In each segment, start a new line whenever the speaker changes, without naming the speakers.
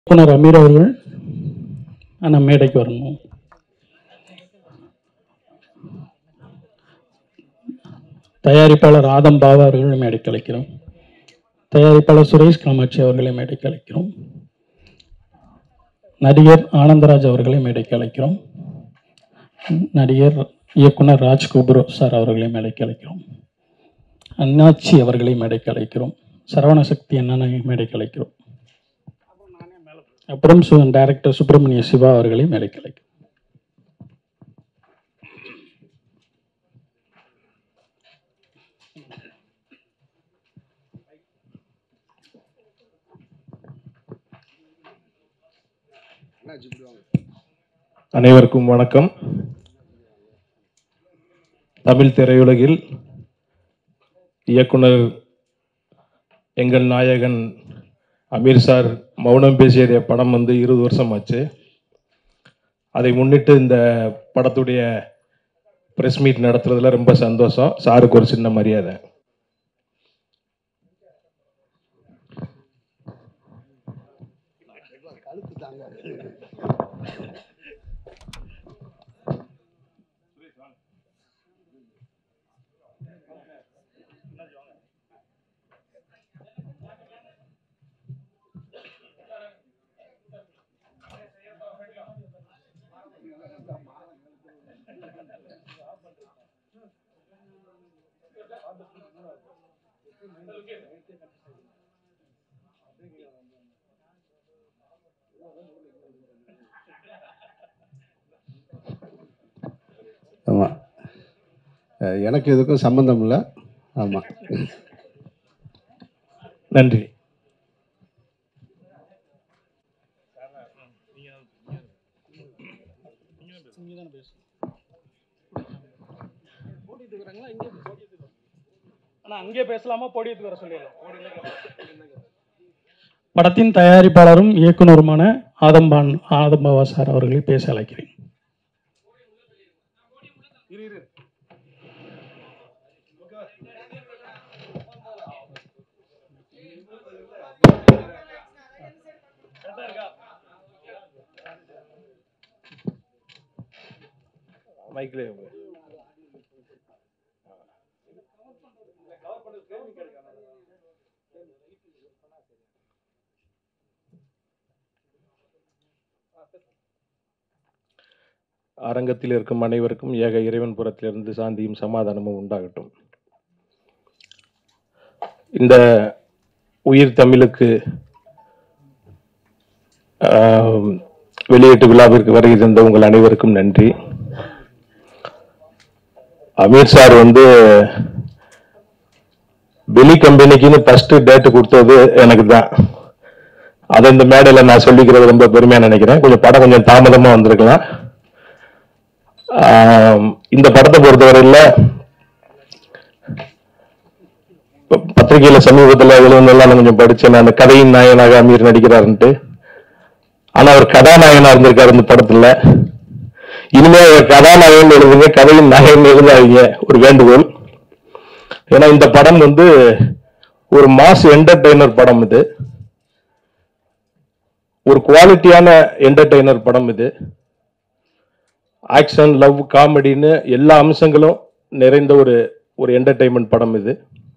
இயக்குனர் அமீர் அவர்கள் ஆனால் மேடைக்கு வரணும் தயாரிப்பாளர் ஆதம் பாபா அவர்களை மேடைக்கு அழைக்கிறோம் தயாரிப்பாளர் சுரேஷ் காமாட்சி அவர்களை மேடைக்கு அழைக்கிறோம் நடிகர் ஆனந்தராஜ் அவர்களை மேடைக்கு அழைக்கிறோம் நடிகர் இயக்குனர் ராஜ்குப்ரோ சார் அவர்களை மேடைக்கு அழைக்கிறோம் அண்ணாச்சி அவர்களை மேடைக்கு அழைக்கிறோம் சரவணசக்தி அண்ணனை மேடைக்கு அழைக்கிறோம் அப்புறம் சு டைரக்டர் சுப்பிரமணிய சிவா அவர்களை மேடைக்கு அழைக்கிறோம்
அனைவருக்கும் வணக்கம் தமிழ் திரையுலகில் இயக்குனர் எங்கள் நாயகன் அமீர் சார் மௌனம் பேசிய படம் வந்து இருபது வருஷம் ஆச்சு அதை முன்னிட்டு இந்த படத்துடைய ப்ரெஸ் மீட் நடத்துறதுல ரொம்ப சந்தோஷம் சாருக்கு ஒரு சின்ன மரியாதை
ஆமாம் எனக்கு இதுக்கும் சம்மந்தம் இல்லை ஆமாம்
நன்றி
ஆனால் அங்கே பேசலாமா போடியத்துக்கு வர சொல்லிடலாம் படத்தின் தயாரிப்பாளரும் இயக்குனருமான ஆதம்பான் ஆதம்பாவா சார் அவர்களை பேச அழைக்கிறேன்
மைக்கிலே அரங்கத்தில் இருக்கும் அனைவருக்கும் ஏக இறைவன் புறத்திலிருந்து சாந்தியும் சமாதானமும் உண்டாகட்டும் இந்த உயிர் தமிழுக்கு ஆம், வெளியீட்டு விழாவிற்கு வருகை தந்த உங்கள் அனைவருக்கும் நன்றி அமீர் சார் வந்து வெளி கம்பெனிக்குன்னு ஃபர்ஸ்ட் டேட் கொடுத்தது எனக்கு தான் அதை இந்த மேடையில் நான் சொல்லிக்கிறது ரொம்ப பெருமையா நினைக்கிறேன் கொஞ்சம் படம் கொஞ்சம் தாமதமா வந்திருக்கலாம் ஆம், இந்த படத்தை பொறுத்தவரையில் பத்திரிகையில சமீபத்தில் எழுதுனெல்லாம் நான் கொஞ்சம் படிச்சேன் அந்த கதையின் நாயகனாக அமீர் நடிக்கிறாருன்ட்டு ஆனா அவர் கதாநாயகனா இருந்திருக்காரு இந்த படத்துல இனிமே அவர் கதாநாயகன் எழுதுங்க கதையின் நாயகன் எழுதாதீங்க ஒரு வேண்டுகோள் ஏன்னா இந்த படம் வந்து ஒரு மாஸ் என்டர்டெய்னர் படம் இது ஒரு குவாலிட்டியான என்டர்டெய்னர் படம் இது ஆக்ஷன் லவ் காமெடின்னு எல்லா அம்சங்களும் நிறைந்த ஒரு ஒரு என்டர்டெயின்மெண்ட் படம் இது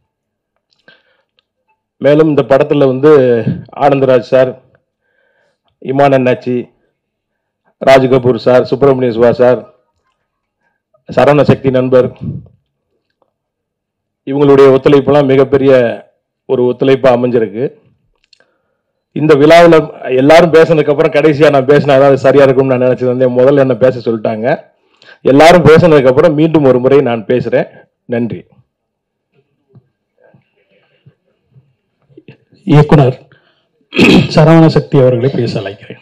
மேலும் இந்த படத்துல வந்து Anandaraj sir Imman Annachi Raj Kapoor sir Subramaniya Siva sir Saravana Sakthi நண்பர் இவங்களுடைய ஒத்துழைப்பெல்லாம் மிகப்பெரிய ஒரு ஒத்துழைப்பா அமைஞ்சிருக்கு இந்த விழாவில் எல்லாரும் பேசினதுக்கு அப்புறம் கடைசியா நான் பேசினா ஏதாவது சரியா இருக்கும்னு நான் நினைச்சிருந்தேன் முதல்ல என்ன பேச சொல்லிட்டாங்க எல்லாரும் பேசினதுக்கு அப்புறம் மீண்டும் ஒரு முறை நான் பேசுறேன் நன்றி
இயக்குனர் சரவண சக்தி அவர்களை பேச அழைக்கிறேன்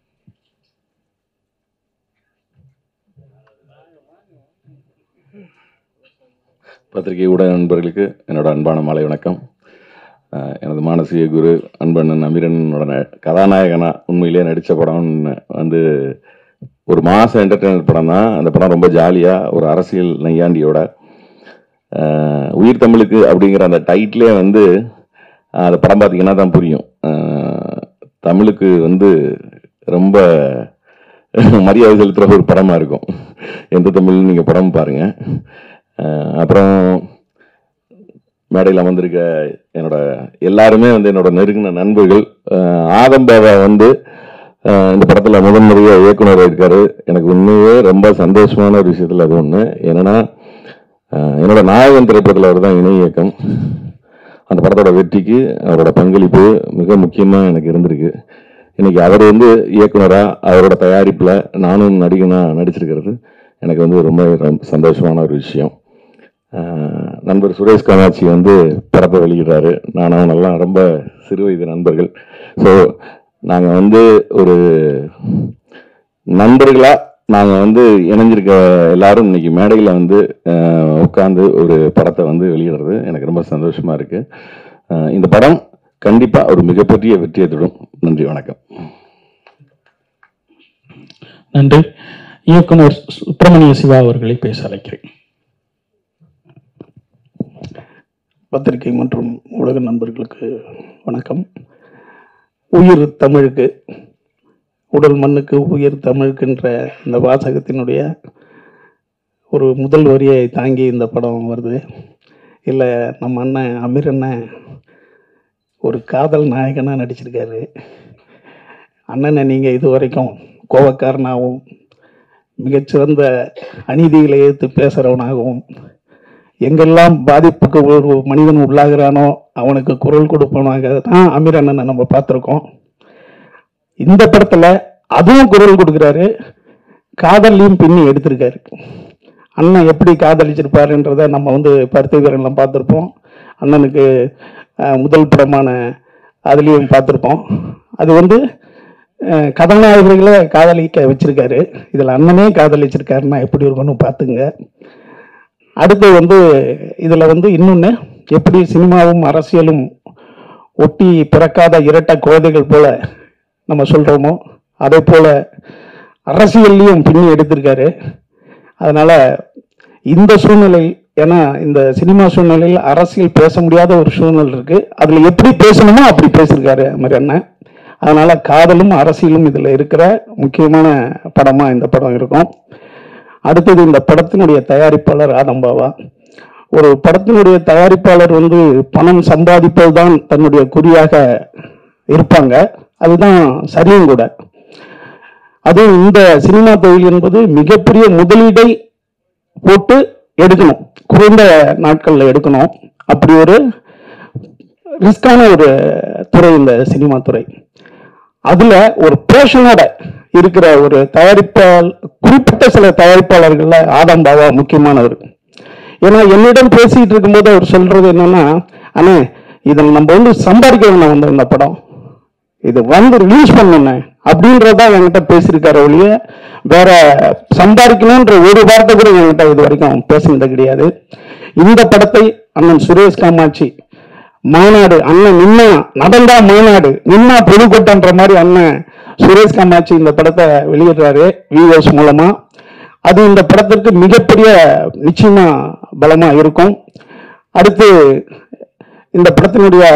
பத்திரிகை ஊடக நண்பர்களுக்கு என்னோட அன்பான மாலை வணக்கம் அஹ் எனது மானசீக குரு அன்பண்ணன் அமீரனோட ந- கதாநாயகனா உண்மையிலேயே நடித்த படம்னு வந்து ஒரு மாசம் என்டர்டெயினர் படம் தான் அந்த படம் ரொம்ப ஜாலியாக ஒரு அரசியல் நையாண்டியோட அஹ் உயிர் தமிழுக்கு அப்படிங்கிற அந்த டைட்டிலே வந்து அஹ் அந்த படம் பார்த்தீங்கன்னா தான் புரியும் அஹ் தமிழுக்கு வந்து ரொம்ப மரியாதை செலுத்துகிற ஒரு படமாக இருக்கும் எந்த தமிழ் நீங்கள் படம் பாருங்க அஹ் அப்புறம் மேடையில் அமர்ந்திருக்க என்னோட எல்லாருமே வந்து என்னோட நெருங்கின நண்பர்கள் அஹ் ஆதம்பாவை வந்து அஹ் இந்த படத்தில் முதன் முறையாக இயக்குனர் இருக்காரு எனக்கு உண்மையே ரொம்ப சந்தோஷமான ஒரு விஷயத்தில் அது ஒன்று என்னன்னா அஹ் என்னோட நாயகன் திரைப்படத்தில் அவர் தான் இணை இயக்கம் அந்த படத்தோட வெற்றிக்கு அவரோட பங்களிப்பு மிக முக்கியமாக எனக்கு இருந்திருக்கு இன்னைக்கு அவர் வந்து இயக்குனராக அவரோட தயாரிப்பில் நானும் நடிகனாக நடிச்சிருக்கிறது எனக்கு வந்து ரொம்ப ரொம்ப சந்தோஷமான ஒரு விஷயம் ஆஹ் நண்பர் சுரேஷ் காமாட்சி வந்து படத்தை வெளியிடுறாரு நான் அவனெல்லாம் ரொம்ப சிறு வயது நண்பர்கள் ஸோ நாங்கள் வந்து ஒரு நண்பர்களாக நாங்கள் வந்து இணைஞ்சிருக்க எல்லாரும் இன்னைக்கு மேடையில் வந்து உட்காந்து ஒரு படத்தை வந்து வெளியிடுறது எனக்கு ரொம்ப சந்தோஷமாக இருக்குது இந்த படம் கண்டிப்பாக ஒரு மிகப்பெரிய வெற்றியை தரும் நன்றி வணக்கம்
நன்றி இயக்குனர் சுப்பிரமணிய சிவா அவர்களை பேச அழைக்கிறேன்
பத்திரிகை மற்றும் ஊடக நண்பர்களுக்கு வணக்கம் உயிர் தமிழுக்கு உடல் மண்ணுக்கு உயிர் தமிழுக்குன்ற இந்த வாசகத்தினுடைய ஒரு முதல் வரியை தாங்கி இந்த படம் வருது இல்லை நம்ம அண்ணன் அமீர் அண்ணன் ஒரு காதல் நாயகனாக நடிச்சிருக்காரு அண்ணனை நீங்கள் இது வரைக்கும் கோவக்காரனாகவும் மிகச்சிறந்த அநீதிகளை எதிர்த்து பேசுகிறவனாகவும் எங்கெல்லாம் பாதிப்புக்கு ஒரு மனிதன் உள்ளாகிறானோ அவனுக்கு குரல் கொடுப்பவனாக தான் அமீர் அண்ணனை நம்ம பார்த்துருக்கோம் இந்த படத்துல அதுவும் குரல் கொடுக்குறாரு காதல்லையும் பின்னி எடுத்திருக்காரு அண்ணன் எப்படி காதலிச்சிருப்பாருன்றத நம்ம வந்து பருத்தி வீரன்லாம் பார்த்துருப்போம் அண்ணனுக்கு அஹ், முதல் படமான அதுலேயும் பார்த்துருப்போம் அது வந்து அஹ், கதாநாயகர்களை காதலிக்க வச்சிருக்காரு இதில் அண்ணனே காதலிச்சிருக்காருன்னா எப்படி இருக்கும்னு பார்த்துங்க அடுத்து வந்து இதில் வந்து இன்னொன்று எப்படி சினிமாவும் அரசியலும் ஒட்டி பிறக்காத இரட்டை குழந்தைகள் போல நம்ம சொல்கிறோமோ அதே போல அரசியல்லையும் பின்னி எடுத்திருக்காரு அதனால இந்த சூழ்நிலை ஏன்னா இந்த சினிமா சூழ்நிலையில் அரசியல் பேச முடியாத ஒரு சூழ்நிலை இருக்கு அதுல எப்படி பேசணுமோ அப்படி பேசியிருக்காரு மாதிரி அண்ணன் அதனால காதலும் அரசியலும் இதுல இருக்கிற முக்கியமான படமா இந்த படம் இருக்கும் அடுத்தது இந்த படத்தினுடைய தயாரிப்பாளர் ஆதம்பாவா ஒரு படத்தினுடைய தயாரிப்பாளர் வந்து பணம் சம்பாதிப்பது தான் தன்னுடைய குறியாக இருப்பாங்க அதுதான் சரியும் கூட அதுவும் இந்த சினிமா தொழில் என்பது மிகப்பெரிய முதலீடை போட்டு எடுக்கணும் குறைந்த நாட்கள்ல எடுக்கணும் அப்படி ஒரு ரிஸ்கான ஒரு துறை இந்த சினிமா துறை அதுல ஒரு பேஷனோட இருக்கிற ஒரு தயாரிப்பாளர் குறிப்பிட்ட சில தயாரிப்பாளர்கள்ல ஆதம் பாபா முக்கியமானவர் ஏன்னா என்னிடம் பேசிட்டு இருக்கும்போது அவர் சொல்றது என்னன்னா அண்ணே இதில் நம்ம வந்து சம்பாதிக்க வேணாம் வந்து இந்த படம் இது வந்து ரிலீஸ் பண்ணணும் அப்படின்றதா என்கிட்ட பேசியிருக்காரு ஒழிய வேற சம்பாதிக்கணும்ன்ற ஒரு வார்த்தை கூட என்கிட்ட இது வரைக்கும் பேசினது கிடையாது இந்த படத்தை அண்ணன் சுரேஷ் காமாட்சி மாநாடு அண்ணன் நின்னா நடந்தா மாநாடு நின்னா பொதுக்கூட்டம்ன்ற மாதிரி அண்ணன் சுரேஷ் காமாட்சி இந்த படத்தை வெளியிடுறாரு விஓஸ் மூலமா அது இந்த படத்திற்கு மிகப்பெரிய நிச்சயமா பலமா இருக்கும் அடுத்து இந்த படத்தினுடைய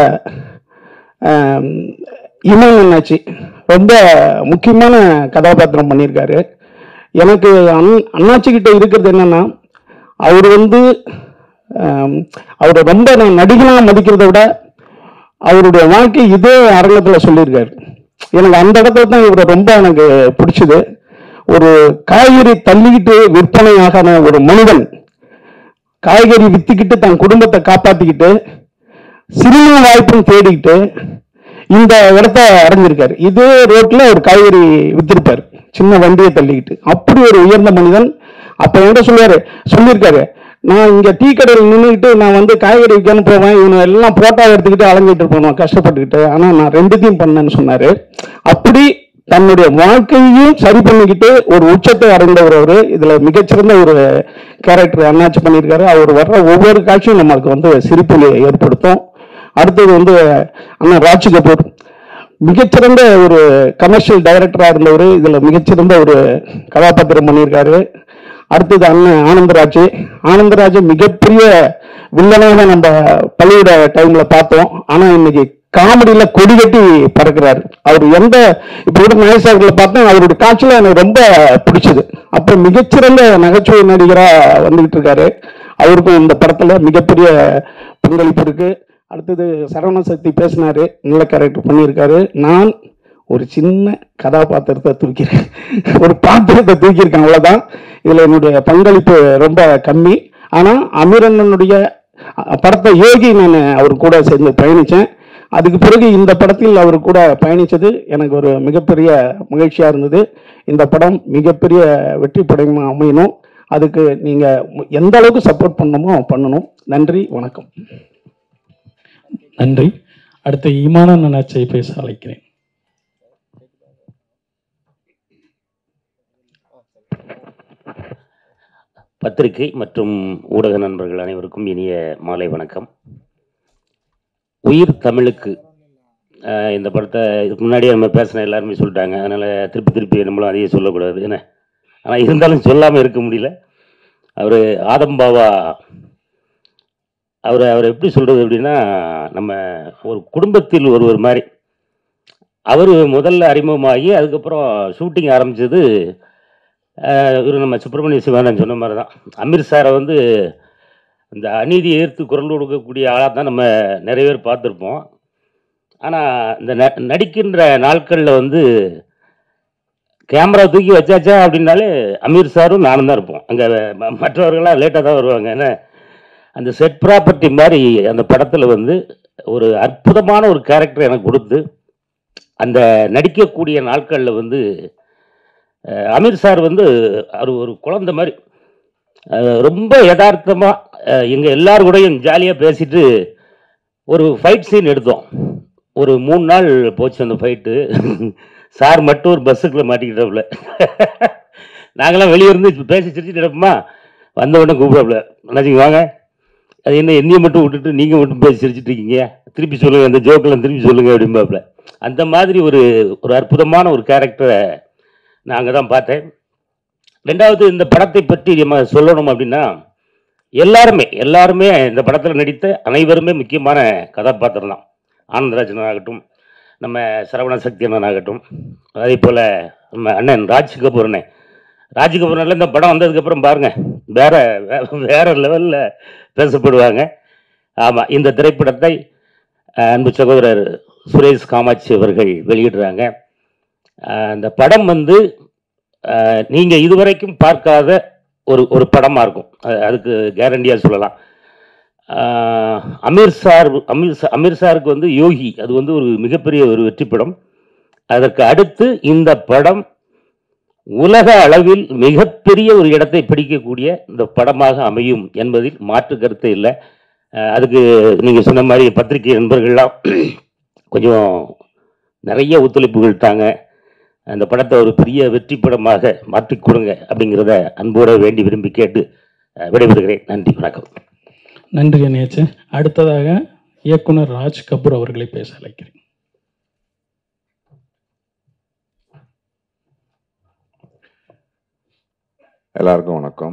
ஆம், இமன் அண்ணாச்சி ரொம்ப முக்கியமான கதாபாத்திரம் பண்ணியிருக்காரு எனக்கு அண் அண்ணாச்சி கிட்ட இருக்கிறது என்னன்னா அவர் வந்து ஆம், அவரை ரொம்ப நான் நடிகனாக மதிக்கிறதை விட அவருடைய வாழ்க்கை இதே அரங்கத்தில் சொல்லியிருக்காரு எனக்கு அந்த இடத்துல தான் இவரை ரொம்ப எனக்கு பிடிச்சது ஒரு காய்கறி தள்ளிக்கிட்டு விற்பனையாகான ஒரு மனிதன் காய்கறி வித்துக்கிட்டு தன் குடும்பத்தை காப்பாத்திக்கிட்டு சினிமா வாய்ப்பும் தேடிக்கிட்டு இந்த இடத்த அடைஞ்சிருக்காரு இதே ரோட்ல ஒரு காய்கறி வித்திருப்பாரு சின்ன வண்டியை தள்ளிக்கிட்டு அப்படி ஒரு உயர்ந்த மனிதன் அப்ப என்கிட்ட சொல்லுவாரு சொல்லியிருக்காரு நான் இங்க டீ கடையில் நின்றுக்கிட்டு நான் வந்து காய்கறி விற்கன்னு போவேன் இவனை எல்லாம் போட்டோ எடுத்துக்கிட்டு அலைஞ்சிட்டு இருப்போம் கஷ்டப்பட்டுக்கிட்டு ஆனா நான் ரெண்டுத்தையும் பண்ணேன்னு சொன்னாரு அப்படி தன்னுடைய வாழ்க்கையையும் சரி பண்ணிக்கிட்டு ஒரு உச்சத்தை அடைந்தவர் அவரு இதுல மிகச்சிறந்த ஒரு கேரக்டர் அண்ணாச்சி பண்ணியிருக்காரு அவர் வர்ற ஒவ்வொரு காட்சியும் நம்மளுக்கு வந்து சிரிப்பு ஏற்படுத்தும் அடுத்தது வந்து அண்ணன் ராஜ் கபூர் மிகச்சிறந்த ஒரு கமர்ஷியல் டைரக்டரா இருந்தவர் இதுல மிகச்சிறந்த ஒரு கதாபாத்திரம் பண்ணியிருக்காரு அடுத்தது அண்ணன் ஆனந்தராஜ் ஆனந்தராஜ் மிகப்பெரிய வில்லனாக நம்ம பள்ளியோட டைம்ல பார்த்தோம் ஆனா இன்னைக்கு காமெடியில கொடி கட்டி பறக்கிறாரு அவர் எந்த இப்போ கூட நாயசாக்களை பார்த்தா அவருடைய காட்சியில எனக்கு ரொம்ப பிடிச்சது அப்போ மிகச்சிறந்த நகைச்சுவை நடிகரா வந்துகிட்டு இருக்காரு அவருக்கும் இந்த படத்துல மிகப்பெரிய பங்களிப்பு இருக்கு அடுத்தது சரவண சக்தி பேசினாரு நல்ல கேரக்டர் பண்ணியிருக்காரு நான் ஒரு சின்ன கதாபாத்திரத்தை தூக்கிறேன் ஒரு பாத்திரத்தை தூக்கியிருக்கேன் அவ்வளவுதான் இதுல என்னுடைய பங்களிப்பு ரொம்ப கம்மி ஆனா அமீரண்ணனுடைய அ- படத்தை யோகி நான் அவர் கூட சேர்ந்து பயணிச்சேன் அதுக்கு பிறகு இந்த படத்தில் அவர் கூட பயணிச்சது எனக்கு ஒரு மிகப்பெரிய மகிழ்ச்சியா இருந்தது இந்த படம் மிகப்பெரிய வெற்றி படமா அமையணும் அதுக்கு நீங்க எந்த அளவுக்கு சப்போர்ட் பண்ணணுமோ பண்ணணும் நன்றி வணக்கம்
நன்றி அடுத்து ஈமான நனாச்சை பேச அழைக்கிறேன்
பத்திரிகை மற்றும் ஊடக நண்பர்கள் அனைவருக்கும் இனிய மாலை வணக்கம் உயிர் தமிழுக்கு அஹ், இந்த படத்தை இதுக்கு முன்னாடியே நம்ம பேசின எல்லாருமே சொல்லிட்டாங்க அதனால் திருப்பி திருப்பி நம்மளும் அதையே சொல்லக்கூடாது என்ன ஆனால் இருந்தாலும் சொல்லாமல் இருக்க முடியல அவர் ஆதம்பாவா அவர் அவர் எப்படி சொல்கிறது அப்படின்னா நம்ம ஒரு குடும்பத்தில் ஒருவர் மாதிரி அவர் முதல்ல அறிமுகமாகி அதுக்கப்புறம் ஷூட்டிங் ஆரம்பிச்சது இவர் நம்ம சுப்பிரமணிய சிவானந்த் சொன்ன மாதிரி தான் அமீர் சாரை வந்து இந்த அநீதியை எதிர்த்து குரல் கொடுக்கக்கூடிய ஆளாக தான் நம்ம நிறைய பேர் பார்த்துருப்போம் ஆனால் இந்த ந நடிக்கின்ற நாட்களில் வந்து கேமரா தூக்கி வச்சாச்சா அப்படின்னாலே அமீர் சாரும் நானும் தான் இருப்போம் அங்கே மற்றவர்கள்லாம் லேட்டாக தான் வருவாங்க ஏன்னா அந்த செட் ப்ராப்பர்ட்டி மாதிரி அந்த படத்தில் வந்து ஒரு அற்புதமான ஒரு கேரக்டர் எனக்கு கொடுத்து அந்த நடிக்கக்கூடிய நாட்களில் வந்து அஹ் அமீர் சார் வந்து அவர் ஒரு குழந்தை மாதிரி அஹ் ரொம்ப யதார்த்தமாக எங்கள் எல்லார் கூடயும் ஜாலியாக பேசிட்டு ஒரு ஃபைட் சீன் எடுத்தோம் ஒரு மூணு நாள் போச்சு அந்த ஃபைட்டு சார் மட்டும் ஒரு பஸ்ஸுக்குள்ளே மாட்டிக்கிட்டாப்புல நாங்களாம் வெளியே இருந்து பேசி சிரிச்சுட்டு எடுப்போமா வந்த உடனே கூப்பிடாப்புல நினச்சிங்க வாங்க அது என்ன என்னையை மட்டும் விட்டுட்டு நீங்கள் மட்டும் பேசி சிரிச்சிட்டு இருக்கீங்க திருப்பி சொல்லுங்கள் அந்த ஜோக்கெல்லாம் திருப்பி சொல்லுங்கள் அப்படிம்பாப்புல அந்த மாதிரி ஒரு ஒரு அற்புதமான ஒரு கேரக்டரை நான் அங்கே தான் பார்த்தேன் ரெண்டாவது இந்த படத்தை பற்றி நம்ம சொல்லணும் அப்படின்னா எல்லாருமே எல்லாருமே இந்த படத்தில் நடித்த அனைவருமே முக்கியமான கதாபாத்திரம் தான் ஆனந்தராஜன் ஆகட்டும் நம்ம சரவண சக்தி அண்ணன் ஆகட்டும் அதே போல் நம்ம அண்ணன் ராஜ் கபூர் அண்ணன் ராஜ் கபூர் அண்ணன் இந்த படம் வந்ததுக்கப்புறம் பாருங்கள் வேற வே- வேற லெவலில் பேசப்படுவாங்க ஆமாம் இந்த திரைப்படத்தை அஹ், அன்பு சகோதரர் சுரேஷ் காமாட்சி அவர்கள் வெளியிடுறாங்க அஹ், இந்த படம் வந்து அஹ், நீங்க இதுவரைக்கும் பார்க்காத ஒரு ஒரு படமா இருக்கும் அது- அதுக்கு கேரண்டியா சொல்லலாம் அஹ், அமீர் சார் அமீர் சா- அமீர் சாருக்கு வந்து யோகி அது வந்து ஒரு மிகப்பெரிய ஒரு வெற்றி படம் அதற்கு அடுத்து இந்த படம் உலக அளவில் மிகப்பெரிய ஒரு இடத்தை பிடிக்கக்கூடிய இந்த படமாக அமையும் என்பதில் மாற்று கருத்து இல்லை அஹ், அதுக்கு நீங்க சொன்ன மாதிரி பத்திரிகை நண்பர்கள்லாம் கொஞ்சம் நிறைய ஒத்துழைப்புகள் தாங்க அந்த படத்தை ஒரு பெரிய வெற்றி படமாக மாற்றிக் கொடுங்க அப்படிங்கிறத அன்போடு வேண்டி விரும்பி கேட்டு அஹ், விடைபெறுகிறேன் நன்றி வணக்கம்
நன்றி அணியாச்சு அடுத்ததாக இயக்குனர் ராஜ் கபூர் அவர்களை பேச அழைக்கிறேன்
எல்லாருக்கும் வணக்கம்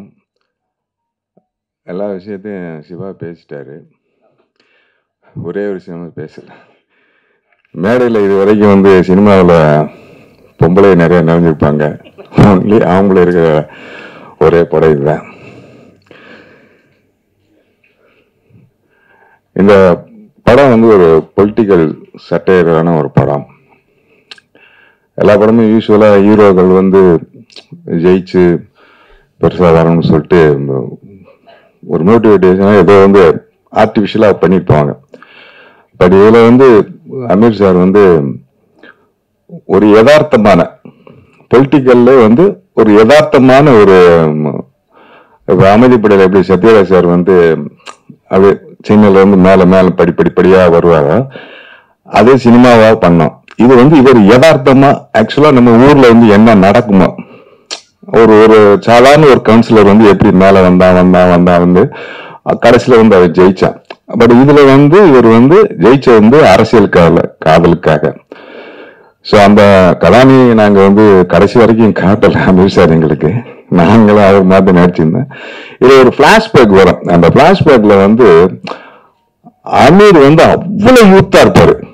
எல்லா விஷயத்தையும் சிவா பேசிட்டாரு ஒரே ஒரு விஷயம் பேசல மேடையில் இது வரைக்கும் வந்து சினிமாவில் பொம்பளை நிறைய நிறைஞ்சிருப்பாங்க ஒன்லி அவங்கள இருக்கிற ஒரே படம் இதுதான் இந்த படம் வந்து ஒரு பொலிட்டிக்கல் சட்டையரான ஒரு படம் எல்லா படமும் யூஸ்வலாக ஹீரோக்கள் வந்து ஜெயிச்சு பெருசாக வரணும்னு சொல்லிட்டு ஒரு மோட்டிவேட்டேஷனாக ஏதோ வந்து ஆர்டிஃபிஷியலாக பண்ணியிருப்பாங்க பட் இதில் வந்து அமீர் சார் வந்து ஒரு யதார்த்தமான பொலிட்டிக்கல்ல வந்து ஒரு யதார்த்தமான ஒரு ம், இப்ப அமைதிப்படையில் எப்படி சத்யராஜ் சார் வந்து அது சின்னல இருந்து மேல மேல படி படிப்படியா வருவாரோ அதே சினிமாவா பண்ணோம் இது வந்து இவர் யதார்த்தமா ஆக்சுவலா நம்ம ஊர்ல வந்து என்ன நடக்குமோ ஒரு ஒரு சாதாரண ஒரு கவுன்சிலர் வந்து எப்படி மேல வந்தா வந்தா வந்தா வந்து அஹ் கடைசியில வந்து அவர் ஜெயிச்சான் பட் இதுல வந்து இவர் வந்து ஜெயிச்ச வந்து அரசியலுக்காக காதலுக்காக ஸோ அந்த கதானியை நாங்க வந்து கடைசி வரைக்கும் காட்டல அமீர் சார் எங்களுக்கு நாங்களும் அவர் மாதிரி நடிச்சிருந்தேன் இது ஒரு பிளாஷ்பேக் வரும் அந்த பிளாஷ்பேக்ல வந்து அமீர் வந்து அவ்வளவு யூத்தா இருப்பாரு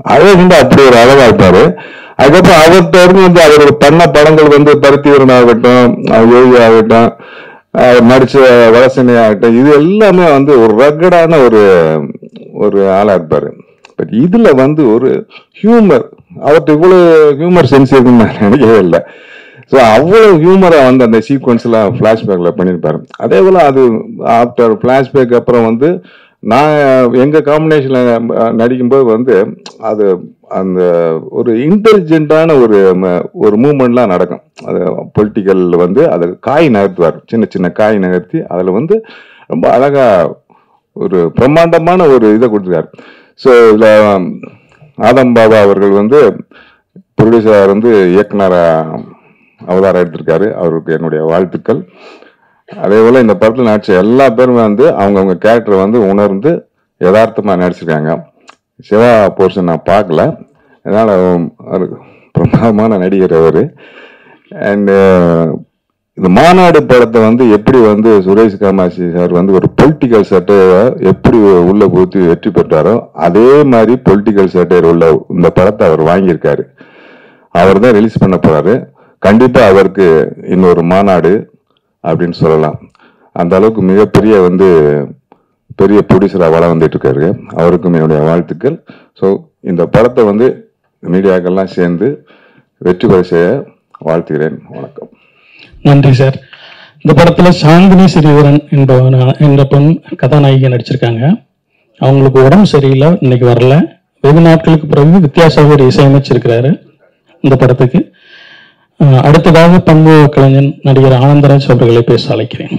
அழகுண்டு அப்படி ஒரு அழகா இருப்பாரு அதுக்கப்புறம் அவர்கிட்ட இருந்து வந்து அவர் பண்ண படங்கள் வந்து பருத்திவரன் ஆகட்டும் அஹ் யோகி ஆகட்டும் அஹ் நடிச்ச வளசனை ஆகட்டும் இது எல்லாமே வந்து ஒரு ரகடான ஒரு ஒரு ஆளா இருப்பாரு பட் இதுல வந்து ஒரு ஹியூமர் அவர்கிட்ட இவ்வளவு ஹியூமர் சென்ஸ் இருக்குன்னு நான் நினைக்கவே இல்லை ஸோ அவ்வளவு ஹியூமரா வந்து அந்த சீக்வன்ஸ்லாம் ஃப்ளாஷ்பேக்ல பண்ணியிருப்பாரு அதே போல அது ஆஃப்டர் ஃப்ளாஷ்பேக் அப்புறம் வந்து நான் எங்க காம்பினேஷன்ல நடிக்கும்போது வந்து அது அந்த ஒரு இன்டெலிஜென்ட்டான ஒரு ம- ஒரு மூமெண்ட்லாம் நடக்கும் அது பொலிட்டிக்கல் வந்து அது காய் நகர்த்துவார் சின்ன சின்ன காய் நகர்த்தி அதில் வந்து ரொம்ப அழகா ஒரு பிரம்மாண்டமான ஒரு இதை கொடுத்துருக்காரு ஸோ இதில் ஆதம் பாபா அவர்கள் வந்து ப்ரொடியூசர் வந்து இயக்குனரா அவதாரம் எடுத்திருக்காரு அவருக்கு என்னுடைய வாழ்த்துக்கள் அதே போல இந்த படத்தில் நடிச்ச எல்லா பேருமே வந்து அவங்கவுங்க கேரக்டரை வந்து உணர்ந்து யதார்த்தமாக நடிச்சிருக்காங்க சிவா போர்ஷன் நான் பார்க்கல அதனால ஒரு பிரமாதமான நடிகர் அவர் அண்டு இந்த மாநாடு படத்தை வந்து எப்படி வந்து சுரேஷ் காமாட்சி சார் வந்து ஒரு பொலிட்டிக்கல் சட்டையை எப்படி உள்ள பூத்தி வெற்றி பெற்றாரோ அதே மாதிரி பொலிட்டிக்கல் சட்டையர் உள்ள இந்த படத்தை அவர் வாங்கியிருக்காரு அவர் தான் ரிலீஸ் பண்ண போறாரு கண்டிப்பா அவருக்கு இன்னொரு மாநாடு அப்படின்னு சொல்லலாம் அந்த அளவுக்கு மிகப்பெரிய வந்து பெரிய ப்ரொடியூசராக வளம் வந்துட்டு இருக்காரு அவருக்கும் என்னுடைய வாழ்த்துக்கள் ஸோ இந்த படத்தை வந்து மீடியாக்கள்லாம் சேர்ந்து வெற்றி பெற செய்ய வாழ்த்துகிறேன் வணக்கம்
நன்றி சார் இந்த படத்துல சாந்தினி ஸ்ரீதரன் என்பவன் என்ற பெண் கதாநாயகி நடிச்சிருக்காங்க அவங்களுக்கு உடம்பு சரியில்லை இன்னைக்கு வரல வெகு நாட்களுக்கு பிறகு வித்தியாசாகர் இசையமைச்சிருக்கிறாரு இந்த படத்துக்கு அஹ் அடுத்ததாக பண்பு கலைஞன் நடிகர் ஆனந்தராஜ் அவர்களை பேச அழைக்கிறேன்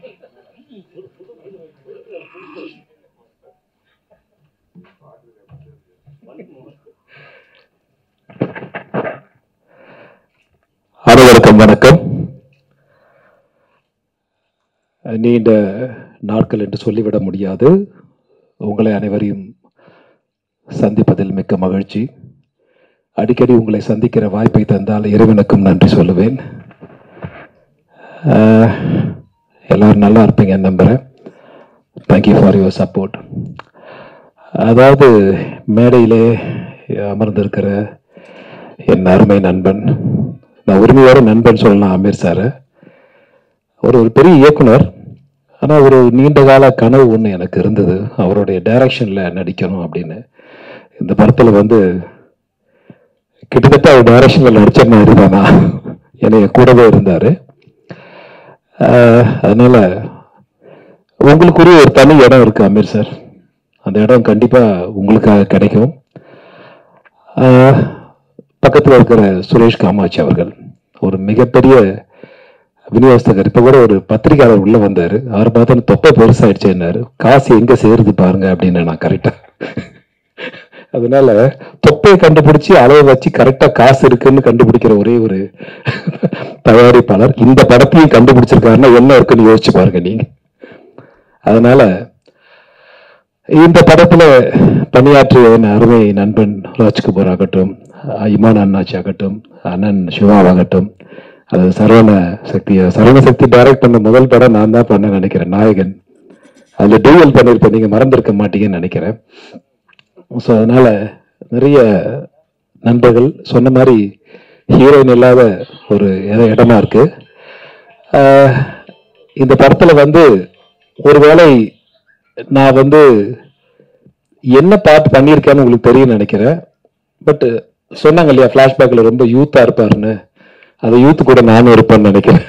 அனைவருக்கும் வணக்கம் நீண்ட நாட்கள் என்று சொல்லிவிட முடியாது உங்களை அனைவரையும் சந்திப்பதில் மிக்க மகிழ்ச்சி அடிக்கடி உங்களை சந்திக்கிற வாய்ப்பை தந்தால் இறைவனுக்கும் நன்றி சொல்லுவேன் அஹ், எல்லாரும் நல்லா இருப்பீங்கன்னு நம்புகிறேன் தேங்க்யூ ஃபார் யுவர் சப்போர்ட் அதாவது மேடையிலே அமர்ந்திருக்கிற என் அருமை நண்பன் நான் உரிமையோட நண்பன் சொல்லலாம் அமீர் சார் ஒரு ஒரு பெரிய இயக்குனர் ஆனால் ஒரு நீண்ட கால கனவு ஒன்று எனக்கு இருந்தது அவருடைய டைரக்ஷனில் நடிக்கணும் அப்படின்னு இந்த படத்தில் வந்து கிட்டத்தட்ட அவர் டைரக்ஷனில் நடிச்ச மாதிரி தானா என்னைய கூடவே இருந்தார் அதனால உங்களுக்குரிய ஒரு தனி இடம் இருக்கு அமீர் சார் அந்த இடம் கண்டிப்பாக உங்களுக்காக கிடைக்கும் ஆஹ், பக்கத்தில் இருக்கிற சுரேஷ் காமாட்சி அவர்கள் ஒரு மிகப்பெரிய விநியோகஸ்தகர் இப்போ கூட ஒரு பத்திரிகையாளர் உள்ள வந்தார் அவர் பார்த்தா தொப்பை பெருசாயிடுச்சேன்னாரு காசு எங்கே சேருது பாருங்க அப்படின்னு நான் கரெக்டாக அதனால தொப்பையை கண்டுபிடிச்சி அளவை வச்சு கரெக்டாக காசு இருக்குன்னு கண்டுபிடிக்கிற ஒரே ஒரு தயாரிப்பாளர் இந்த படத்தையும் கண்டுபிடிச்சிருக்காருன்னா என்ன இருக்குன்னு யோசிச்சு பாருங்க நீங்க அதனால இந்த படத்துல பணியாற்றிய என் அருமை நண்பன் ராஜ்குமார் ஆகட்டும் அஹ் இமான் அண்ணாச்சி ஆகட்டும் அண்ணன் சிவாவாகட்டும் அது சரவண சக்தி சரவண சக்தி டைரக்ட் பண்ண முதல் படம் நான் தான் பண்ண நினைக்கிறேன் நாயகன் அதுல டூவல் பண்ணியிருப்பேன் நீங்க மறந்திருக்க மாட்டீங்கன்னு நினைக்கிறேன் ஸோ அதனால நிறைய நண்பர்கள் சொன்ன மாதிரி ஹீரோயின் இல்லாத ஒரு இட- இடமா இருக்கு ஆஹ் இந்த படத்துல வந்து ஒருவேளை நான் வந்து என்ன பார்ட் பண்ணியிருக்கேன்னு உங்களுக்கு தெரியும் நினைக்கிறேன் பட் சொன்னாங்க இல்லையா ஃப்ளாஷ்பேக்ல ரொம்ப யூத்தா இருப்பாருன்னு அது யூத் கூட நானும் இருப்பேன்னு நினைக்கிறேன்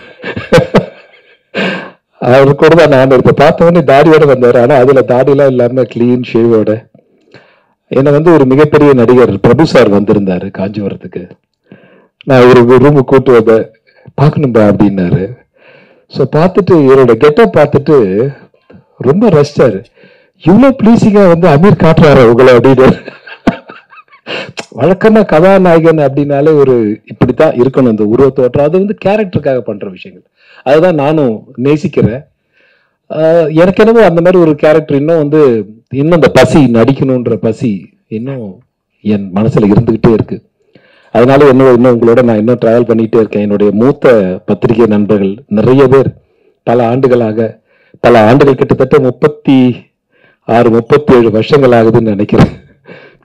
அவர் கூட தான் நானும் இருப்பேன் பார்த்தவொடனே தாடியோட வந்தார் ஆனா அதுல தாடிலாம் இல்லாம கிளீன் ஷேவோட என்னை வந்து ஒரு மிகப்பெரிய நடிகர் பிரபு சார் வந்திருந்தாரு காஞ்சிபுரத்துக்கு நான் ஒரு ரூமு கூட்டு வந்தேன் பார்க்கணும்பா அப்படின்னாரு ஸோ பார்த்துட்டு இவரோட கெட்டப் பார்த்துட்டு ரொம்ப ரசிச்சாரு இவ்வளோ ப்ளீஸிங்கா வந்து அமீர் காட்டுறாரு உங்களை அப்படின்னு வழக்கமா கதாநாயகன் அப்படின்னாலே ஒரு இப்படித்தான் இருக்கணும் இந்த உருவ தோற்றம் அது வந்து கேரக்டருக்காக பண்ற விஷயங்கள் அதுதான் நானும் நேசிக்கிறேன் ஆஹ் எனக்கு என்னவோ அந்த மாதிரி ஒரு கேரக்டர் இன்னும் வந்து இன்னும் இந்த பசி நடிக்கணுன்ற பசி இன்னும் என் மனசுல இருந்துகிட்டே இருக்கு அதனால இன்னும் இன்னும் உங்களோட நான் இன்னும் டிராவல் பண்ணிட்டே இருக்கேன் என்னுடைய மூத்த பத்திரிகை நண்பர்கள் நிறைய பேர் பல ஆண்டுகளாக பல ஆண்டுகள் கிட்டத்தட்ட முப்பத்தி ஆறு முப்பத்தி ஏழு வருஷங்கள் ஆகுதுன்னு நினைக்கிறேன்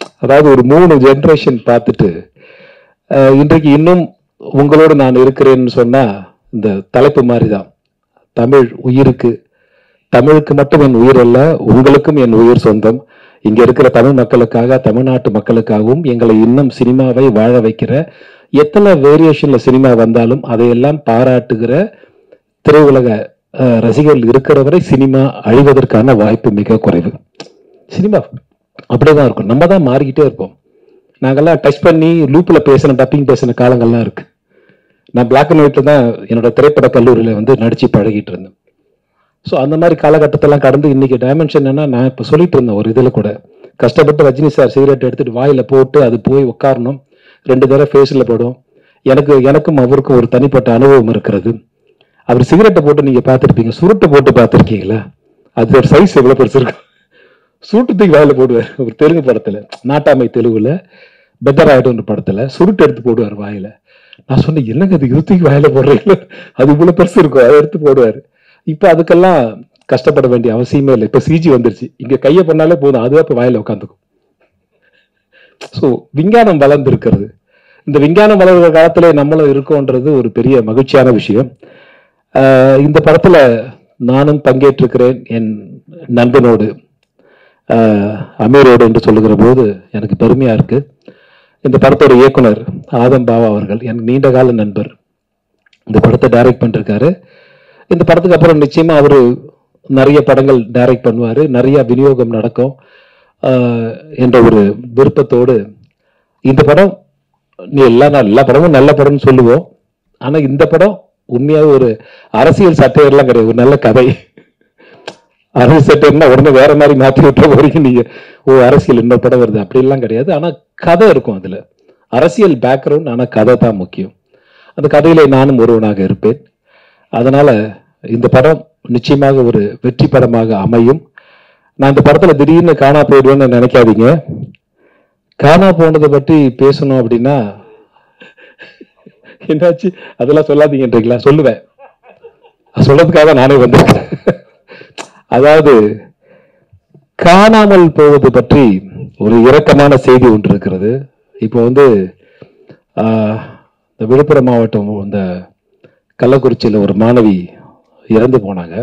அதாவது ஒரு மூணு ஜென்ரேஷன் பார்த்துட்டு அஹ், இன்றைக்கு இன்னும் உங்களோடு நான் இருக்கிறேன்னு சொன்னா இந்த தலைப்பு மாதிரி தான் தமிழ் உயிருக்கு தமிழுக்கு மட்டும் என் உயிர் அல்ல உங்களுக்கும் என் உயிர் சொந்தம் இங்க இருக்கிற தமிழ் மக்களுக்காக தமிழ்நாட்டு மக்களுக்காகவும் எங்களை இன்னும் சினிமாவை வாழ வைக்கிற எத்தனை வேரியேஷன்ல சினிமா வந்தாலும் அதையெல்லாம் பாராட்டுகிற திரையுலக அஹ், ரசிகர்கள் இருக்கிற வரை சினிமா அழிவதற்கான வாய்ப்பு மிக குறைவு சினிமா அப்படிதான் இருக்கும் நம்ம தான் மாறிக்கிட்டே இருப்போம் நாங்கெல்லாம் டச் பண்ணி லூப்ல பேசின டப்பிங் பேசின காலங்கள்லாம் இருக்கு நான் பிளாக் அண்ட் ஒயிட்ல தான் என்னோட திரைப்பட கல்லூரியில வந்து நடிச்சு பழகிட்டு இருந்தேன் ஸோ அந்த மாதிரி காலகட்டத்தெல்லாம் கடந்து இன்னைக்கு டைமென்ஷன் என்ன நான் இப்போ சொல்லிட்டு இருந்தேன் ஒரு இதில் கூட கஷ்டப்பட்டு ரஜினி சார் சிகரெட் எடுத்துட்டு வாயில போட்டு அது போய் உட்காரணும் ரெண்டு தடவை ஃபேஸில் போடும் எனக்கு எனக்கும் அவருக்கும் ஒரு தனிப்பட்ட அனுபவம் இருக்கிறது அவர் சிகரெட்டை போட்டு நீங்க பார்த்துருப்பீங்க சுருட்டை போட்டு பார்த்துருக்கீங்களா அது ஒரு சைஸ் எவ்வளோ பெருசு இருக்கும் சுருட்டு தூக்கி வாயில போடுவார் ஒரு தெலுங்கு படத்துல நாட்டாமை தெலுங்குல பெட்டர் ஆயிடும் படத்துல சுருட்டு எடுத்து போடுவார் வாயில நான் சொன்னேன் என்னங்க அது இது தூக்கி வாயில போடுறீங்களா அது இவ்வளவு பெருசு இருக்கும் அதை எடுத்து போடுவாரு இப்ப அதுக்கெல்லாம் கஷ்டப்பட வேண்டிய அவசியமே இல்லை இப்ப சிஜி வந்துருச்சு இங்க கையை பண்ணாலே போதும் அதுவே இப்ப வாயில உட்காந்துக்கும் ஸோ விஞ்ஞானம் வளர்ந்து இருக்கிறது இந்த விஞ்ஞானம் வளர்கிற காலத்துல நம்மளும் இருக்கோன்றது ஒரு பெரிய மகிழ்ச்சியான விஷயம் ஆஹ் இந்த படத்துல நானும் பங்கேற்றிருக்கிறேன் என் நண்பனோடு ஆஹ் அமீரோடு என்று சொல்லுகிற போது எனக்கு பெருமையா இருக்கு இந்த படத்தோட இயக்குனர் ஆதம் பாவா அவர்கள் எனக்கு நீண்ட கால நண்பர் இந்த படத்தை டைரக்ட் பண்ணிருக்காரு இந்த படத்துக்கு அப்புறம் நிச்சயமா அவரு நிறைய படங்கள் டைரக்ட் பண்ணுவாரு நிறைய விநியோகம் நடக்கும் ஆஹ் என்ற ஒரு விருப்பத்தோடு இந்த படம் நீ எல்லா நாள் எல்லா படமும் நல்ல படம்னு சொல்லுவோம் ஆனா இந்த படம் உண்மையாவே ஒரு அரசியல் சட்டையெல்லாம் கிடையாது ஒரு நல்ல கதை அரசியல் சட்டைன்னா உடனே வேற மாதிரி மாத்தி விட்டுற போறீங்க நீங்க ஓ அரசியல் இன்னொரு படம் வருது அப்படிலாம் கிடையாது ஆனா கதை இருக்கும் அதுல அரசியல் பேக்ரவுண்ட் ஆனா கதை தான் முக்கியம் அந்த கதையில நானும் ஒருவனாக இருப்பேன் அதனால இந்த படம் நிச்சயமாக ஒரு வெற்றி படமாக அமையும் நான் இந்த படத்துல திடீர்னு காணா போயிடுவேன்னு நினைக்காதீங்க காணா போனதை பற்றி பேசணும் அப்படின்னா என்னாச்சு அதெல்லாம் சொல்லாதீங்கன்றீங்களா சொல்லுவேன் அது சொல்றதுக்காக தான் நானே வந்திருக்கேன் அதாவது காணாமல் போவது பற்றி ஒரு இரக்கமான செய்தி ஒன்று இருக்கிறது இப்போ வந்து ஆஹ், இந்த விழுப்புரம் மாவட்டம் இந்த கள்ளக்குறிச்சியில் ஒரு மாணவி இறந்து போனாங்க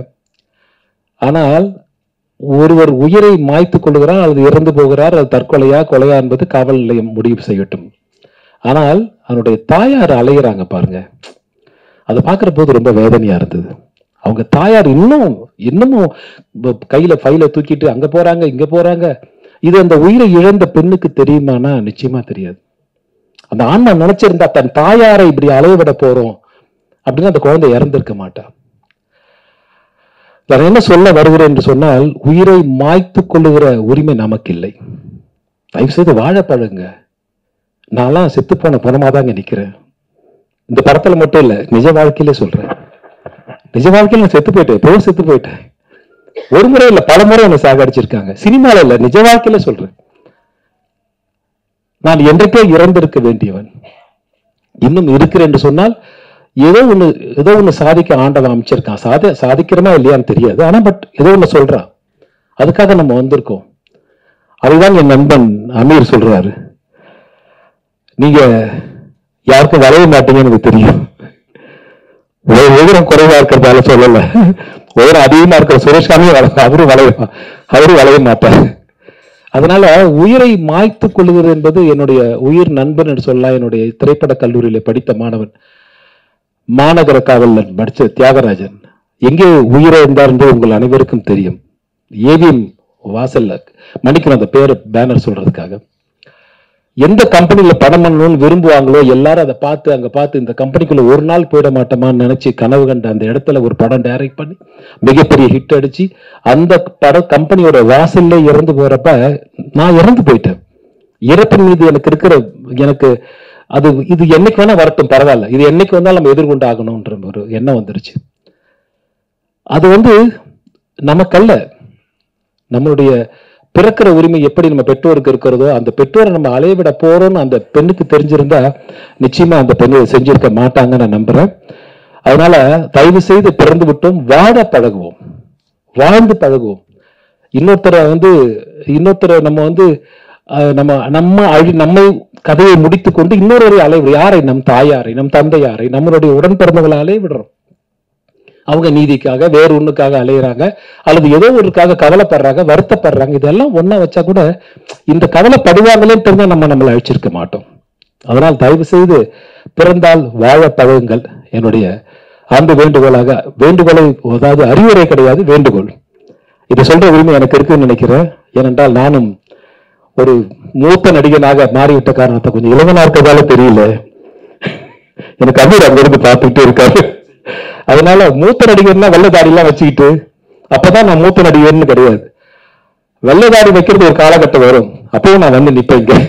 ஆனால் ஒருவர் உயிரை மாய்த்து கொள்கிறார் அல்லது இறந்து போகிறார் அது தற்கொலையா கொலையா என்பது காவல் நிலையம் முடிவு செய்யட்டும் ஆனால் அவனுடைய தாயார் அலையிறாங்க பாருங்க அதை பார்க்குற போது ரொம்ப வேதனையா இருந்தது அவங்க தாயார் இன்னும் இன்னமும் ப- கையில ஃபைல தூக்கிட்டு அங்க போறாங்க இங்க போறாங்க இது அந்த உயிரை இழந்த பெண்ணுக்கு தெரியுமானா நிச்சயமா தெரியாது அந்த ஆன்மா நினைச்சிருந்தா தன் தாயாரை இப்படி அலைய விட போறோம் அப்படின்னு அந்த குழந்தை இறந்திருக்க மாட்டா நான் என்ன சொல்ல வருகிறேன் என்று சொன்னால் உயிரை மாய்த்து கொள்ளுகிற உரிமை நமக்கு இல்லை தயவு செய்து வாழ பழகுங்க நான்லாம் செத்து போன பணமா தாங்க நிக்கிறேன் இந்த படத்துல மட்டும் இல்ல நிஜ வாழ்க்கையிலே சொல்றேன் நிஜ வாழ்க்கையில நான் செத்து போயிட்டேன் எப்போ செத்து போயிட்டேன் ஒரு முறை இல்ல பல முறை என்னை சாகடிச்சிருக்காங்க சினிமால இல்ல நிஜ வாழ்க்கையில சொல்றேன் நான் என்றைக்கே இறந்திருக்க வேண்டியவன் இன்னும் இருக்கிறேன் என்று சொன்னால் ஏதோ ஒண்ணு ஏதோ ஒண்ணு சாதிக்க ஆண்டவன் அமைச்சிருக்கான் சாதி சாதிக்கிறமா இல்லையான்னு தெரியாது ஆனா பட் ஏதோ ஒண்ணு சொல்றான் அதுக்காக நம்ம வந்திருக்கோம் அதுதான் என் நண்பன் அமீர் சொல்றாரு நீங்க யாருக்கும் வரைய மாட்டீங்கன்னு எனக்கு தெரியும் உ- உயரம் குறைவா இருக்கிறதால சொல்லல உயரம் அதிகமா இருக்கிற சுரேஷ்காமி அவரும் வளைய அவரும் வளைய மாட்டார் அதனால உயிரை மாய்த்து கொள்ளுகிறது என்பது என்னுடைய உயிர் நண்பன் என்று சொல்லலாம் என்னுடைய திரைப்பட கல்லூரியில படித்த மாணவன் மாநகர காவலன் படிச்ச தியாகராஜன் எங்கே உயிரை இருந்தார் என்று உங்கள் அனைவருக்கும் தெரியும் ஏவிஎம் வாசல்ல மணிக்கணும் அந்த பேரை பேனர் சொல்றதுக்காக எந்த கம்பெனில படம் பண்ணணும்னு விரும்புவாங்களோ எல்லாரும் அதை பார்த்து அங்க பார்த்து இந்த கம்பெனிக்குள்ள ஒரு நாள் போயிட மாட்டோமான்னு நினைச்சு கனவு கண்ட அந்த இடத்துல ஒரு படம் டைரக்ட் பண்ணி மிகப்பெரிய ஹிட் அடிச்சு அந்த பட கம்பெனியோட வாசல்ல இறந்து போறப்ப நான் இறந்து போயிட்டேன் இறப்பின் மீது எனக்கு இருக்கிற எனக்கு அது இது என்னைக்கு வேணா வரட்டும் பரவாயில்ல இது என்னைக்கு வந்தாலும் நம்ம எதிர்கொண்டு ஆகணும்ன்ற ஒரு எண்ணம் வந்துருச்சு அது வந்து நமக்கல்ல நம்மளுடைய பிறக்கிற உரிமை எப்படி நம்ம பெற்றோருக்கு இருக்கிறதோ அந்த பெற்றோரை நம்ம அலையவிட போறோம்னு அந்த பெண்ணுக்கு தெரிஞ்சிருந்தா நிச்சயமா அந்த பெண்ணு இதை செஞ்சிருக்க மாட்டாங்கன்னு நான் நம்புறேன் அதனால தயவு செய்து பிறந்து விட்டோம் வாழ பழகுவோம் வாழ்ந்து பழகுவோம் இன்னொருத்தரை வந்து இன்னொருத்தரை நம்ம வந்து அஹ், நம்ம நம்ம அழி நம்மை கதையை முடித்துக் கொண்டு இன்னொரு அலைவு யாரை நம் தாயாரை நம் தந்தையாரை நம்மளுடைய உடன் பிறந்தவர்களாலே விடுறோம் அவங்க நீதிக்காக வேற ஒண்ணுக்காக அலையிறாங்க அல்லது ஏதோ ஒருக்காக கவலைப்படுறாங்க வருத்தப்படுறாங்க இதெல்லாம் ஒண்ணா வச்சா கூட இந்த கவலைப்படுவாங்களேன்னு தெரிஞ்சா நம்ம நம்மளை அழிச்சிருக்க மாட்டோம் அதனால் தயவு செய்து பிறந்தால் வாழ பழகுங்கள் என்னுடைய அன்பு வேண்டுகோளாக வேண்டுகோளை அதாவது அறிவுரை கிடையாது வேண்டுகோள் இதை சொல்ற உரிமை எனக்கு இருக்குன்னு நினைக்கிறேன் ஏனென்றால் நானும் ஒரு மூத்த நடிகனாக மாறிவிட்ட காரணத்தை கொஞ்சம் இளவனா இருக்கிறதால தெரியல எனக்கு அமீர் அங்கிருந்து பார்த்துக்கிட்டே இருக்காரு அதனால மூத்த நடிகர்னா வெள்ளை எல்லாம் வச்சுக்கிட்டு அப்பதான் நான் மூத்த நடிகர்னு கிடையாது வெள்ளை தாடி வைக்கிறது ஒரு காலகட்டம் வரும் அப்பவும் நான் வந்து நிப்பேன் இங்க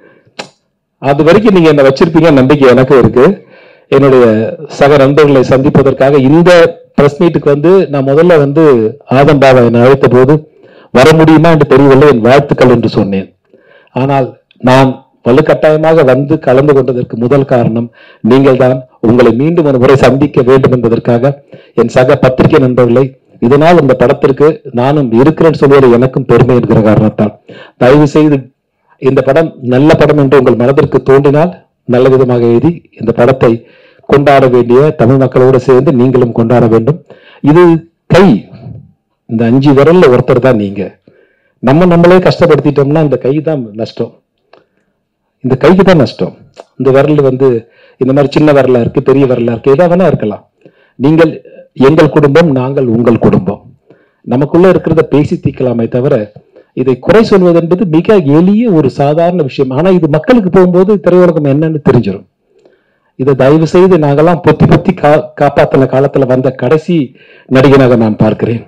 அது வரைக்கும் நீங்க என்ன வச்சிருப்பீங்க நம்பிக்கை எனக்கு இருக்கு என்னுடைய சக நண்பர்களை சந்திப்பதற்காக இந்த பிரஸ் மீட்டுக்கு வந்து நான் முதல்ல வந்து ஆதம் பாபா என்னை அழைத்த போது வர முடியுமா என்று தெரியவில்லை என் வாழ்த்துக்கள் என்று சொன்னேன் ஆனால் நான் வலுக்கட்டாயமாக வந்து கலந்து கொண்டதற்கு முதல் காரணம் நீங்கள் தான் உங்களை மீண்டும் ஒரு முறை சந்திக்க வேண்டும் என்பதற்காக என் சக பத்திரிகை நண்பர்களை இதனால் இந்த படத்திற்கு நானும் இருக்கிறேன்னு சொல்வது எனக்கும் பெருமை என்கிற காரணத்தால் தயவு செய்து இந்த படம் நல்ல படம் என்று உங்கள் மனதிற்கு தோன்றினால் நல்ல விதமாக எழுதி இந்த படத்தை கொண்டாட வேண்டிய தமிழ் மக்களோடு சேர்ந்து நீங்களும் கொண்டாட வேண்டும் இது கை இந்த அஞ்சு விரல்ல ஒருத்தர் தான் நீங்க நம்ம நம்மளே கஷ்டப்படுத்திட்டோம்னா இந்த கை தான் நஷ்டம் இந்த கைக்கு தான் நஷ்டம் இந்த விரல் வந்து இந்த மாதிரி சின்ன விரலா இருக்கு பெரிய விரலா இருக்கு எதா வேணா இருக்கலாம் நீங்கள் எங்கள் குடும்பம் நாங்கள் உங்கள் குடும்பம் நமக்குள்ள இருக்கிறத பேசி தீர்க்கலாமே தவிர இதை குறை சொல்வது என்பது மிக எளிய ஒரு சாதாரண விஷயம் ஆனா இது மக்களுக்கு போகும்போது திரையுலகம் என்னன்னு தெரிஞ்சிடும் இதை தயவு செய்து நாங்கெல்லாம் பொத்தி பொத்தி கா காப்பாத்தின காலத்துல வந்த கடைசி நடிகனாக நான் பார்க்கிறேன்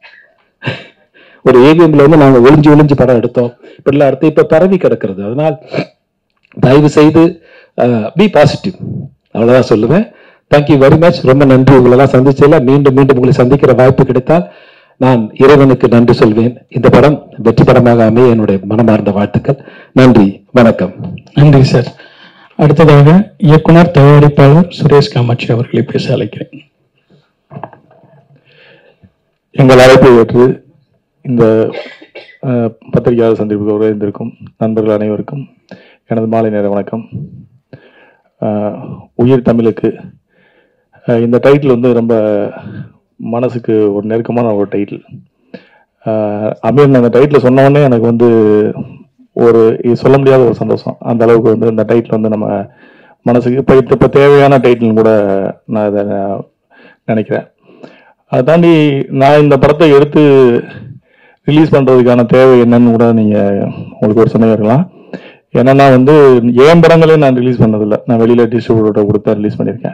ஒரு ஏவிஎம்ல வந்து நாங்க ஒளிஞ்சு ஒளிஞ்சு படம் எடுத்தோம் இப்படிலாம் எடுத்து இப்ப பரவி கிடக்கிறது அதனால் தயவு செய்து பி பாசிட்டிவ் அவ்வளவுதான் சொல்லுவேன் தேங்க்யூ வெரி மச் ரொம்ப நன்றி உங்களெல்லாம் சந்திச்சதில்ல மீண்டும் மீண்டும் உங்களை சந்திக்கிற வாய்ப்பு கிடைத்தால் நான் இறைவனுக்கு நன்றி சொல்வேன் இந்த படம் வெற்றி படமாக அமைய என்னுடைய மனமார்ந்த வாழ்த்துக்கள் நன்றி வணக்கம்
நன்றி சார் அடுத்ததாக இயக்குனர் தயாரிப்பாளர் சுரேஷ் காமாட்சி அவர்களை பேச அழைக்கிறேன்
எங்கள் அழைப்பை ஏற்று இந்த அஹ், பத்திரிகையாளர் சந்திப்புக்கு உரைந்திருக்கும் நண்பர்கள் அனைவருக்கும் எனது மாலை நேர வணக்கம் அஹ், உயிர் தமிழுக்கு அஹ், இந்த டைட்டில் வந்து ரொம்ப மனசுக்கு ஒரு நெருக்கமான ஒரு டைட்டில் அமீர் அந்த டைட்டில் சொன்ன உடனே எனக்கு வந்து ஒரு இது சொல்ல முடியாத ஒரு சந்தோஷம் அந்த அளவுக்கு வந்து இந்த டைட்டில் வந்து நம்ம மனசுக்கு இப்போ இப்போ தேவையான டைட்டில்னு கூட நான் இதை நான் நினைக்கிறேன் அதை தாண்டி நான் இந்த படத்தை எடுத்து ரிலீஸ் பண்ணுறதுக்கான தேவை என்னன்னு கூட நீங்கள் உங்களுக்கு ஒரு சந்தேகம் இருக்கலாம் என்னன்னா வந்து என் படங்களே நான் ரிலீஸ் பண்ணதில்லை நான் வெளியில் டிஸ்ட்ரிபியூட்டர் கொடுத்தா ரிலீஸ் பண்ணியிருக்கேன்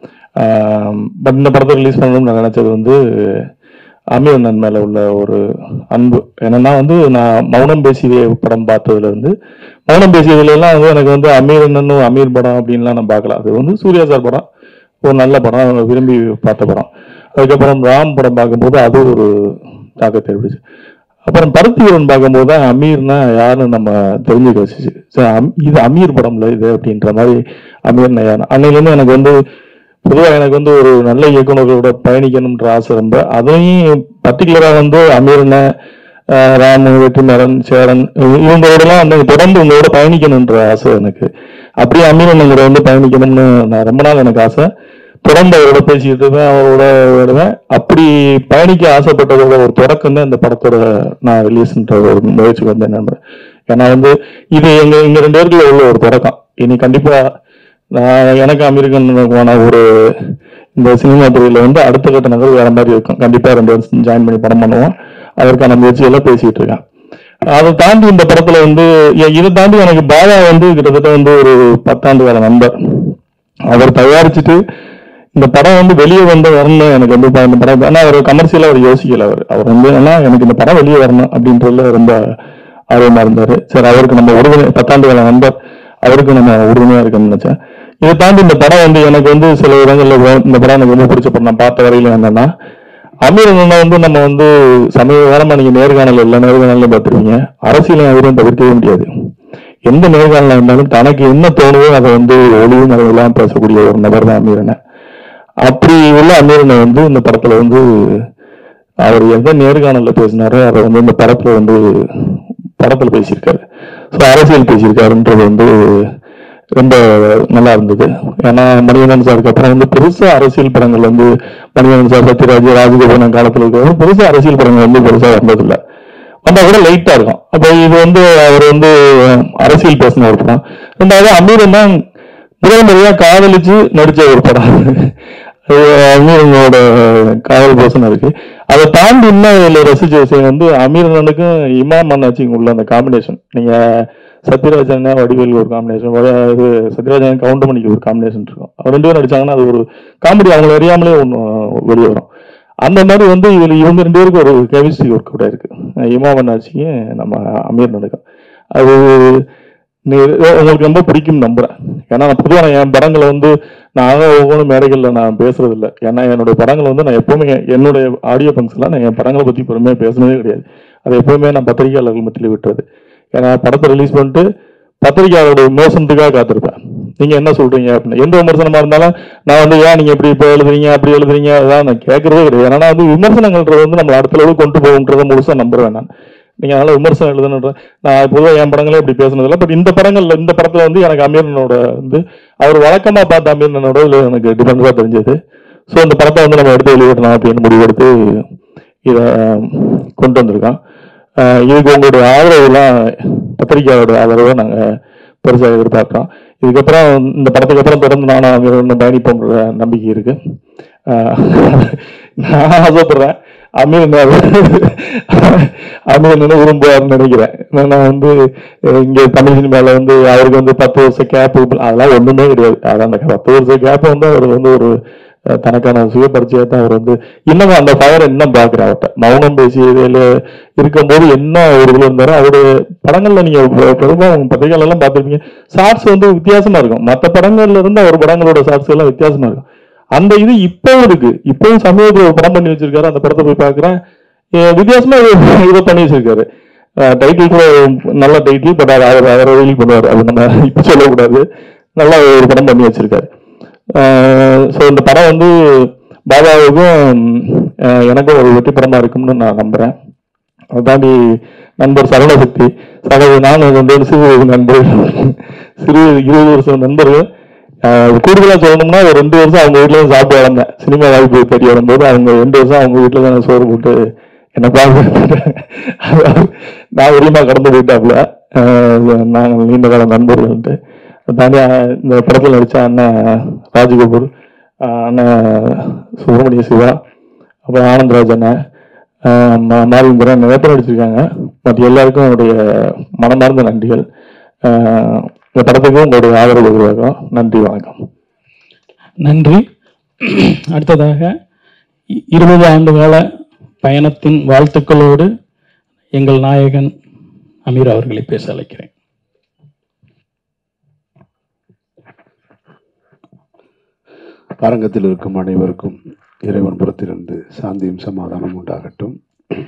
பட் இந்த படத்தை ரிலீஸ் பண்ணணும்னு நான் நினச்சது வந்து அமீர் அண்ணன் மேலே உள்ள ஒரு அன்பு என்னன்னா வந்து நான் மௌனம் பேசியதே படம் பார்த்ததுல இருந்து மௌனம் பேசியதுல எல்லாம் வந்து எனக்கு வந்து அமீர் அண்ணனும் அமீர் படம் அப்படின்லாம் நான் பார்க்கல அது வந்து சூர்யா சார் படம் ஒரு நல்ல படம் விரும்பி பார்த்த படம் அதுக்கப்புறம் ராம் படம் பார்க்கும்போது அது ஒரு தாக்கத்தை ஏற்படுச்சு அப்புறம் பருத்தி வீரன் பார்க்கும்போது தான் அமீர்னா யாருன்னு நம்ம தெரிஞ்சுக்க வச்சுச்சு சரி, அம்- இது அமீர் படம்ல இது அப்படின்ற மாதிரி அமீர்னா யார் அன்னையிலேருந்து எனக்கு வந்து பொதுவாக எனக்கு வந்து ஒரு நல்ல இயக்குனர்களோட பயணிக்கணும்ன்ற ஆசை ரொம்ப அதையும் பர்டிகுலராக வந்து அமீர்ன ராமு வெற்றிமாறன் சேரன் இவ- இவங்களோடலாம் வந்து தொடர்ந்து உங்களோட பயணிக்கணுன்ற ஆசை எனக்கு அப்படியே அமீரன் கூட வந்து பயணிக்கணும்னு நான் ரொம்ப நாள் எனக்கு ஆசை தொடர்ந்து அவரோட பேசிக்கிட்டு இருப்பேன் அவரோட வருவேன் அப்படி பயணிக்க ஆசைப்பட்டதோட ஒரு தொடக்கம் தான் இந்த படத்தோட நான் ரிலீஸ்ன்ற ஒரு முயற்சிக்கு வந்தேன் நண்பர் ஏன்னா வந்து இது எங்க எங்க ரெண்டு பேருக்குள்ள உள்ள ஒரு தொடக்கம் இனி கண்டிப்பா நான் எனக்கு அமெரிக்கன் ஒரு இந்த சினிமா துறையில வந்து அடுத்த கட்ட நகர் வேற மாதிரி இருக்கும் கண்டிப்பா ரெண்டு வருஷம் ஜாயின் பண்ணி படம் பண்ணுவோம் அதற்கான முயற்சியெல்லாம் பேசிட்டு இருக்கேன் அதை தாண்டி இந்த படத்துல வந்து இ- இதை தாண்டி எனக்கு பாலா வந்து கிட்டத்தட்ட வந்து ஒரு பத்தாண்டு கால நண்பர் அவர் தயாரிச்சுட்டு இந்த படம் வந்து வெளியே வந்து வரணும் எனக்கு வந்து இப்ப இந்த படம் ஆனா அவர் கமர்ஷியலா அவர் யோசிக்கல அவர் அவர் வந்து ஏன்னா எனக்கு இந்த படம் வெளியே வரணும் அப்படின்றதுல ரொம்ப ஆர்வமா இருந்தாரு சரி அவருக்கு நம்ம உறுதுணை பத்தாண்டு கால நண்பர் அவருக்கு நம்ம உறுதுணையா இருக்கணும்னு நினைச்சேன் இதை தாண்டி இந்த படம் வந்து எனக்கு வந்து சில இடங்கள்ல வ- இந்த படம் எனக்கு ரொம்ப பிடிச்ச படம் நான் பார்த்த வரையில என்னன்னா அமீர் அண்ணனை வந்து நம்ம வந்து சமீப காலமா நீங்க நேர்காணல் எல்லா நேர்காணலையும் பார்த்துருவீங்க அரசியலை அவரும் தவிர்க்கவே முடியாது எந்த நேர்காணல இருந்தாலும் தனக்கு என்ன தோணுதோ அதை வந்து ஒளிவு மறைவெல்லாம் பேசக்கூடிய ஒரு நபர் தான் அமீரனை அப்படி உள்ள அமீரனை வந்து இந்த படத்துல வந்து அவர் எந்த நேர்காணல்ல பேசினாரோ அதை வந்து இந்த படத்துல வந்து படத்துல பேசியிருக்காரு ஸோ அரசியல் பேசியிருக்காருன்றது வந்து ரொம்ப நல்லா இருந்தது ஏன்னா மணிகண்டன் சாருக்கு அப்புறம் வந்து பெருசா அரசியல் படங்கள் வந்து மணிகண்டன் சார் சத்யராஜ் ராஜகோபாலன் காலத்துல இருக்கிற பெருசா அரசியல் படங்கள் வந்து பெருசா வந்ததில்லை வந்தா கூட லைட்டா இருக்கும் அப்போ இது வந்து அவர் வந்து அரசியல் பேசின ஒரு படம் ரெண்டாவது அமீரன் தான் முதல் முறையா காதலிச்சு நடிச்ச ஒரு படம் அது அமீரனோட காதல் பேசணும் இருக்கு அதை தாண்டி இன்னும் இதுல ரசிச்ச விஷயம் வந்து அமீரனுக்கும் இமாம் அண்ணாச்சிங்க உள்ள அந்த காம்பினேஷன் நீங்க சத்யராஜன் வடிவேல் ஒரு காம்பினேஷன் இது சத்யராஜன் கவுண்டமணிக்கு ஒரு காம்பினேஷன் இருக்கும் அவங்க ரெண்டு பேரும் நடிச்சாங்கன்னா அது ஒரு காமெடி அவங்களை அறியாமலே ஒன்று வெளியே வரும் அந்த மாதிரி வந்து இதுல இவங்க ரெண்டு பேருக்கு ஒரு கெமிஸ்ட்ரி ஒர்க் கூட இருக்கு இமாம் அண்ணாச்சிக்கு நம்ம அமீர் நடக்கும் அது நீ உங்களுக்கு ரொம்ப பிடிக்கும் நம்புறேன் ஏன்னா நான் பொதுவாக என் படங்களை வந்து நான் ஒவ்வொரு மேடைகளில் நான் பேசுறது இல்லை ஏன்னா என்னுடைய படங்கள் வந்து நான் எப்பவுமே என்னுடைய ஆடியோ ஃபங்க்ஷன்லாம் நான் என் படங்களை பற்றி பெருமையாக பேசுனதே கிடையாது அதை எப்பவுமே நான் பத்திரிகையாளர்கள் மத்தியில் விட்டுறது ஏன்னா படத்தை ரிலீஸ் பண்ணிட்டு பத்திரிகையாளருடைய விமர்சனத்துக்காக காத்திருப்பேன் நீங்க என்ன சொல்றீங்க அப்படின்னு எந்த விமர்சனமா இருந்தாலும் நான் வந்து ஏன் நீங்க இப்படி இப்போ எழுதுறீங்க அப்படி எழுதுறீங்க அதான் நான் கேட்கறதே கிடையாது ஏன்னா வந்து விமர்சனங்கள்ன்றது வந்து நம்ம அடுத்த அளவுக்கு கொண்டு போகுன்றதை முழுசா நம்புறேன் நான் நீங்க அதனால விமர்சனம் எழுதணுன்ற நான் பொதுவாக என் படங்களே இப்படி பேசுனதில்ல பட் இந்த படங்கள்ல இந்த படத்துல வந்து எனக்கு அமீரனோட வந்து அவர் வழக்கமா பார்த்த அமீரனோட இதுல எனக்கு டிஃபரன்ஸா தெரிஞ்சது ஸோ இந்த படத்தை வந்து நம்ம எடுத்து வெளியிடலாம் அப்படின்னு முடிவெடுத்து இதை கொண்டு வந்திருக்கோம் ஆஹ் இதுக்கு உங்களுடைய ஆதரவுலாம் பத்திரிகையோட ஆதரவை நாங்கள் பெருசாக எதிர்பார்க்குறோம் இதுக்கப்புறம் இந்த படத்துக்கு அப்புறம் தொடர்ந்து நானும் அங்கே ஒன்று பயணிப்போங்கிற நம்பிக்கை இருக்கு ஆஹ் நான் ஆசைப்படுறேன் அமீர் அமீர் என்ன விரும்புவார்னு நினைக்கிறேன் ஏன்னா நான் வந்து அஹ் இங்க தமிழ் சினிமாவில் வந்து அவருக்கு வந்து பத்து வருஷம் கேப் அதெல்லாம் ஒண்ணுமே கிடையாது அதான் அந்த பத்து வருஷம் கேப் வந்து அவர் வந்து ஒரு அஹ், தனக்கான சுய பரிச்சயத்தை அவர் வந்து இன்னமும் அந்த ஃபயர் இன்னும் பார்க்குறேன் அவர்கிட்ட மௌனம் பேசியதில் இருக்கும்போது என்ன ஒரு இதில் இருந்தாரோ அவருடைய படங்கள்ல நீங்க பெ- பெரும்பாலும் உங்க பத்திரிகைகள் எல்லாம் பார்த்துருப்பீங்க ஷார்ட்ஸ் வந்து வித்தியாசமா இருக்கும் மற்ற படங்கள்ல இருந்து அவர் படங்களோட ஷார்ட்ஸ் எல்லாம் வித்தியாசமா இருக்கும் அந்த இது இப்பவும் இருக்கு இப்பவும் சமீபத்தில் ஒரு படம் பண்ணி வச்சிருக்காரு அந்த படத்தை போய் பார்க்குறேன் வித்தியாசமா இதை- இதை பண்ணி வச்சிருக்காரு டைட்டில் கூட நல்ல டைட்டில் பட் அது அவர் அவரை ரிலீல் பண்ணுவார் அது நம்ம இப்போ சொல்லக்கூடாது நல்லா ஒரு படம் பண்ணி வச்சிருக்காரு ஸோ இந்த படம் வந்து பாபாவுக்கும் அஹ், எனக்கும் ஒரு வெற்றி படமா இருக்கும்னு நான் நம்புறேன் அதை தாண்டி நண்பர் சரவணசக்தி சகோ நானும் வந்து சிறு நண்பர் சிறு இருபது வருஷம் நண்பர்கள் ஆஹ் கூடுதலா சொல்லணும்னா ஒரு ரெண்டு வருஷம் அவங்க வீட்டுல தான் சாப்பிட்டு வளர்ந்தேன் சினிமா வாய்ப்பு தெரிய வரும்போது அவங்க ரெண்டு வருஷம் அவங்க வீட்டுல தான் சோறு போட்டு என்ன பார்க்க நான் வெளியமா கடந்து போயிட்டாப்புல ஆஹ் நாங்கள் நீண்ட கால நண்பர்கள்ட்டு தாண்டி ஆஹ் இந்த படத்தில் நடிச்ச அண்ணன் ராஜகோபுர் ஆஹ் அண்ணன் சுப்பிரமணிய சிவா அப்புறம் ஆனந்தராஜ் அண்ணன் ஆஹ் மா- மாவிந்திரன் நிறைய பேர் நடிச்சிருக்காங்க மற்ற எல்லாருக்கும் என்னுடைய மனமார்ந்த நன்றிகள் ஆஹ் இந்த படத்துக்கு உங்களுடைய ஆதரவு எதிர்பார்க்கிறோம் நன்றி வணக்கம்
நன்றி அடுத்ததாக இ- இருபது ஆண்டு கால பயணத்தின் வாழ்த்துக்களோடு எங்கள் நாயகன் அமீர் அவர்களை பேச அழைக்கிறேன்
அரங்கத்தில் இருக்கும் அனைவருக்கும் இறைவன் புறத்திலிருந்து சாந்தியும் சமாதானம் உண்டாகட்டும்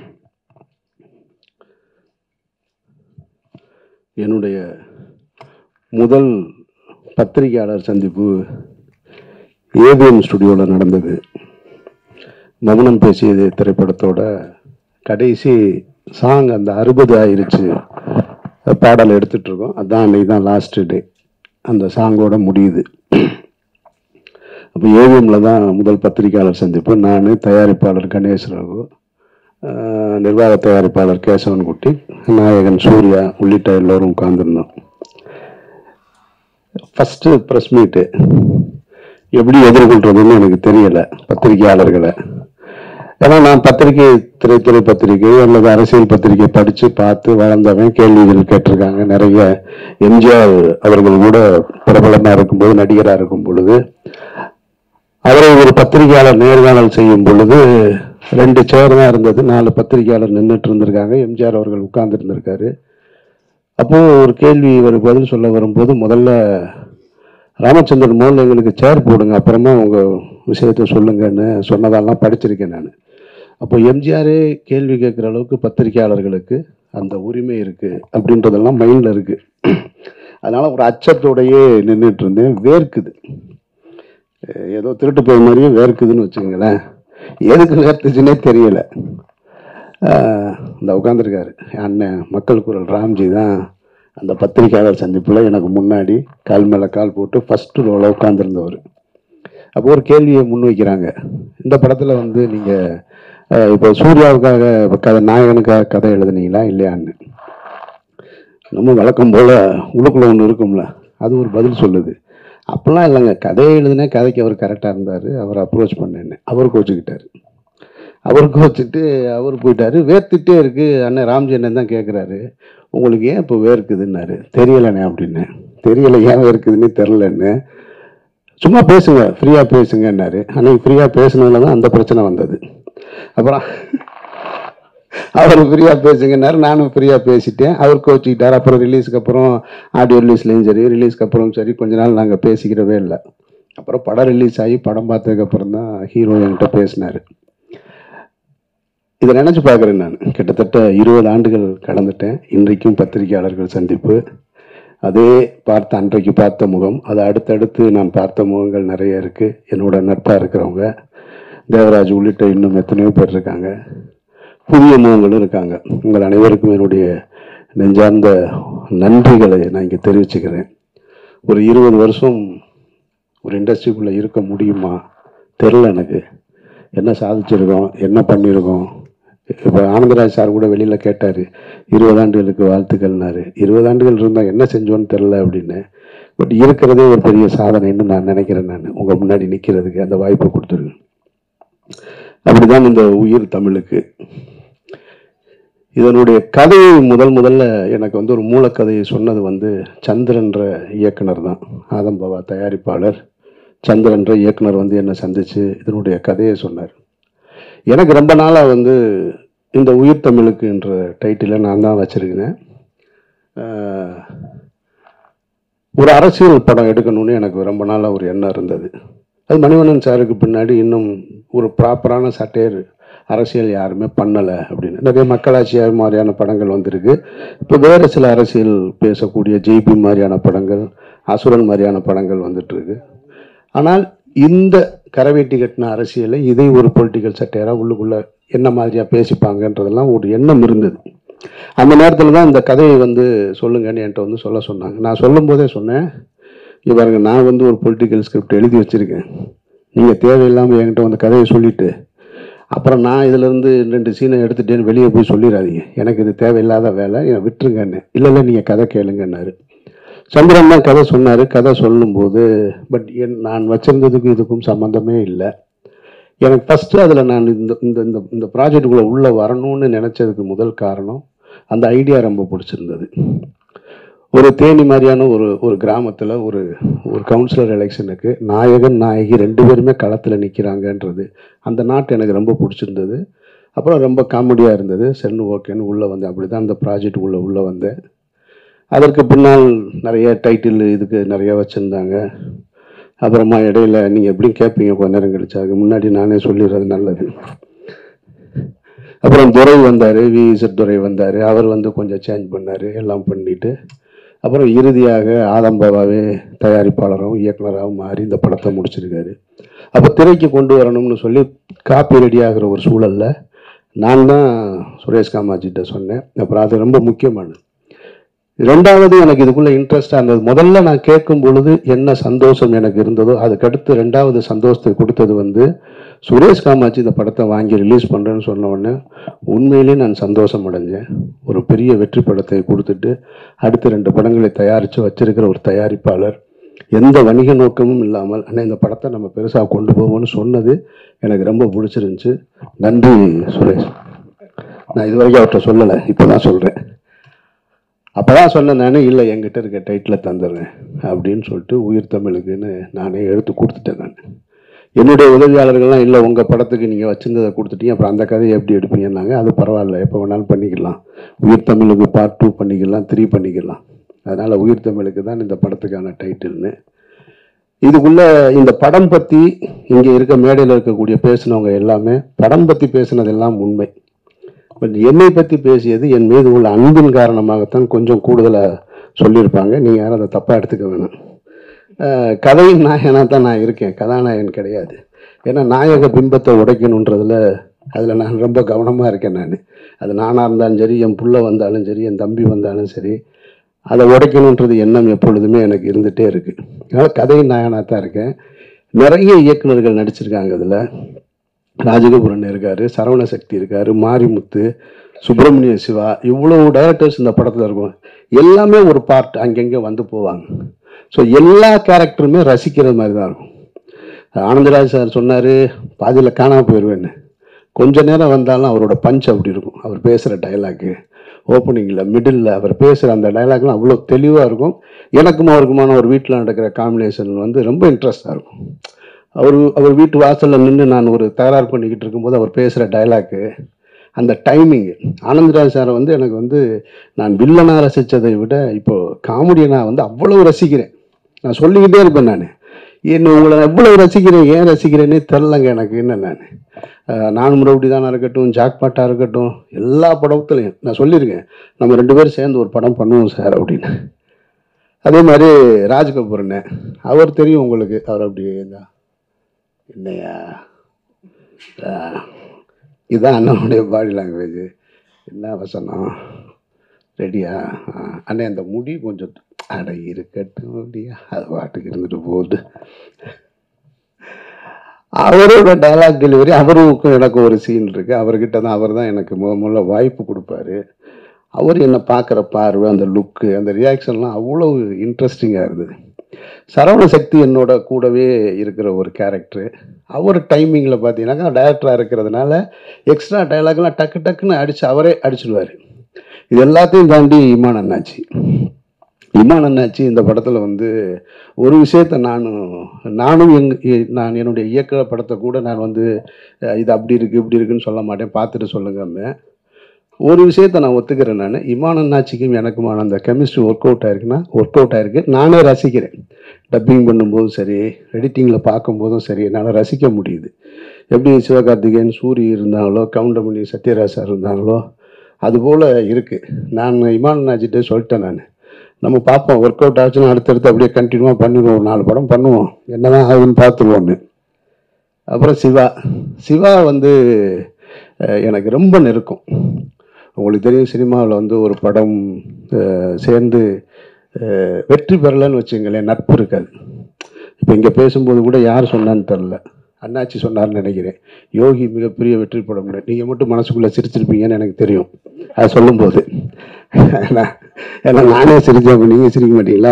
என்னுடைய முதல் பத்திரிகையாளர் சந்திப்பு ஏவிஎம் ஸ்டுடியோவில் நடந்தது மௌனம் பேசியது திரைப்படத்தோட கடைசி சாங் அந்த அறுபது ஆயிருச்சு பாடல் எடுத்துட்டு இருக்கோம் அதான் அன்னைக்கு தான் லாஸ்ட் டே அந்த சாங்கோட முடியுது அப்போ ஏவிஎம்ல தான் முதல் பத்திரிகையாளர் சந்திப்பு நான் தயாரிப்பாளர் கணேஷ் ரகு ஆஹ் நிர்வாக தயாரிப்பாளர் கேசவன் குட்டி நாயகன் சூர்யா உள்ளிட்ட எல்லோரும் உட்கார்ந்துருந்தோம் ஃபஸ்ட்டு ப்ரெஸ் மீட்டு எப்படி எதிர்கொள்றதுன்னு எனக்கு தெரியல பத்திரிகையாளர்களை ஏன்னா நான் பத்திரிகை திரைத்துறை பத்திரிகை அல்லது அரசியல் பத்திரிகை படித்து பார்த்து வளர்ந்தவன் கேள்விகள் கேட்டிருக்காங்க நிறைய எம்ஜிஆர் அவர்கள் கூட பிரபலமாக இருக்கும்போது நடிகராக இருக்கும் பொழுது அவரை ஒரு பத்திரிகையாளர் நேர்காணல் செய்யும் பொழுது ரெண்டு சேர் தான் இருந்தது நாலு பத்திரிகையாளர் நின்றுட்டு இருந்திருக்காங்க எம்ஜிஆர் அவர்கள் உட்கார்ந்து இருந்திருக்காரு அப்போ ஒரு கேள்வி இவர் பதில் சொல்ல வரும்போது முதல்ல ராமச்சந்திரன் மோகன் எங்களுக்கு சேர் போடுங்க அப்புறமா உங்க விஷயத்த சொல்லுங்கன்னு சொன்னதெல்லாம் படிச்சிருக்கேன் நான் அப்போ எம்ஜிஆரே கேள்வி கேட்குற அளவுக்கு பத்திரிகையாளர்களுக்கு அந்த உரிமை இருக்கு அப்படின்றதெல்லாம் மைண்டில் இருக்கு அதனால ஒரு அச்சத்தோடையே நின்றுட்டு இருந்தேன் வேர்க்குது அஹ் ஏதோ திருட்டு போய் மாதிரியும் வேர்க்குதுன்னு வச்சுக்கோங்களேன் எதுக்கு வேர்த்துச்சுன்னே தெரியல ஆஹ் இந்த உட்காந்துருக்காரு அண்ணன் மக்கள் குரல் ராம்ஜி தான் அந்த பத்திரிக்கையாளர் சந்திப்பில் எனக்கு முன்னாடி கால் மேலே கால் போட்டு ஃபஸ்ட்டு ரோவில் உட்காந்துருந்தவர் அப்போ ஒரு கேள்வியை முன்வைக்கிறாங்க இந்த படத்தில் வந்து நீங்கள் இப்போ சூர்யாவுக்காக இப்ப கதை நாயகனுக்காக கதை எழுதுனீங்களா இல்லையான்னு நம்ம வழக்கம் போல் உள்ளுக்குள்ள ஒன்று இருக்கும்ல அது ஒரு பதில் சொல்லுது அப்போல்லாம் இல்லைங்க கதையை எழுதுனேன் கதைக்கு அவர் கரெக்டாக இருந்தார் அவர் அப்ரோச் பண்ணேன்னு அவர் கோச்சுக்கிட்டார் அவர் கோச்சிட்டு அவர் போயிட்டாரு வேர்த்துட்டே இருக்கு அண்ணன் ராம்ஜி அண்ணன் தான் கேட்குறாரு உங்களுக்கு ஏன் இப்போ வேர்க்குதுன்னாரு தெரியலண்ணே அப்படின்னு தெரியல ஏன் வேர்க்குதுன்னு தெரிலன்னு சும்மா பேசுங்க ஃப்ரீயாக பேசுங்கன்னாரு அன்னைக்கு ஃப்ரீயாக பேசுனதுல தான் அந்த பிரச்சனை வந்தது அப்புறம் அவர் ஃப்ரீயாக பேசுங்கன்னாரு நானும் ஃப்ரீயாக பேசிட்டேன் அவர் கோச்சிக்கிட்டார் அப்புறம் ரிலீஸ்க்கு அப்புறம் ஆடியோ ரிலீஸ்லேயும் சரி ரிலீஸ்க்கு அப்புறம் சரி கொஞ்ச நாள் நாங்கள் பேசிக்கிறவே இல்லை அப்புறம் படம் ரிலீஸ் ஆகி படம் பார்த்ததுக்கு அப்புறம் தான் ஹீரோ என்கிட்ட பேசினார் இதை நினச்சி பார்க்குறேன் நான் கிட்டத்தட்ட இருபது ஆண்டுகள் கடந்துட்டேன் இன்றைக்கும் பத்திரிகையாளர்கள் சந்திப்பு அதே பார்த்த அன்றைக்கு பார்த்த முகம் அது அடுத்தடுத்து நான் பார்த்த முகங்கள் நிறைய இருக்குது என்னோட நட்பாக இருக்கிறவங்க தேவராஜ் உள்ளிட்ட இன்னும் எத்தனையோ பேர் இருக்காங்க புதிய முகங்களும் இருக்காங்க உங்கள் அனைவருக்கும் என்னுடைய நெஞ்சார்ந்த நன்றிகளை நான் இங்கே தெரிவிச்சுக்கிறேன் ஒரு இருபது வருஷம் ஒரு இண்டஸ்ட்ரிக்குள்ளே இருக்க முடியுமா தெரில எனக்கு என்ன சாதிச்சிருக்கோம் என்ன பண்ணியிருக்கோம் இப்போ ஆனந்தராஜ் சார் கூட வெளியில் கேட்டார் இருபது ஆண்டுகளுக்கு வாழ்த்துக்கள்னாரு இருபது ஆண்டுகள் இருந்தால் என்ன செஞ்சோன்னு தெரில அப்படின்னு பட் இருக்கிறதே ஒரு பெரிய சாதனைன்னு நான் நினைக்கிறேன் நான் உங்கள் முன்னாடி நிற்கிறதுக்கு அந்த வாய்ப்பை கொடுத்துருங்க அப்படிதான் இந்த உயிர் தமிழுக்கு இதனுடைய கதையை முதல் முதல்ல எனக்கு வந்து ஒரு மூலக்கதையை சொன்னது வந்து சந்திரன்ற இயக்குனர் தான் ஆதம்பவா தயாரிப்பாளர் சந்திரன்ற இயக்குனர் வந்து என்னை சந்திச்சு இதனுடைய கதையை சொன்னார் எனக்கு ரொம்ப நாளாக வந்து இந்த உயிர் தமிழுக்குன்ற டைட்டிலை நான் தான் வச்சிருக்கிறேன் ஆஹ், ஒரு அரசியல் படம் எடுக்கணும்னு எனக்கு ரொம்ப நாளாக ஒரு எண்ணம் இருந்தது அது மணிவண்ணன் சாருக்கு பின்னாடி இன்னும் ஒரு ப்ராப்பரான சட்டையர் அரசியல் யாருமே பண்ணலை அப்படின்னு நிறைய மக்களாட்சியாக மாதிரியான படங்கள் வந்திருக்கு இப்போ வேறு சில அரசியல் பேசக்கூடிய ஜெய்பி மாதிரியான படங்கள் அசுரன் மாதிரியான படங்கள் வந்துட்டு இருக்கு ஆனால் இந்த கரவேட்டி கட்டின அரசியலை இதை ஒரு பொலிட்டிக்கல் சட்டையராக உள்ளுக்குள்ள என்ன மாதிரியா பேசிப்பாங்கன்றதெல்லாம் ஒரு எண்ணம் இருந்தது அந்த நேரத்தில் தான் இந்த கதையை வந்து சொல்லுங்கன்னு என்கிட்ட வந்து சொல்ல சொன்னாங்க நான் சொல்லும்போதே சொன்னேன் இங்க பாருங்க நான் வந்து ஒரு பொலிட்டிக்கல் ஸ்கிரிப்ட் எழுதி வச்சிருக்கேன் நீங்கள் தேவையில்லாமல் என்கிட்ட வந்து கதையை சொல்லிட்டு அப்புறம் நான் இதிலேருந்து ரெண்டு சீனை எடுத்துட்டேன்னு வெளியே போய் சொல்லிடாதீங்க எனக்கு இது தேவையில்லாத வேலை என்னை விட்டுருங்கன்னு இல்லை இல்லை நீங்கள் கதை கேளுங்கன்னாரு சந்திரன் தான் கதை சொன்னார் கதை சொல்லும்போது பட் என் நான் வச்சிருந்ததுக்கும் இதுக்கும் சம்மந்தமே இல்லை எனக்கு ஃபஸ்ட்டு அதில் நான் இந்த இந்த இந்த இந்த ப்ராஜெக்டுக்குள்ளே உள்ளே வரணும்னு நினச்சதுக்கு முதல் காரணம் அந்த ஐடியா ரொம்ப பிடிச்சிருந்தது ஒரு தேனி மாதிரியான ஒரு ஒரு கிராமத்தில் ஒரு ஒரு கவுன்சிலர் எலெக்ஷனுக்கு நாயகன் நாயகி ரெண்டு பேருமே களத்தில் நிற்கிறாங்கன்றது அந்த நாட்டு எனக்கு ரொம்ப பிடிச்சிருந்தது அப்புறம் ரொம்ப காமெடியாக இருந்தது சென்னு ஓகேன்னு உள்ளே வந்தேன் அப்படி தான் அந்த ப்ராஜெக்ட் உள்ளே உள்ளே வந்தேன் அதற்கு பின்னால் நிறைய டைட்டில் இதுக்கு நிறைய வச்சுருந்தாங்க அப்புறமா இடையில நீங்கள் எப்படியும் கேட்பீங்க கொஞ்ச நேரம் கழிச்சு அதுக்கு முன்னாடி நானே சொல்லிடுறது நல்லது அப்புறம் துரை வந்தார் விஇசட் துரை வந்தார் அவர் வந்து கொஞ்சம் சேஞ்ச் பண்ணார் எல்லாம் பண்ணிட்டு அப்புறம் இறுதியாக ஆதம்பாவாவே தயாரிப்பாளராகவும் இயக்குனராகவும் மாறி இந்த படத்தை முடிச்சிருக்காரு அப்போ திரைக்கு கொண்டு வரணும்னு சொல்லி காப்பி ரெடி ஆகிற ஒரு சூழலில் நான் தான் சுரேஷ் காமாஜிட்ட சொன்னேன் அப்புறம் அது ரொம்ப முக்கியமானது ரெண்டாவது எனக்கு இதுக்குள்ள இன்ட்ரெஸ்டாக இருந்தது முதல்ல நான் கேட்கும் பொழுது என்ன சந்தோஷம் எனக்கு இருந்ததோ அதுக்கடுத்து ரெண்டாவது சந்தோஷத்தை கொடுத்தது வந்து சுரேஷ் காமாட்சி இந்த படத்தை வாங்கி ரிலீஸ் பண்ணுறேன்னு சொன்ன உடனே உண்மையிலேயே நான் சந்தோஷம் அடைஞ்சேன் ஒரு பெரிய வெற்றி படத்தை கொடுத்துட்டு அடுத்த ரெண்டு படங்களை தயாரித்து வச்சிருக்கிற ஒரு தயாரிப்பாளர் எந்த வணிக நோக்கமும் இல்லாமல் ஆனால் இந்த படத்தை நம்ம பெருசாக கொண்டு போவோம்னு சொன்னது எனக்கு ரொம்ப பிடிச்சிருந்துச்சு நன்றி சுரேஷ் நான் இது வரைக்கும் அவர்கிட்ட சொல்லலை இப்போ தான் சொல்கிறேன் அப்பதான் சொன்னேன் நான் இல்லை என்கிட்ட இருக்க டைட்டில் தந்துடுறேன் அப்படின்னு சொல்லிட்டு உயிர் தமிழுக்குன்னு நானே எடுத்து கொடுத்துட்டேன் நான் என்னுடைய உதவியாளர்கள்லாம் இல்லை உங்கள் படத்துக்கு நீங்கள் வச்சிருந்ததை கொடுத்துட்டீங்க அப்புறம் அந்த கதையை எப்படி எடுப்பீங்கன்னாங்க அது பரவாயில்ல எப்போ வேணாலும் பண்ணிக்கலாம் உயிர் தமிழுக்கு பார்ட் டூ பண்ணிக்கலாம் த்ரீ பண்ணிக்கலாம் அதனால் உயிர் தமிழுக்கு தான் இந்த படத்துக்கான டைட்டில்னு இதுக்குள்ள இந்த படம் பற்றி இங்கே இருக்க மேடையில் இருக்கக்கூடிய பேசினவங்க எல்லாமே படம் பற்றி பேசினதெல்லாம் உண்மை பட் என்னை பற்றி பேசியது என் மீது உள்ள அன்பின் காரணமாகத்தான் கொஞ்சம் கூடுதலாக சொல்லியிருப்பாங்க நீங்கள் யாரும் அதை தப்பாக எடுத்துக்க வேணாம் அஹ் கதையின் நாயகனாக தான் நான் இருக்கேன் கதாநாயகன் கிடையாது ஏன்னா நாயக பிம்பத்தை உடைக்கணுன்றதுல அதில் நான் ரொம்ப கவனமாக இருக்கேன் நான் அது நானாக இருந்தாலும் சரி என் புள்ள வந்தாலும் சரி என் தம்பி வந்தாலும் சரி அதை உடைக்கணுன்றது எண்ணம் எப்பொழுதுமே எனக்கு இருந்துகிட்டே இருக்கு அதனால் கதை நாயனாக தான் இருக்கேன் நிறைய இயக்குனர்கள் நடிச்சிருக்காங்க அதில் ராஜகோபுரன் இருக்காரு சரவண சக்தி இருக்காரு மாரிமுத்து சுப்பிரமணிய சிவா இவ்வளோ டைரக்டர்ஸ் இந்த படத்தில் இருக்கும் எல்லாமே ஒரு பார்ட் அங்கங்கே வந்து போவாங்க ஸோ எல்லா கேரக்டருமே ரசிக்கிற மாதிரி தான் இருக்கும் ஆனந்தராஜ் சார் சொன்னார் பாதியில் காணாமல் போயிடுவேன்னு கொஞ்ச நேரம் வந்தாலும் அவரோட பஞ்ச் அப்படி இருக்கும் அவர் பேசுகிற டைலாக்கு ஓப்பனிங்கில் மிடில் அவர் பேசுகிற அந்த டைலாக்லாம் அவ்வளோ தெளிவாக இருக்கும் எனக்கும் அவருக்குமான ஒரு வீட்டில் நடக்கிற காம்பினேஷன் வந்து ரொம்ப இன்ட்ரெஸ்டாக இருக்கும் அவர் அவர் வீட்டு வாசலில் நின்று நான் ஒரு தகராறு பண்ணிக்கிட்டு இருக்கும்போது அவர் பேசுகிற டைலாக்கு அந்த டைமிங்கு ஆனந்தராஜ் சாரை வந்து எனக்கு வந்து நான் வில்லனாக ரசித்ததை விட இப்போ காமெடியனாக வந்து அவ்வளோ ரசிக்கிறேன் நான் சொல்லிக்கிட்டே இருப்பேன் நான் என்ன உங்களை எவ்வளவு ரசிக்கிறேன் ஏன் ரசிக்கிறேன்னே தெரிலங்க எனக்கு என்ன நான் நானும் ரவுடி தானா இருக்கட்டும் ஜாக்பாட்டா இருக்கட்டும் எல்லா படத்துலையும் நான் சொல்லியிருக்கேன் நம்ம ரெண்டு பேரும் சேர்ந்து ஒரு படம் பண்ணுவோம் சார் அப்படின்னு அதே மாதிரி ராஜ் கபூர்னு அவர் தெரியும் உங்களுக்கு அவர் அப்படி இருந்தா என்னையா ஆ, இதுதான் அண்ணனுடைய பாடி லாங்குவேஜ் என்ன வசனம் ரெடியா ஆ, அண்ணே அந்த முடி கொஞ்சம் அட இருக்கட்டும் அப்படியா அது பாட்டுக்கு இருந்துட்டு போகுது அவரோட டைலாக் டெலிவரி அவருக்கும் எனக்கு ஒரு சீன் இருக்கு அவர்கிட்ட தான் அவர் தான் எனக்கு முத முதல்ல வாய்ப்பு கொடுப்பாரு அவர் என்னை பார்க்குற பார்வை அந்த லுக்கு அந்த ரியாக்ஷன்லாம் அவ்வளோ இன்ட்ரெஸ்டிங்காக இருந்தது சரவண சக்தி என்னோட கூடவே இருக்கிற ஒரு கேரக்டரு அவர் டைமிங்கில் பார்த்தீங்கன்னாக்கா டைரக்டராக இருக்கிறதுனால எக்ஸ்ட்ரா டைலாக்லாம் டக்கு டக்குன்னு அடித்து அவரே அடிச்சிடுவார் இது எல்லாத்தையும் தாண்டி இமான் அண்ணாச்சி இமான் அண்ணாச்சி இந்த படத்தில் வந்து ஒரு விஷயத்த நானும் நானும் எங் எ- நான் என்னுடைய இயக்க படத்தை கூட நான் வந்து அஹ், இது அப்படி இருக்குது இப்படி இருக்குன்னு சொல்ல மாட்டேன் பார்த்துட்டு சொல்லுங்கன்னு ஒரு விஷயத்த நான் ஒத்துக்கிறேன் நான் இமான் அண்ணாச்சிக்கும் எனக்குமான அந்த கெமிஸ்ட்ரி ஒர்க் அவுட் ஆயிருக்குன்னா ஒர்க் அவுட் ஆயிருக்கு நானே ரசிக்கிறேன் டப்பிங் பண்ணும்போதும் சரி எடிட்டிங்கில் பார்க்கும்போதும் சரி என்னால் ரசிக்க முடியுது எப்படி சிவகார்த்திகேயன் சூரி இருந்தாங்களோ கவுண்டமணி சத்யராஜ் சார் இருந்தாங்களோ அதுபோல் இருக்குது நான் இமான் அண்ணாச்சிட்டே சொல்லிட்டேன் நான் நம்ம பார்ப்போம் ஒர்க் அவுட் ஆச்சுன்னா அடுத்தடுத்து அப்படியே கண்டினியூவாக பண்ணிடுவோம் ஒரு நாலு படம் பண்ணுவோம் என்னதான் ஆகுதுன்னு பார்த்துருவோன்னு அப்புறம் சிவா சிவா வந்து அஹ், எனக்கு ரொம்ப நெருக்கம் உங்களுக்கு தெரியும் சினிமாவில் வந்து ஒரு படம் அஹ், சேர்ந்து அஹ், வெற்றி பெறலைன்னு வச்சுங்களேன் நட்பு இருக்காது இப்போ இங்கே பேசும்போது கூட யார் சொன்னான்னு தெரில அண்ணாச்சி சொன்னார்னு நினைக்கிறேன் யோகி மிகப்பெரிய வெற்றி படம் நீங்கள் மட்டும் மனசுக்குள்ளே சிரிச்சிருப்பீங்கன்னு எனக்கு தெரியும் அது சொல்லும்போது ஏன்னா ஏன்னா நானே சிரிச்சேன் அப்போ நீங்கள் சிரிக்க மாட்டீங்களா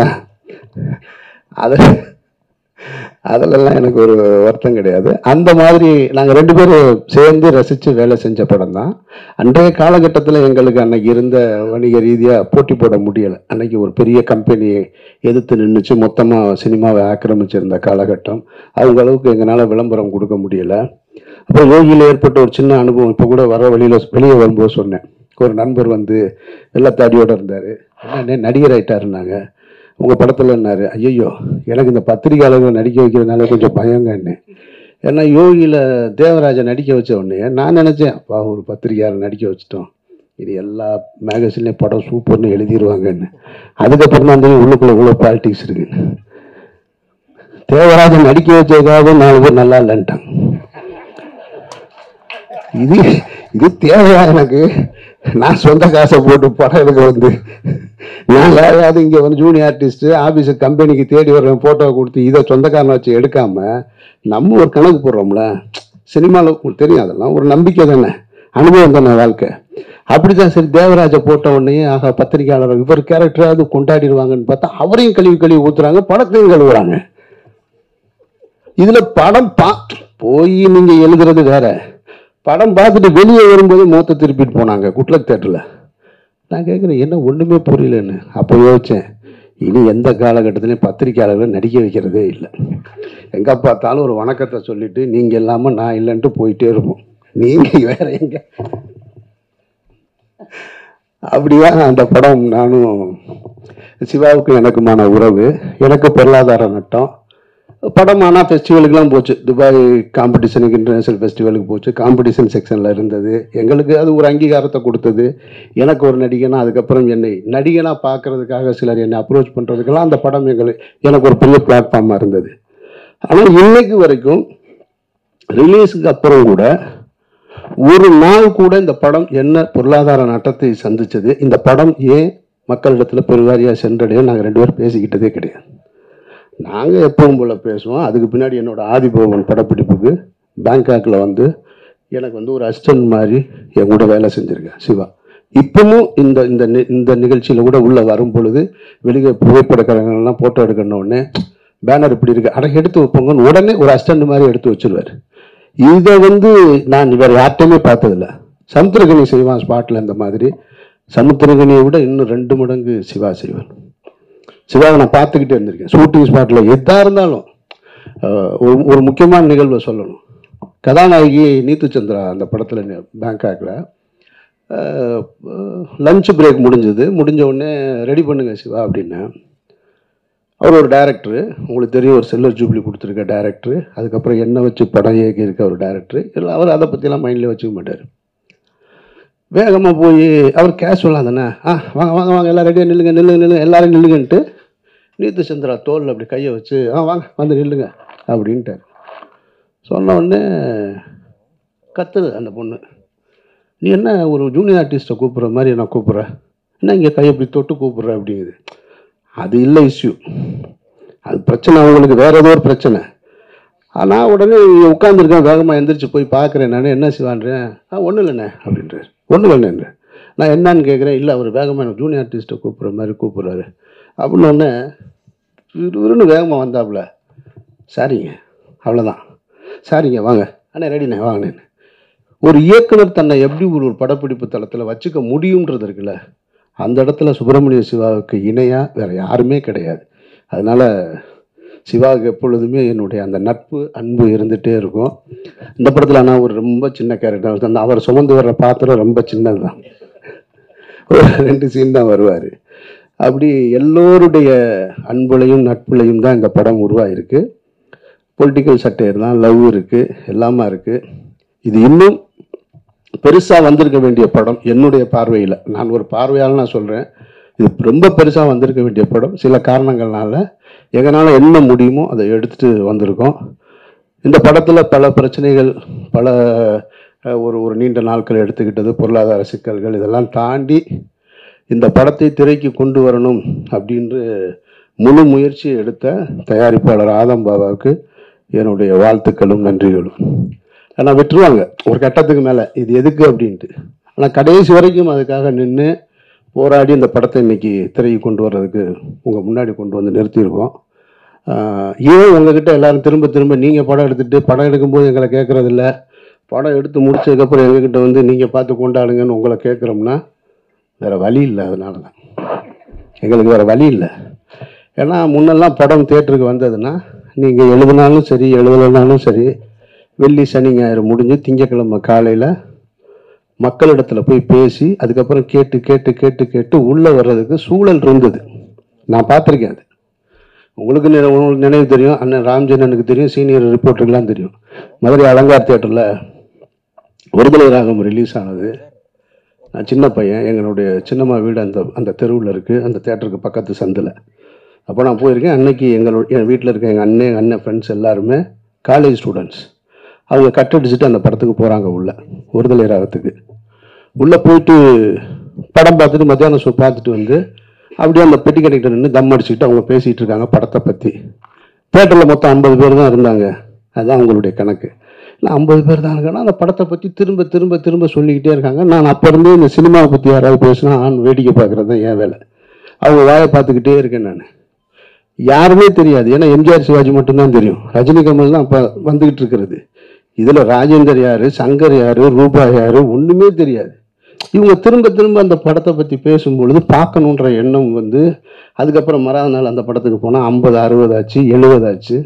அது அதிலெல்லாம் எனக்கு ஒரு வருத்தம் கிடையாது அந்த மாதிரி நாங்கள் ரெண்டு பேரும் சேர்ந்து ரசித்து வேலை செஞ்ச படம் தான் அன்றைய காலகட்டத்தில் எங்களுக்கு அன்னைக்கு இருந்த வணிக ரீதியாக போட்டி போட முடியலை அன்னைக்கு ஒரு பெரிய கம்பெனியை எதிர்த்து நின்றுச்சு மொத்தமாக சினிமாவை ஆக்கிரமிச்சிருந்த காலகட்டம் அவங்க அளவுக்கு எங்களால் விளம்பரம் கொடுக்க முடியலை அப்புறம் யோகியில் ஏற்பட்ட ஒரு சின்ன அனுபவம் இப்போ கூட வர வழியில் வெளியே வரும்போது சொன்னேன் ஒரு நண்பர் வந்து வெள்ளத்தாடியோடு இருந்தார் என்ன நடிகர் ஆயிட்டாருன்னாங்க உங்கள் படத்தில்னாரு ஐயோ எனக்கு இந்த பத்திரிகையாளர்கள் நடிக்க வைக்கிறதுனால கொஞ்சம் பயங்க என்ன ஏன்னா யோகியில் தேவராஜை நடிக்க வச்ச உடனே நான் நினச்சேன் அப்பா ஒரு பத்திரிகையாளர் நடிக்க வச்சிட்டோம் இது எல்லா மேகசின்லேயும் படம் சூப்பர்னு எழுதிடுவாங்கன்னு அதுக்கப்புறம் தான் தெரியும் உள்ளுக்குள்ள இவ்வளோ பாலிட்டிக்ஸ் இருக்குன்னு தேவராஜன் நடிக்க வச்சதுக்காக நாலு பேர் நல்லா இல்லைன்ட்டாங்க இது இது தேவையா எனக்கு நான் சொந்த காசை போட்டு படம் எடுக்க வந்து நான் யாராவது இங்கே வந்து ஜூனியர் ஆர்டிஸ்ட் ஆஃபீஸு கம்பெனிக்கு தேடி வர்றேன் ஃபோட்டோ கொடுத்து இதை சொந்தக்காரனை வச்சு எடுக்காம நம்ம ஒரு கணக்கு போடுறோம்ல சினிமாவில் உங்களுக்கு தெரியும் அதெல்லாம் ஒரு நம்பிக்கை தானே அனுபவம் தானே வாழ்க்கை அப்படிதான் சரி தேவராஜை போட்ட உடனே ஆகா பத்திரிகையாளர் இவர் கேரக்டராவது கொண்டாடிடுவாங்கன்னு பார்த்தா அவரையும் கழுவி கழுவி ஊத்துறாங்க படத்தையும் கழுவுறாங்க இதுல படம் பா போய் நீங்க எழுதுறது வேற படம் பார்த்துட்டு வெளியே வரும்போது மூத்த திருப்பிட்டு போனாங்க குட்லக் தேட்டரில் நான் கேட்குறேன் என்ன ஒன்றுமே புரியலன்னு அப்போ யோசிச்சேன் இனி எந்த காலகட்டத்திலையும் பத்திரிக்கையாளர்களை நடிக்க வைக்கிறதே இல்லை எங்கே பார்த்தாலும் ஒரு வணக்கத்தை சொல்லிட்டு நீங்கள் இல்லாமல் நான் இல்லைன்ட்டு போயிட்டே இருப்போம் நீங்கள் வேற எங்க அப்படிதான் அந்த படம் நானும் சிவாவுக்கும் எனக்குமான உறவு எனக்கு பொருளாதார நட்டம் படம் ஆனால் ஃபெஸ்டிவலுக்குலாம் போச்சு துபாய் காம்படிஷனுக்கு இன்டர்நேஷனல் ஃபெஸ்டிவலுக்கு போச்சு காம்படிஷன் செக்ஷனில் இருந்தது எங்களுக்கு அது ஒரு அங்கீகாரத்தை கொடுத்தது எனக்கு ஒரு நடிகனா அதுக்கப்புறம் என்னை நடிகனாக பார்க்கறதுக்காக சிலர் என்னை அப்ரோச் பண்ணுறதுக்கெல்லாம் அந்த படம் எங்களுக்கு எனக்கு ஒரு பெரிய பிளாட்ஃபார்மாக இருந்தது ஆனால் இன்னைக்கு வரைக்கும் ரிலீஸுக்கு அப்புறம் கூட ஒரு நாள் கூட இந்த படம் என்ன பொருளாதார நட்டத்தை சந்திச்சது இந்த படம் ஏன் மக்களிடத்துல பெருவாரியாக சென்றடைய நாங்கள் ரெண்டு பேரும் பேசிக்கிட்டதே கிடையாது நாங்கள் எப்பவும் போல் பேசுவோம் அதுக்கு பின்னாடி என்னோட ஆதிபவன் படப்பிடிப்புக்கு பேங்காக்கில் வந்து எனக்கு வந்து ஒரு அசிஸ்டன்ட் மாதிரி என் கூட வேலை செஞ்சுருக்கேன் சிவா இப்பவும் இந்த இந்த நி- இந்த நிகழ்ச்சியில் கூட உள்ளே வரும் பொழுது வெளியே புகைப்படக்காரங்கள்லாம் ஃபோட்டோ எடுக்கணும் உடனே பேனர் இப்படி இருக்கு அட எடுத்து வைப்போங்கன்னு உடனே ஒரு அசிஸ்டன்ட் மாதிரி எடுத்து வச்சிருவாரு இதை வந்து நான் வேற யார்கிட்டையுமே பார்த்ததில்ல சமுத்திரகனி செய்வான் ஸ்பாட்டில் இந்த மாதிரி சமுத்திரகனியை விட இன்னும் ரெண்டு மடங்கு சிவா செய்வார் சிவாவை நான் பார்த்துக்கிட்டே இருந்திருக்கேன் ஷூட்டிங் ஸ்பாட்டில் எதாக இருந்தாலும் அஹ், ஒரு ஒரு முக்கியமான நிகழ்வை சொல்லணும் கதாநாயகி நீத்து சந்திரா அந்த படத்தில் பேங்காக்கில் லஞ்ச் பிரேக் முடிஞ்சது முடிஞ்ச உடனே ரெடி பண்ணுங்க சிவா அப்படின்னேன் அவர் ஒரு டைரக்டர் உங்களுக்கு தெரியும் ஒரு செல்லர் ஜூப்ளி கொடுத்துருக்க டைரக்டர் அதுக்கப்புறம் என்ன வச்சு படம் இயக்கியிருக்க ஒரு டைரக்டர் இல்லை அவர் அதை பற்றிலாம் மைண்டில் வச்சுக்க மாட்டார் வேகமாக போய் அவர் கேஷுவலாக தானே ஆ வாங்க வாங்க வாங்க எல்லாம் ரெடியாக நில்லுங்க நில்லுங்க நில்லுங்க எல்லாரும் நில்லுங்கன்ட்டு நீத்து சந்திரா தோளில் அப்படி கையை வச்சு ஆ வாங்க வந்து நில்லுங்க அப்படின்ட்டார் சொன்ன உடனே கத்துது அந்த பொண்ணு நீ என்ன ஒரு ஜூனியர் ஆர்டிஸ்ட்டை கூப்பிட்ற மாதிரி நான் கூப்பிட்றேன் என்ன இங்கே கையை இப்படி தொட்டு கூப்பிட்ற அப்படிங்குது அது இல்லை இஷ்யூ அது பிரச்சனை அவங்களுக்கு வேற ஏதோ ஒரு பிரச்சனை ஆனால் உடனே உட்காந்துருக்கேன் வேகமாக எந்திரிச்சு போய் பார்க்குறேன் நான் என்ன செய்வான்றேன் ஆ ஒன்றும் இல்லைண்ணே அப்படின்றார் ஒன்றும் இல்லைண்ணே நான் என்னன்னு கேட்குறேன் இல்லை அவர் வேகமாக எனக்கு ஜூனியர் ஆர்டிஸ்ட்டை கூப்பிட்ற மாதிரி கூப்பிட்றாரு அப்படின்னு உடனே விறுவிறுன்னு வேகமாக வந்தாப்புல சரிங்க அவ்வளோதான் சரிங்க வாங்க அண்ணே ரெடிண்ணே வாங்கண்ணே ஒரு இயக்குனர் தன்னை எப்படி ஒரு ஒரு படப்பிடிப்பு தளத்தில் வச்சுக்க முடியுன்றது இருக்குல்ல அந்த இடத்துல சுப்பிரமணிய சிவாவுக்கு இணையாக வேற யாருமே கிடையாது அதனால சிவாவுக்கு எப்பொழுதுமே என்னுடைய அந்த நட்பு அன்பு இருந்துகிட்டே இருக்கும் இந்த படத்தில் ஆனால் ஒரு ரொம்ப சின்ன கேரக்டர் அந்த அவர் சுமந்து வர்ற பாத்திரம் ரொம்ப சின்னது தான் ஒரு ரெண்டு சீன் தான் வருவார் அப்படி எல்லோருடைய அன்புலையும் நட்புலையும் தான் இந்த படம் உருவாயிருக்கு பொலிட்டிக்கல் சட்டையர் தான் லவ் இருக்குது எல்லாமே இருக்குது இது இன்னும் பெருசாக வந்திருக்க வேண்டிய படம் என்னுடைய பார்வையில் நான் ஒரு பார்வையால் நான் சொல்கிறேன் இது ரொம்ப பெருசாக வந்திருக்க வேண்டிய படம் சில காரணங்கள்னால எங்களால் என்ன முடியுமோ அதை எடுத்துட்டு வந்திருக்கோம் இந்த படத்தில் பல பிரச்சனைகள் பல அஹ், ஒரு ஒரு நீண்ட நாட்கள் எடுத்துக்கிட்டது பொருளாதார சிக்கல்கள் இதெல்லாம் தாண்டி இந்த படத்தை திரைக்கு கொண்டு வரணும் அப்படின்று முழு முயற்சி எடுத்த தயாரிப்பாளர் ஆதம் பாபாவுக்கு என்னுடைய வாழ்த்துக்களும் நன்றிகளும் ஆனால் விட்டுருவாங்க ஒரு கட்டத்துக்கு மேலே இது எதுக்கு அப்படின்ட்டு ஆனால் கடைசி வரைக்கும் அதுக்காக நின்று போராடி இந்த படத்தை இன்னைக்கு திரைக்கு கொண்டு வர்றதுக்கு உங்கள் முன்னாடி கொண்டு வந்து நிறுத்தியிருக்கோம் ஆஹ் ஏன் உங்ககிட்ட எல்லாரும் திரும்ப திரும்ப நீங்கள் படம் எடுத்துட்டு படம் எடுக்கும்போது எங்களை கேட்குறதில்ல படம் எடுத்து முடிச்சதுக்கப்புறம் எங்ககிட்ட வந்து நீங்கள் பார்த்து கொண்டாடுங்கன்னு உங்களை கேட்குறோம்னா வேற வழி இல்லை அதனால தான் எங்களுக்கு வேற வழி இல்லை ஏன்னா முன்னெல்லாம் படம் தேட்டருக்கு வந்ததுன்னா நீங்கள் எழுதினாலும் சரி எழுதலைனாலும் சரி வெள்ளி சனி ஞாயிறு முடிஞ்சு திங்கக்கிழமை காலையில் மக்களிடத்துல போய் பேசி அதுக்கப்புறம் கேட்டு கேட்டு கேட்டு கேட்டு உள்ளே வர்றதுக்கு சூழல் இருந்தது நான் பார்த்துருக்கேன் அது உங்களுக்கு நினை- உங்களுக்கு நினைவு தெரியும் அண்ணன் ராம்ஜனனுக்கு தெரியும் சீனியர் ரிப்போர்ட்டருக்கெல்லாம் தெரியும் மதுரை அலங்கார் தேட்டரில் விடுதலை ராகம் ரிலீஸ் ஆனது நான் சின்ன பையன் எங்களுடைய சின்னம்மா வீடு அந்த அந்த தெருவில் இருக்குது அந்த தேட்டருக்கு பக்கத்து சந்தில் அப்போ நான் போயிருக்கேன் அன்னைக்கு எங்களோட என் வீட்டில் இருக்க எங்கள் அண்ணன் எங்கள் அண்ணன் ஃப்ரெண்ட்ஸ் எல்லாருமே காலேஜ் ஸ்டூடெண்ட்ஸ் அவங்க கட்டடிச்சுட்டு அந்த படத்துக்கு போகிறாங்க உள்ள விடுதலை ராகத்துக்கு உள்ளே போயிட்டு படம் பார்த்துட்டு மத்தியானம் ஷோ பார்த்துட்டு வந்து அப்படியே அந்த பெட்டி கடைக்கிட்ட நின்று தம் அடிச்சுக்கிட்டு அவங்க பேசிகிட்டு இருக்காங்க படத்தை பற்றி தேட்டரில் மொத்தம் ஐம்பது பேர் தான் இருந்தாங்க அதுதான் அவங்களுடைய கணக்கு நான் ஐம்பது பேர் தான் இருக்கேன்னா அந்த படத்தை பற்றி திரும்ப திரும்ப திரும்ப சொல்லிக்கிட்டே இருக்காங்க நான் அப்போ இருந்தே இந்த சினிமாவை பற்றி யாராவது பேசினா ஆண் வேடிக்கை பார்க்குறது தான் என் வேலை அவங்க வாயை பார்த்துக்கிட்டே இருக்கேன் நான் யாருமே தெரியாது ஏன்னா எம்ஜிஆர் சிவாஜி மட்டும்தான் தெரியும் ரஜினி கமல் தான் அப்போ வந்துகிட்டு இருக்கிறது இதில் ராஜேந்தர் யாரு சங்கர் யாரு ரூபா யாரு ஒன்றுமே தெரியாது இவங்க திரும்ப திரும்ப அந்த படத்தை பற்றி பேசும்பொழுது பார்க்கணுன்ற எண்ணம் வந்து அதுக்கப்புறம் மறாத நாள் அந்த படத்துக்கு போனால் ஐம்பது அறுபது ஆச்சு எழுபது ஆச்சு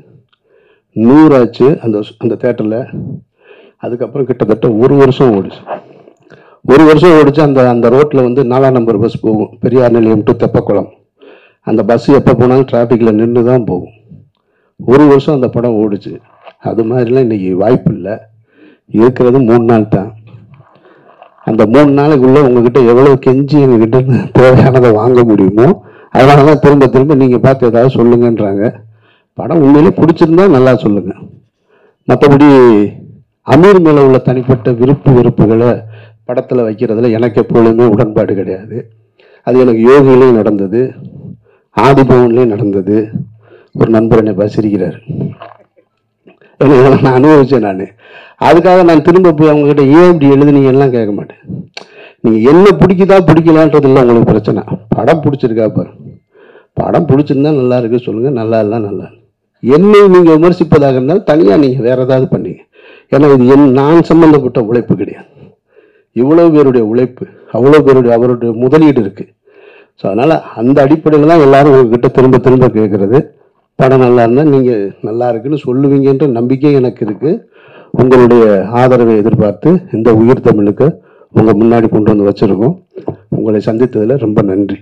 நூறாச்சு அந்த அந்த தேட்டரில் அதுக்கப்புறம் கிட்டத்தட்ட ஒரு வருஷம் ஓடிச்சு ஒரு வருஷம் ஓடிச்சு அந்த அந்த ரோட்டில் வந்து நாலாம் நம்பர் பஸ் போகும் பெரியார் நிலையம் டு தெப்பக்குளம் அந்த பஸ் எப்போ போனாலும் டிராஃபிக்கில் நின்று தான் போகும் ஒரு வருஷம் அந்த படம் ஓடிச்சு அது மாதிரிலாம் இன்னைக்கு வாய்ப்பு இல்லை இருக்கிறது மூணு நாள் தான் அந்த மூணு நாளைக்குள்ள உங்ககிட்ட எவ்வளவு கெஞ்சி எங்ககிட்ட இருந்து தேவையானதை வாங்க முடியுமோ அதனால தான் திரும்ப திரும்ப நீங்கள் பார்த்து ஏதாவது சொல்லுங்கன்றாங்க படம் உண்மையிலே பிடிச்சிருந்தா நல்லா சொல்லுங்க மற்றபடி அமீர் மேலே உள்ள தனிப்பட்ட விருப்பு வெறுப்புகளை படத்தில் வைக்கிறதுல எனக்கு எப்பொழுதுமே உடன்பாடு கிடையாது அது எனக்கு யோகிலையும் நடந்தது ஆதிபவன்லையும் நடந்தது ஒரு நண்பர் என்னை பார்த்து சிரிக்கிறார் ஏன்னா இதெல்லாம் நான் அனுபவிச்சேன் நான் அதுக்காக நான் திரும்ப போய் அவங்க கிட்ட ஏன் இப்படி எழுதுனீங்கலாம் கேட்க மாட்டேன் நீங்க என்ன பிடிக்குதா பிடிக்கலான்றது இல்லை உங்களுக்கு பிரச்சனை படம் பிடிச்சிருக்கா பாரு படம் பிடிச்சிருந்தா நல்லா இருக்கு சொல்லுங்க நல்லா இல்லை நல்லா இல்ல. என்னை நீங்க விமர்சிப்பதாக இருந்தால் தனியா நீங்க வேற ஏதாவது பண்ணீங்க ஏன்னா இது என் நான் சம்பந்தப்பட்ட உழைப்பு கிடையாது இவ்வளவு பேருடைய உழைப்பு அவ்வளவு பேருடைய அவருடைய முதலீடு இருக்கு ஸோ அதனால அந்த அடிப்படையில் தான் எல்லாரும் உங்ககிட்ட திரும்ப திரும்ப கேட்கறது படம் நல்லா இருந்தால் நீங்க நல்லா இருக்குன்னு சொல்லுவீங்கன்ற நம்பிக்கை எனக்கு இருக்கு உங்களுடைய ஆதரவை எதிர்பார்த்து இந்த உயிர் தமிழுக்கு உங்க முன்னாடி கொண்டு வந்து வச்சிருக்கோம் உங்களை சந்தித்ததுல ரொம்ப நன்றி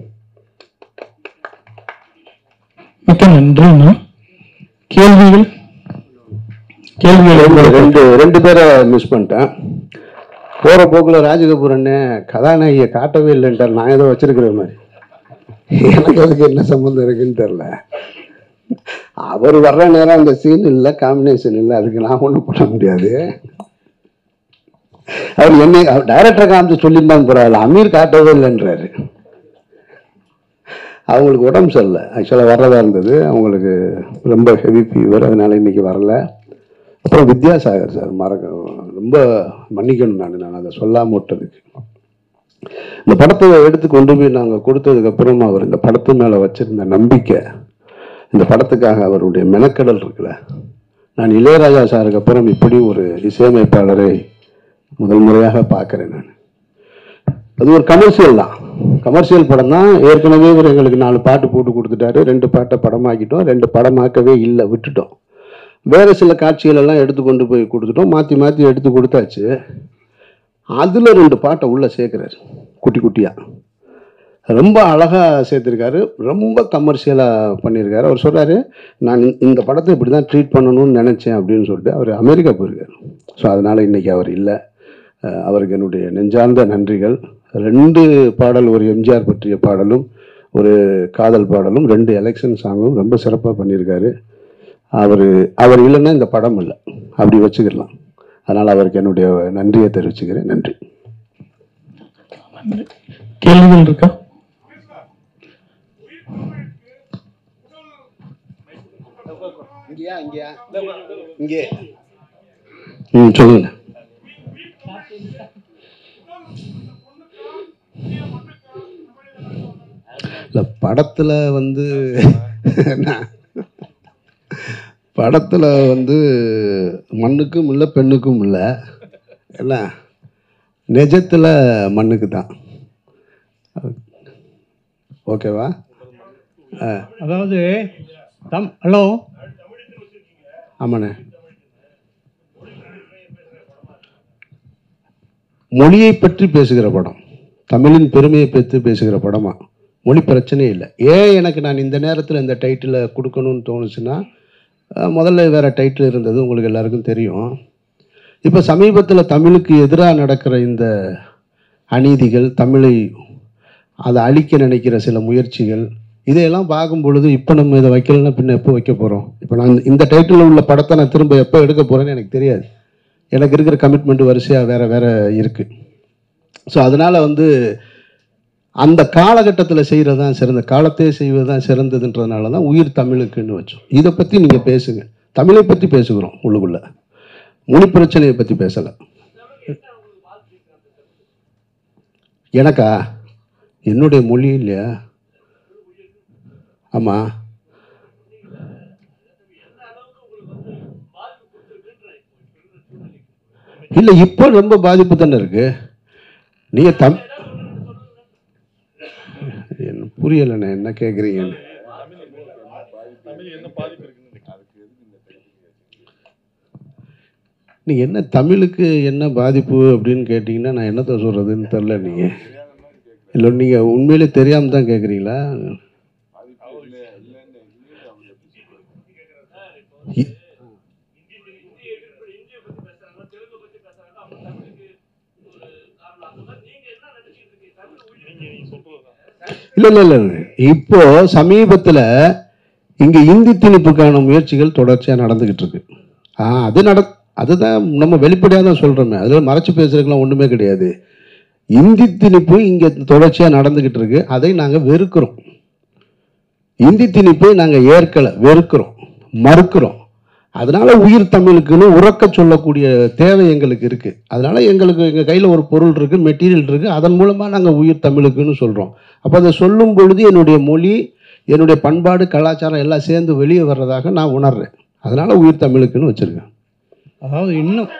மிக்க நன்றிண்ணா கேள்விகள் கேள்விகள்
ரெண்டு ரெண்டு பேரை மிஸ் பண்ணிட்டேன் போற போக்குல ராஜகபூர் அண்ணன் கதாநாயகியை காட்டவே இல்லைன்ட்டார் நான் ஏதோ வச்சிருக்கிற மாதிரி எனக்கு அதுக்கு என்ன சம்மந்தம் இருக்குன்னு தெரியல அவர் வர்ற நேரம் அந்த சீன் இல்லை காம்பினேஷன் இல்லை அதுக்கு நான் ஒன்றும் பண்ண முடியாது அவர் என்னை டைரக்டர் காமிச்சு சொல்லியிருந்தாங்க பரவாயில்ல அமீர் காட்டவே இல்லைன்றாரு அவங்களுக்கு உடம்பு சரியில்லை ஆக்சுவலாக வர்றதா இருந்தது அவங்களுக்கு ரொம்ப ஹெவி ஃபீவர் அதனால இன்னைக்கு வரல அப்புறம் வித்யாசாகர் சார் மறக்க ரொம்ப மன்னிக்கணும் நான் நான் அதை சொல்லாம விட்டதுக்கு இந்த படத்தை எடுத்து கொண்டு போய் நாங்கள் கொடுத்ததுக்கு அப்புறம் அவர் இந்த படத்து மேலே வச்சிருந்த நம்பிக்கை இந்த படத்துக்காக அவருடைய மெனக்கடல் இருக்குல்ல நான் இளையராஜா சாருக்கு அப்புறம் இப்படி ஒரு இசையமைப்பாளரை முதல் முறையாக பார்க்குறேன் நான் அது ஒரு கமர்ஷியல் தான் கமர்ஷியல் படம் தான் ஏற்கனவே இவர் எங்களுக்கு நாலு பாட்டு போட்டு கொடுத்துட்டாரு ரெண்டு பாட்டை படமாக்கிட்டோம் ரெண்டு படமாக்கவே இல்லை விட்டுட்டோம் வேற சில காட்சிகள் எல்லாம் எடுத்து கொண்டு போய் கொடுத்துட்டோம் மாற்றி மாற்றி எடுத்து கொடுத்தாச்சு அதில் ரெண்டு பாட்டை உள்ளே சேர்க்குறாரு குட்டி குட்டியாக ரொம்ப அழகாக சேர்த்துருக்காரு ரொம்ப கமர்ஷியலாக பண்ணியிருக்காரு அவர் சொல்கிறாரு நான் இந்த- இந்த படத்தை இப்படி தான் ட்ரீட் பண்ணணும்னு நினச்சேன் அப்படின்னு சொல்லிட்டு அவர் அமெரிக்கா போயிருக்காரு ஸோ அதனால் இன்னைக்கு அவர் இல்லை அஹ் அவருக்கு என்னுடைய நெஞ்சார்ந்த நன்றிகள் ரெண்டு பாடல் ஒரு எம்ஜிஆர் பற்றிய பாடலும் ஒரு காதல் பாடலும் ரெண்டு எலெக்ஷன் சாங்கும் ரொம்ப சிறப்பாக பண்ணியிருக்காரு அவர் அவர் இல்லைன்னா இந்த படம் இல்லை அப்படி வச்சுக்கலாம் அதனால் அவருக்கு என்னுடைய நன்றியை தெரிவிச்சுக்கிறேன் நன்றி
கேள்விகள் இருக்கா
இங்கேயா இங்கேயா இங்கே ம் சொல்லுங்க இல்லை படத்தில் வந்து நான் படத்தில் வந்து மண்ணுக்கும் இல்லை பெண்ணுக்கும் இல்லை என்ன நிஜத்தில் மண்ணுக்கு தான் ஓகேவா ஆ
அதாவது தம் ஹலோ
ஆமாண்ணே மொழியை பற்றி பேசுகிற படம் தமிழின் பெருமையை பற்றி பேசுகிற படமா மொழி பிரச்சனையே இல்லை ஏன் எனக்கு நான் இந்த நேரத்தில் இந்த டைட்டிலை கொடுக்கணும்னு தோணுச்சுன்னா அஹ், முதல்ல வேற டைட்டில் இருந்தது உங்களுக்கு எல்லாருக்கும் தெரியும் இப்போ சமீபத்தில் தமிழுக்கு எதிராக நடக்கிற இந்த அநீதிகள் தமிழை அதை அழிக்க நினைக்கிற சில முயற்சிகள் இதையெல்லாம் பார்க்கும் பொழுது இப்போ நம்ம இதை வைக்கலன்னா பின்ன எப்போ வைக்க போகிறோம் இப்போ நான் இந்த- இந்த டைட்டிலில் உள்ள படத்தை நான் திரும்ப எப்போ எடுக்க போகிறேன்னு எனக்கு தெரியாது எனக்கு இருக்கிற கமிட்மெண்ட் வரிசையாக வேற வேற இருக்கு ஸோ அதனால வந்து அந்த காலகட்டத்தில் செய்கிறது தான் சிறந்த காலத்தே செய்வது தான் சிறந்ததுன்றதுனால தான் உயிர் தமிழுக்குன்னு வச்சோம் இதை பற்றி நீங்கள் பேசுங்க தமிழை பற்றி பேசுகிறோம் உள்ளுக்குள்ள மொழி பிரச்சனையை பற்றி பேசலை எனக்கா என்னுடைய மொழி இல்லையா ஆமாம் இல்லை இப்போ ரொம்ப பாதிப்பு தானே இருக்கு நீங்கள் தம் என்ன புரியலைண்ணே என்ன கேட்குறீங்கன்னு நீங்கள் என்ன தமிழுக்கு என்ன பாதிப்பு அப்படின்னு கேட்டிங்கன்னா நான் என்னத்த சொல்கிறதுன்னு தெரில நீங்கள் இல்லை நீங்கள் உண்மையிலே தெரியாமல் தான் கேட்குறீங்களா இ- இல்ல இல்ல இல்ல இல்ல. இப்போ சமீபத்துல இங்க இந்தி திணிப்புக்கான முயற்சிகள் தொடர்ச்சியா நடந்துகிட்டு இருக்கு ஆ அது நட அதுதான் நம்ம வெளிப்படையாக தான் சொல்றோமே அதுல மறைச்சு பேசுறதுக்கெல்லாம் ஒண்ணுமே கிடையாது இந்தி திணிப்பு இங்கே தொடர்ச்சியாக நடந்துக்கிட்டு இருக்கு அதை நாங்கள் வெறுக்கிறோம் இந்தி திணிப்பை நாங்கள் ஏற்கலை வெறுக்கிறோம் மறுக்கிறோம் அதனால உயிர் தமிழுக்குன்னு உறக்க சொல்லக்கூடிய தேவை எங்களுக்கு இருக்கு அதனால எங்களுக்கு எங்கள் கையில் ஒரு பொருள் இருக்கு மெட்டீரியல் இருக்கு அதன் மூலமாக நாங்கள் உயிர் தமிழுக்குன்னு சொல்கிறோம் அப்போ அதை சொல்லும் பொழுது என்னுடைய மொழி என்னுடைய பண்பாடு கலாச்சாரம் எல்லாம் சேர்ந்து வெளியே வர்றதாக நான் உணர்றேன் அதனால உயிர் தமிழுக்குன்னு வச்சிருக்கேன்
அதாவது இன்னும்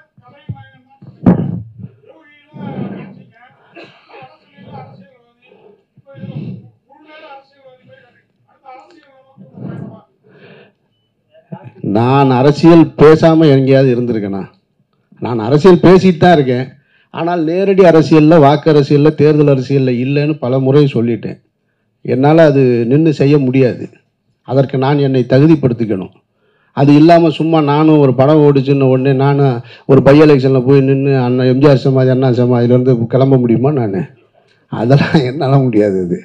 நான் அரசியல் பேசாமல் எங்கேயாவது இருந்திருக்கேனா நான் அரசியல் பேசிட்டு தான் இருக்கேன் ஆனால் நேரடி அரசியலில் வாக்கு அரசியலில் தேர்தல் அரசியலில் இல்லைன்னு பல முறை சொல்லிட்டேன் என்னால் அது நின்று செய்ய முடியாது அதற்கு நான் என்னை தகுதிப்படுத்திக்கணும் அது இல்லாமல் சும்மா நானும் ஒரு படம் ஓடிச்சுன்ன உடனே நானும் ஒரு பை எலெக்ஷனில் போய் நின்று அண்ணன் எம்ஜிஆர் சமாதி அண்ணா சமாதியிலேருந்து கிளம்ப முடியுமா நான் அதெல்லாம் என்னால் முடியாது அது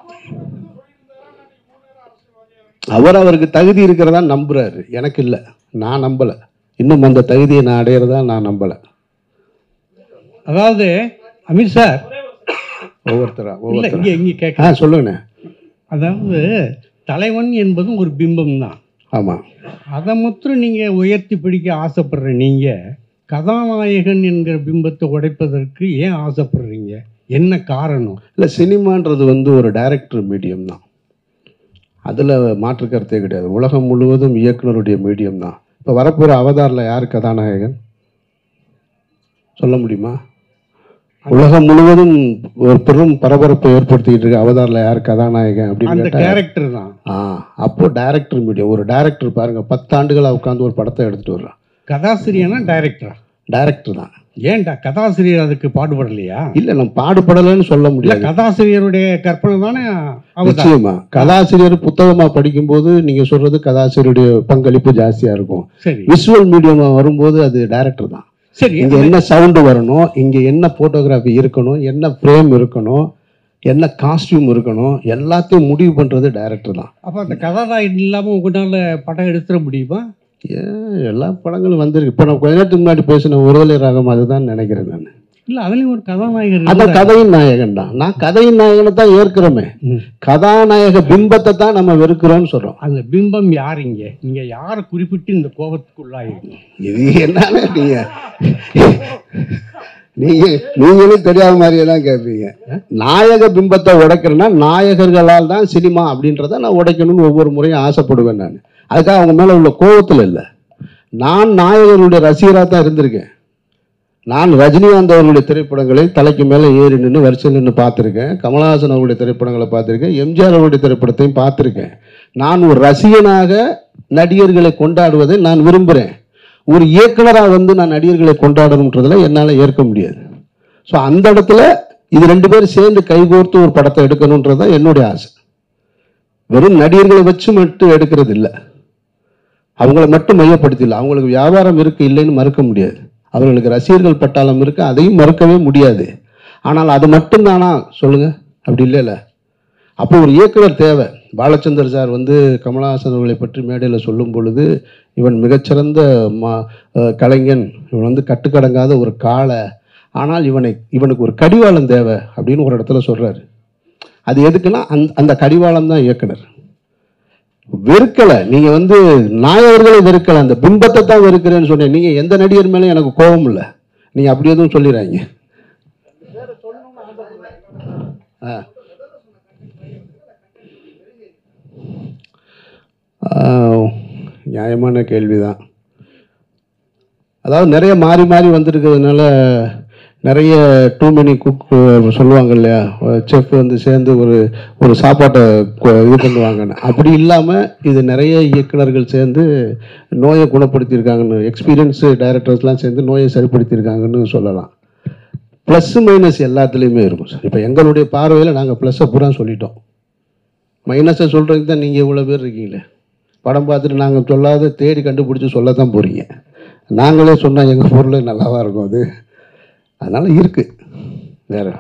அவர் அவருக்கு தகுதி இருக்கிறதா நம்புறாரு எனக்கு இல்லை நான் நம்பலை இன்னும் அந்த தகுதியை நான் அடையிறதா நான் நம்பலை
அதாவது அமித் சார்
ஒவ்வொருத்தரா
இல்லை
ஒவ்வொருத்தரா
இங்கே இங்கே
ஆ
கேட்க
சொல்லுங்கண்ணே
அதாவது தலைவன் என்பதும் ஒரு பிம்பம் தான்
ஆமாம்
அதை மாத்திரம் நீங்கள் உயர்த்தி பிடிக்க ஆசைப்படுற நீங்கள் கதாநாயகன் என்கிற பிம்பத்தை உடைப்பதற்கு ஏன் ஆசைப்படுறீங்க என்ன காரணம்
இல்லை சினிமான்றது வந்து ஒரு டைரக்டர் மீடியம் தான் அதில் மாற்று கருத்தே கிடையாது உலகம் முழுவதும் இயக்குனருடைய மீடியம் தான் இப்போ வரப்போகிற அவதாரில் யார் கதாநாயகன் சொல்ல முடியுமா உலகம் முழுவதும் ஒரு பெரும் பரபரப்பை ஏற்படுத்திக்கிட்டு இருக்க அவதாரில் யார் கதாநாயகன் அப்படின்னு
அந்த
கேட்டா
கேரக்டர் தான்
ஆ அப்போ டைரக்டர் மீடியம் ஒரு டைரக்டர் பாருங்க பத்தாண்டுகளா உட்காந்து ஒரு படத்தை எடுத்துட்டு வர்றான்
கதாசிரியனா டைரக்டரா
டைரக்டர் தான்
ஏன்டா கதாசிரியர் அதுக்கு பாடுபடலையா
இல்ல நம்ம பாடுபடலைன்னு சொல்ல
இல்ல
முடியாது
கதாசிரியருடைய கற்பனை தானே அவதார்
நிச்சயமா கதாசிரியர் புத்தகமா படிக்கும்போது நீங்க சொல்றது கதாசிரியருடைய பங்களிப்பு ஜாஸ்தியா இருக்கும்
சரி
விஷுவல் மீடியம் வரும்போது அது டைரக்டர் தான்
சரி
இங்க என்ன சவுண்டு வரணும் இங்க என்ன போட்டோகிராஃபி இருக்கணும் என்ன ஃப்ரேம் இருக்கணும் என்ன காஸ்டியூம் இருக்கணும் எல்லாத்தையும் முடிவு பண்றது டைரக்டர் தான்
அப்ப அந்த கதாநாயகன் இல்லாம உங்களால படம் எடுத்துட முடியுமா
ஏன் எல்லா படங்களும் வந்திருக்கு இப்போ நான் கொஞ்ச நேரத்துக்கு முன்னாடி பேசின ஒருதலை ராகம் அதுதான் நினைக்கிறேன் நான்
இல்ல அதுலயும் ஒரு கதாநாயகர்
அந்த
இருந்தார்.
கதையின் நாயகன் தான் நான் கதையின் நாயகனை தான் ஏற்கிறோமே
ம்.
கதாநாயக பிம்பத்தை தான் நம்ம வெறுக்கிறோம்னு சொல்றோம்
அந்த பிம்பம் யார் இங்க நீங்க யாரை குறிப்பிட்டு இந்த கோபத்துக்குள்ளாயிருக்கீங்க
இது என்னன்னு நீங்க நீங்க நீங்களும் தெரியாத மாதிரியே தான் கேட்பீங்க நாயக பிம்பத்தை உடைக்கிறேன்னா நாயகர்களால் தான் சினிமா அப்படின்றத நான் உடைக்கணும்னு ஒவ்வொரு முறையும் ஆசைப்படுவேன் நான் அதுக்காக அவங்க மேல உள்ள கோபத்தில் இல்லை நான் நாயகர்களுடைய ரசிகராக தான் இருந்திருக்கேன் நான் ரஜினிகாந்த் அவர்களுடைய திரைப்படங்களை தலைக்கு மேலே ஏறி நின்று வரிசையில் நின்று பார்த்துருக்கேன் கமலஹாசன் அவருடைய திரைப்படங்களை பார்த்துருக்கேன் எம்ஜிஆர் அவருடைய திரைப்படத்தையும் பார்த்துருக்கேன் நான் ஒரு ரசிகனாக நடிகர்களை கொண்டாடுவதை நான் விரும்புகிறேன் ஒரு இயக்குனராக வந்து நான் நடிகர்களை கொண்டாடணுன்றதுல என்னால் ஏற்க முடியாது ஸோ அந்த இடத்துல இது ரெண்டு பேரும் சேர்ந்து கைகோர்த்து ஒரு படத்தை எடுக்கணுன்றது தான் என்னுடைய ஆசை வெறும் நடிகர்களை வச்சு மட்டும் எடுக்கிறது இல்லை அவங்கள மட்டும் மையப்படுத்தி இல்லை அவங்களுக்கு வியாபாரம் இருக்கு இல்லைன்னு மறுக்க முடியாது அவர்களுக்கு ரசிகர்கள் பட்டாளம் இருக்கு அதையும் மறுக்கவே முடியாது ஆனால் அது மட்டும்தானா சொல்லுங்க அப்படி இல்லைல்ல அப்போ ஒரு இயக்குனர் தேவை பாலச்சந்தர் சார் வந்து கமலஹாசன் அவர்களை பற்றி மேடையில் சொல்லும் பொழுது இவன் மிகச்சிறந்த மா அஹ் கலைஞன் இவன் வந்து கட்டுக்கடங்காத ஒரு காளை ஆனால் இவனை இவனுக்கு ஒரு கடிவாளம் தேவை அப்படின்னு ஒரு இடத்துல சொல்றாரு அது எதுக்குன்னா அந்த அந்த கடிவாளம் தான் இயக்குனர் வெறுக்கலை நீங்க வந்து நாயகர்களை வெறுக்கலை அந்த பிம்பத்தை தான் வெறுக்கிறேன்னு சொன்னேன் நீங்க எந்த நடிகர் மேலே எனக்கு கோபம் இல்லை நீங்க அப்படி எதுவும் சொல்லிடுறாங்க ஆ ஆஹ், நியாயமான கேள்விதான் அதாவது நிறைய மாறி மாறி வந்திருக்கிறதுனால நிறைய டூ மெனி குக் சொல்லுவாங்க இல்லையா செஃப் வந்து சேர்ந்து ஒரு ஒரு சாப்பாட்டை கொ- இது பண்ணுவாங்கன்னு அப்படி இல்லாமல் இது நிறைய இயக்குனர்கள் சேர்ந்து நோயை குணப்படுத்தியிருக்காங்கன்னு எக்ஸ்பீரியன்ஸு டைரக்டர்ஸ்லாம் சேர்ந்து நோயை சரிப்படுத்தியிருக்காங்கன்னு சொல்லலாம் ப்ளஸ் மைனஸ் எல்லாத்துலேயுமே இருக்கும் சார் இப்போ எங்களுடைய பார்வையில் நாங்கள் ப்ளஸ்ஸை பூரா சொல்லிட்டோம் மைனஸை சொல்கிறதுக்கு தான் நீங்கள் இவ்வளோ பேர் இருக்கீங்களே படம் பார்த்துட்டு நாங்கள் சொல்லாத தேடி கண்டுபிடிச்சி சொல்ல தான் போகிறீங்க நாங்களே சொன்னால் எங்கள் பொருள் நல்லாவா இருக்கும் அது அதனால் இருக்கு வேற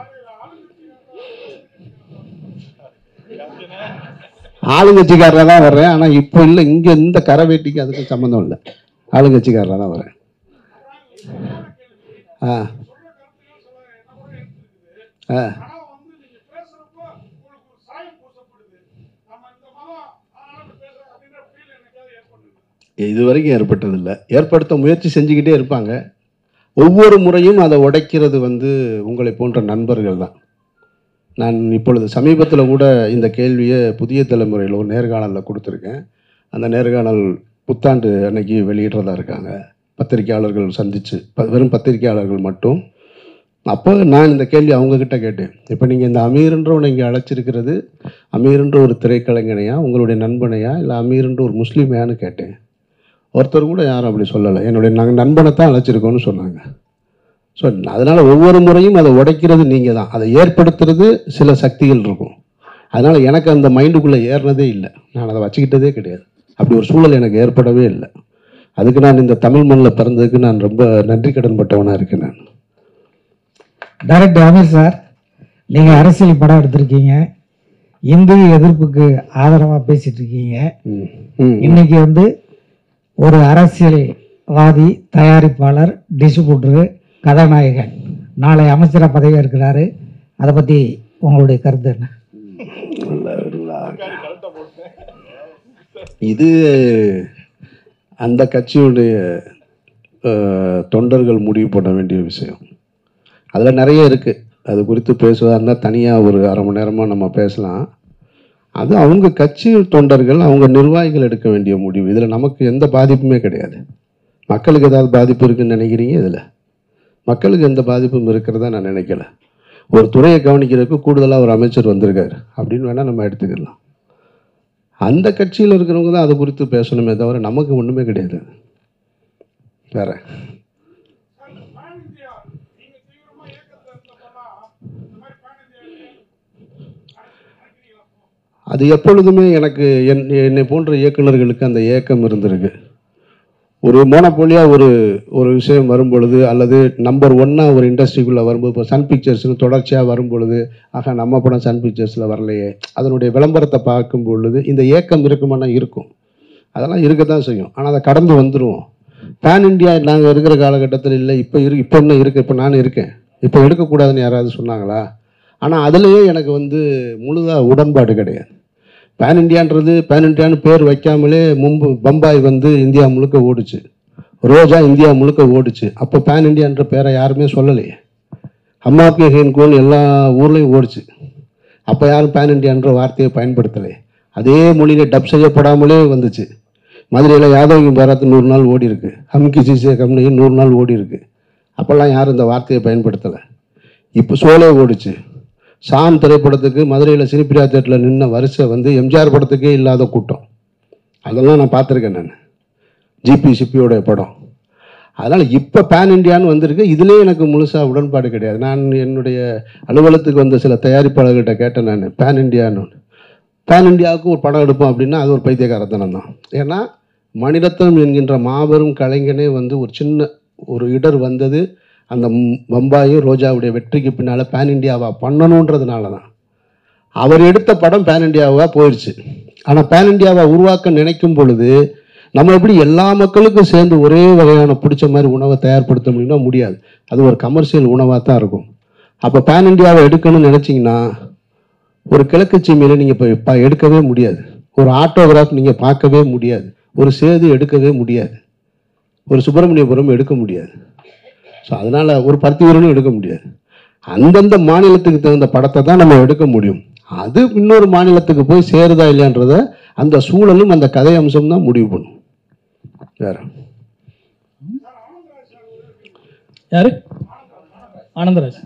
ஆளுங்கட்சிக்காரராக தான் வர்றேன் ஆனால் இப்போ இல்லை இங்கே இந்த கரை வேட்டிக்கு அதுக்கு சம்மந்தம் இல்லை ஆளுங்கட்சிக்காரராக தான் வரேன் ஆ ஆ இது வரைக்கும் ஏற்பட்டதில்லை ஏற்படுத்த முயற்சி செஞ்சுக்கிட்டே இருப்பாங்க ஒவ்வொரு முறையும் அதை உடைக்கிறது வந்து உங்களை போன்ற நண்பர்கள் தான் நான் இப்பொழுது சமீபத்தில் கூட இந்த கேள்வியை புதிய தலைமுறையில் ஒரு நேர்காணலில் கொடுத்துருக்கேன் அந்த நேர்காணல் புத்தாண்டு அன்னைக்கு வெளியிடுறதா இருக்காங்க பத்திரிக்கையாளர்கள் சந்தித்து வெறும் பத்திரிக்கையாளர்கள் மட்டும் அப்போ நான் இந்த கேள்வி அவங்கக்கிட்ட கேட்டேன் இப்போ நீங்கள் இந்த அமீர்ன்றவனை இங்கே அழைச்சிருக்கிறது அமீர்ன்ற ஒரு திரைக்கலைஞனையா உங்களுடைய நண்பனையா இல்லை அமீர்ன்ற ஒரு முஸ்லீமையான்னு கேட்டேன் ஒருத்தர் கூட யாரும் அப்படி சொல்லலை என்னுடைய நாங்கள் நண்பனை தான் அழைச்சிருக்கோன்னு சொன்னாங்க ஸோ அதனால் ஒவ்வொரு முறையும் அதை உடைக்கிறது நீங்கள் தான் அதை ஏற்படுத்துறது சில சக்திகள் இருக்கும் அதனால் எனக்கு அந்த மைண்டுக்குள்ளே ஏறினதே இல்லை நான் அதை வச்சுக்கிட்டதே கிடையாது அப்படி ஒரு சூழல் எனக்கு ஏற்படவே இல்லை அதுக்கு நான் இந்த தமிழ் மண்ணில் பிறந்ததுக்கு நான் ரொம்ப நன்றி கடன் பட்டவனாக இருக்கேன் நான்
டைரக்டர் அமீர் சார் நீங்கள் அரசியல் படம் எடுத்திருக்கீங்க இந்து எதிர்ப்புக்கு ஆதரவாக பேசிட்டு இருக்கீங்க இன்னைக்கு வந்து ஒரு அரசியல்வாதி தயாரிப்பாளர் டிஸ்ட்ரிபியூட்டரு கதாநாயகன் நாளை அமைச்சராக பதவி இருக்கிறாரு அதை பற்றி உங்களுடைய கருத்து என்ன
இது அந்த கட்சியுடைய அஹ், தொண்டர்கள் முடிவு பண்ண வேண்டிய விஷயம் அதில் நிறைய இருக்குது அது குறித்து பேசுவதா இருந்தால் தனியாக ஒரு அரை மணி நேரமாக நம்ம பேசலாம் அது அவங்க கட்சி தொண்டர்கள் அவங்க நிர்வாகிகள் எடுக்க வேண்டிய முடிவு இதில் நமக்கு எந்த பாதிப்புமே கிடையாது மக்களுக்கு ஏதாவது பாதிப்பு இருக்குன்னு நினைக்கிறீங்க இதில் மக்களுக்கு எந்த பாதிப்பும் இருக்கிறதா நான் நினைக்கல ஒரு துறையை கவனிக்கிறதுக்கு கூடுதலாக ஒரு அமைச்சர் வந்திருக்காரு அப்படின்னு வேணால் நம்ம எடுத்துக்கலாம் அந்த கட்சியில் இருக்கிறவங்க தான் அதை குறித்து பேசணுமே தவிர நமக்கு ஒன்றுமே கிடையாது வேற அது எப்பொழுதுமே எனக்கு என் என்னை போன்ற இயக்குனர்களுக்கு அந்த ஏக்கம் இருந்திருக்கு ஒரு மோனப்போலியாக ஒரு ஒரு விஷயம் வரும் பொழுது அல்லது நம்பர் ஒன்னாக ஒரு இண்டஸ்ட்ரிக்குள்ளே வரும்போது இப்போ சன் பிக்சர்ஸ்னு தொடர்ச்சியாக வரும் பொழுது ஆகா நம்ம படம் சன் பிக்சர்ஸில் வரலையே அதனுடைய விளம்பரத்தை பார்க்கும் பொழுது இந்த ஏக்கம் இருக்குமானா இருக்கும் அதெல்லாம் இருக்க தான் செய்யும் ஆனால் அதை கடந்து வந்துடுவோம் பேன் இந்தியா நாங்கள் இருக்கிற காலகட்டத்தில் இல்லை இப்போ இரு இப்போ என்ன இருக்குது இப்போ நான் இருக்கேன் இப்போ எடுக்கக்கூடாதுன்னு யாராவது சொன்னாங்களா ஆனால் அதுலேயே எனக்கு வந்து முழுதாக உடன்பாடு கிடையாது பேன் இந்தியான்றது பேன் இந்தியான்னு பேர் வைக்காமலே மும்பு பம்பாய் வந்து இந்தியா முழுக்க ஓடுச்சு ரோஜா இந்தியா முழுக்க ஓடுச்சு அப்போ பேன் இந்தியான்ற பேரை யாருமே சொல்லலையே அம்மாக்கே ஹேன்கோல் எல்லா ஊர்லேயும் ஓடுச்சு அப்போ யாரும் பேன் இந்தியான்ற வார்த்தையை பயன்படுத்தலை அதே மொழியில டப் செய்யப்படாமலே வந்துச்சு மதுரையில் யாதவங்க பாராத்து நூறு நாள் ஓடி இருக்கு ஹம்கி சிசே கம்னி நூறு நாள் ஓடி இருக்கு அப்போல்லாம் யாரும் இந்த வார்த்தையை பயன்படுத்தலை இப்போ சோலே ஓடுச்சு சாம் திரைப்படத்துக்கு மதுரையில் சினிப்பிரியா தேட்டரில் நின்ன வரிசை வந்து எம்ஜிஆர் படத்துக்கே இல்லாத கூட்டம் அதெல்லாம் நான் பார்த்துருக்கேன் நான் ஜிபி சிப்பியோட படம் அதனால் இப்போ பேன் இந்தியான்னு வந்திருக்கு இதுலேயே எனக்கு முழுசாக உடன்பாடு கிடையாது நான் என்னுடைய அலுவலகத்துக்கு வந்த சில தயாரிப்பாளர்கிட்ட கேட்டேன் நான் பேன் இந்தியான்னு பேன் இந்தியாவுக்கு ஒரு படம் எடுப்போம் அப்படின்னா அது ஒரு பைத்தியக்காரத்தனம் தான் ஏன்னா மணிரத்னம் என்கின்ற மாபெரும் கலைஞனே வந்து ஒரு சின்ன ஒரு இடர் வந்தது அந்த ம்- பம்பாயும் ரோஜாவுடைய வெற்றிக்கு பின்னால் பேன் இந்தியாவா பண்ணணுன்றதுனால தான் அவர் எடுத்த படம் பேன் இந்தியாவா போயிடுச்சு ஆனால் பேன் இந்தியாவா உருவாக்க நினைக்கும் பொழுது நம்ம எப்படி எல்லா மக்களுக்கும் சேர்ந்து ஒரே வகையான பிடிச்ச மாதிரி உணவை தயார்படுத்த முடியும்னா முடியாது அது ஒரு கமர்ஷியல் உணவாக தான் இருக்கும் அப்போ பேன் இந்தியாவை எடுக்கணும்னு நினச்சிங்கன்னா ஒரு கிழக்கு சீமையில நீங்கள் இப்போ இப்போ எடுக்கவே முடியாது ஒரு ஆட்டோகிராஃப் நீங்கள் பார்க்கவே முடியாது ஒரு சேது எடுக்கவே முடியாது ஒரு சுப்பிரமணியபுரம் எடுக்க முடியாது ஸோ அதனால் ஒரு பருத்திவீரனும் எடுக்க முடியாது அந்தந்த மாநிலத்துக்கு தகுந்த படத்தை தான் நம்ம எடுக்க முடியும் அது இன்னொரு மாநிலத்துக்கு போய் சேருதா இல்லையான்றத அந்த சூழலும் அந்த கதை அம்சம் தான் முடிவு பண்ணும் வேற
யாரு ஆனந்தராஜ்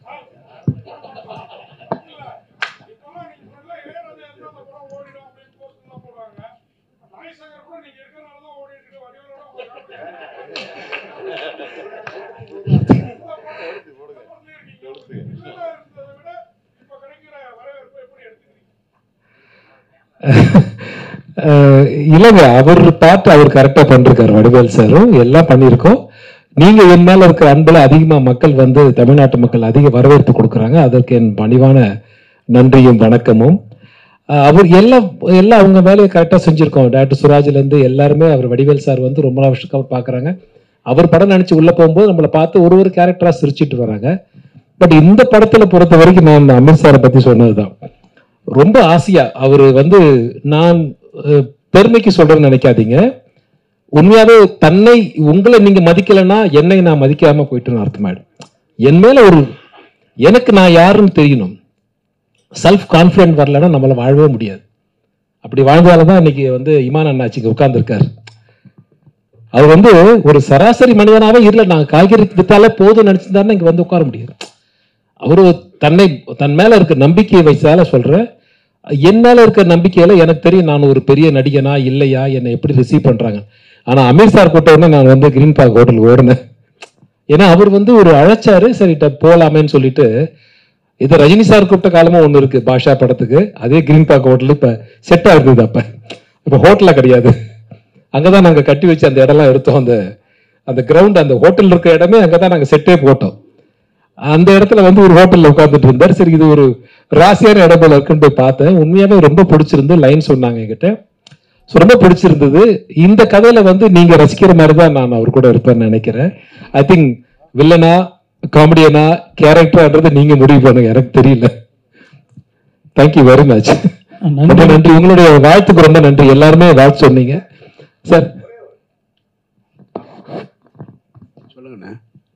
அஹ் இல்லைங்க அவர் பாட்டு அவர் கரெக்டாக பண்ணிருக்காரு வடிவேல் சாரும் எல்லாம் பண்ணியிருக்கோம் நீங்க என் மேல இருக்கிற அன்புல அதிகமா மக்கள் வந்து தமிழ்நாட்டு மக்கள் அதிக வரவேற்பு கொடுக்குறாங்க அதற்கு என் பணிவான நன்றியும் வணக்கமும் அஹ் அவர் எல்லாம் எல்லாம் அவங்க வேலையை கரெக்டாக செஞ்சிருக்கோம் டாக்டர் சுராஜ்ல இருந்து எல்லாருமே அவர் வடிவேல் சார் வந்து ரொம்ப வருஷத்துக்கு அவர் பார்க்குறாங்க அவர் படம் நினைச்சு உள்ள போகும்போது நம்மளை பார்த்து ஒரு ஒரு கேரக்டரா சிரிச்சிட்டு வராங்க பட் இந்த படத்துல பொறுத்த வரைக்கும் நான் அமீர் சாரை பத்தி சொன்னதுதான் ரொம்ப ஆசையா அவர் வந்து நான் அஹ், பெருமைக்கு சொல்றேன்னு நினைக்காதீங்க உண்மையாவே தன்னை உங்களை நீங்க மதிக்கலைன்னா என்னை நான் மதிக்காம போயிட்டேன்னு அர்த்தமாயிடும் என் மேல ஒரு எனக்கு நான் யாருன்னு தெரியணும் செல்ஃப் கான்ஃபிடென்ட் வரலைன்னா நம்மள வாழவே முடியாது அப்படி வாழ்ந்தால தான் இன்னைக்கு வந்து இமான் அண்ணாச்சிக்கு உட்கார்ந்துருக்காரு அவர் வந்து ஒரு சராசரி மனிதனாவே இல்ல நான் காய்கறி வித்தாலே போதும் நினைச்சிருந்தாருன்னா இங்க வந்து உட்கார முடியாது அவரு தன்னை தன் மேல இருக்க நம்பிக்கையை வச்சால சொல்றேன் என் மேல இருக்க நம்பிக்கையில எனக்கு தெரியும் நான் ஒரு பெரிய நடிகனா இல்லையா என்னை எப்படி ரிசீவ் பண்றாங்க ஆனா அமீர் சார் கூட்ட உடனே நான் வந்து கிரீன் பார்க் ஹோட்டலுக்கு ஓடினேன் ஏன்னா அவர் வந்து ஒரு அழைச்சாரு சரி ட- போலாமேன்னு சொல்லிட்டு இது ரஜினி சார் கூப்பிட்ட காலமும் ஒண்ணு இருக்கு பாஷா படத்துக்கு அதே கிரீன் பார்க் ஹோட்டல் இப்ப செட்டா இருந்தது அப்ப இப்ப ஹோட்டலா கிடையாது அங்கதான் நாங்க கட்டி வச்சு அந்த இடம்லாம் எடுத்தோம் அந்த அந்த கிரவுண்ட் அந்த ஹோட்டல் இருக்க இடமே அங்கதான் நாங்க செட்டே போட்டோம் அந்த இடத்துல வந்து ஒரு ஹோட்டல்ல உட்கார்ந்துட்டு இருந்தார் சரி இது ஒரு ராசியான இடம் போல இருக்குன்னு போய் பார்த்தேன் உண்மையாவே ரொம்ப பிடிச்சிருந்து லைன் சொன்னாங்க என்கிட்ட ஸோ ரொம்ப பிடிச்சிருந்தது இந்த கதையில வந்து நீங்க ரசிக்கிற மாதிரி தான் நான் அவர் கூட இருப்பேன்னு நினைக்கிறேன் ஐ திங்க் வில்லனா காமெடியனா கேரக்டர்ன்றது நீங்க முடிவு பண்ணுங்க எனக்கு தெரியல தேங்க்யூ வெரி மச் ரொம்ப நன்றி உங்களுடைய வாழ்த்துக்கு ரொம்ப நன்றி எல்லாருமே வாழ்த்து சொன்னீங்க சார்
சொல்லுங்கண்ணே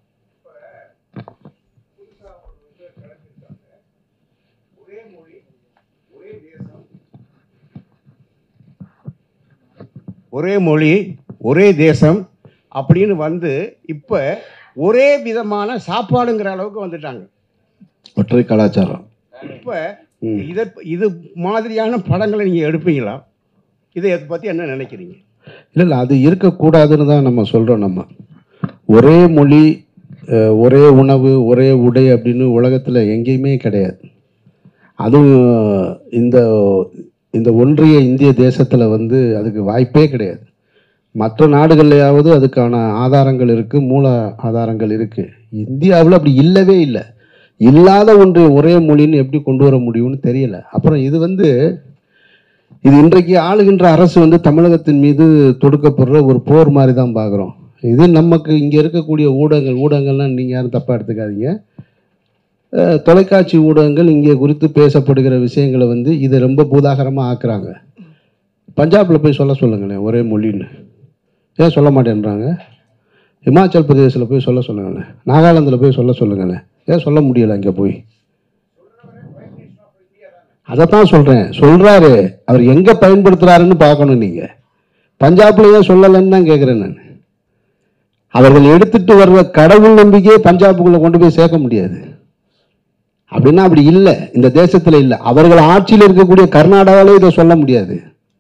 ஒரே மொழி ஒரே தேசம் அப்படின்னு வந்து இப்போ ஒரே விதமான சாப்பாடுங்கிற அளவுக்கு வந்துட்டாங்க
ஒற்றை கலாச்சாரம்
இப்போ இதை இது மாதிரியான படங்களை நீங்கள் எடுப்பீங்களா இதை பற்றி என்ன நினைக்கிறீங்க
இல்லை இல்லை அது இருக்கக்கூடாதுன்னு தான் நம்ம சொல்கிறோம் நம்ம ஒரே மொழி அஹ், ஒரே உணவு ஒரே உடை அப்படின்னு உலகத்தில் எங்கேயுமே கிடையாது அதுவும் இந்த இந்த ஒன்றிய இந்திய தேசத்தில் வந்து அதுக்கு வாய்ப்பே கிடையாது மற்ற நாடுகள்லையாவது அதுக்கான ஆதாரங்கள் இருக்குது மூல ஆதாரங்கள் இருக்குது இந்தியாவில் அப்படி இல்லவே இல்லை இல்லாத ஒன்று ஒரே மொழின்னு எப்படி கொண்டு வர முடியும்னு தெரியல அப்புறம் இது வந்து இது இன்றைக்கு ஆளுகின்ற அரசு வந்து தமிழகத்தின் மீது தொடுக்கப்படுற ஒரு போர் மாதிரி தான் பார்க்குறோம் இது நமக்கு இங்கே இருக்கக்கூடிய ஊடகங்கள் ஊடகங்கள்லாம் நீங்கள் யாரும் தப்பாக எடுத்துக்காதீங்க அஹ், தொலைக்காட்சி ஊடகங்கள் இங்கே குறித்து பேசப்படுகிற விஷயங்களை வந்து இதை ரொம்ப பூதாகரமாக ஆக்குறாங்க பஞ்சாபில் போய் சொல்ல சொல்லுங்களேன் ஒரே மொழின்னு ஏன் சொல்ல மாட்டேன்றாங்க இமாச்சல் பிரதேசத்தில் போய் சொல்ல சொல்லுங்களேன் நாகாலாந்தில் போய் சொல்ல சொல்லுங்களேன் ஏன் சொல்ல முடியலை அங்கே போய் அதைத்தான் சொல்கிறேன் சொல்கிறாரு அவர் எங்கே பயன்படுத்துகிறாருன்னு பார்க்கணும் நீங்கள் பஞ்சாப்ல ஏன் சொல்லலைன்னு தான் கேட்குறேன் நான் அவர்கள் எடுத்துட்டு வர்ற கடவுள் நம்பிக்கையை பஞ்சாபுக்குள்ளே கொண்டு போய் சேர்க்க முடியாது அப்படின்னா அப்படி இல்லை இந்த தேசத்தில் இல்லை அவர்கள் ஆட்சியில் இருக்கக்கூடிய கர்நாடகாவிலே இதை சொல்ல முடியாது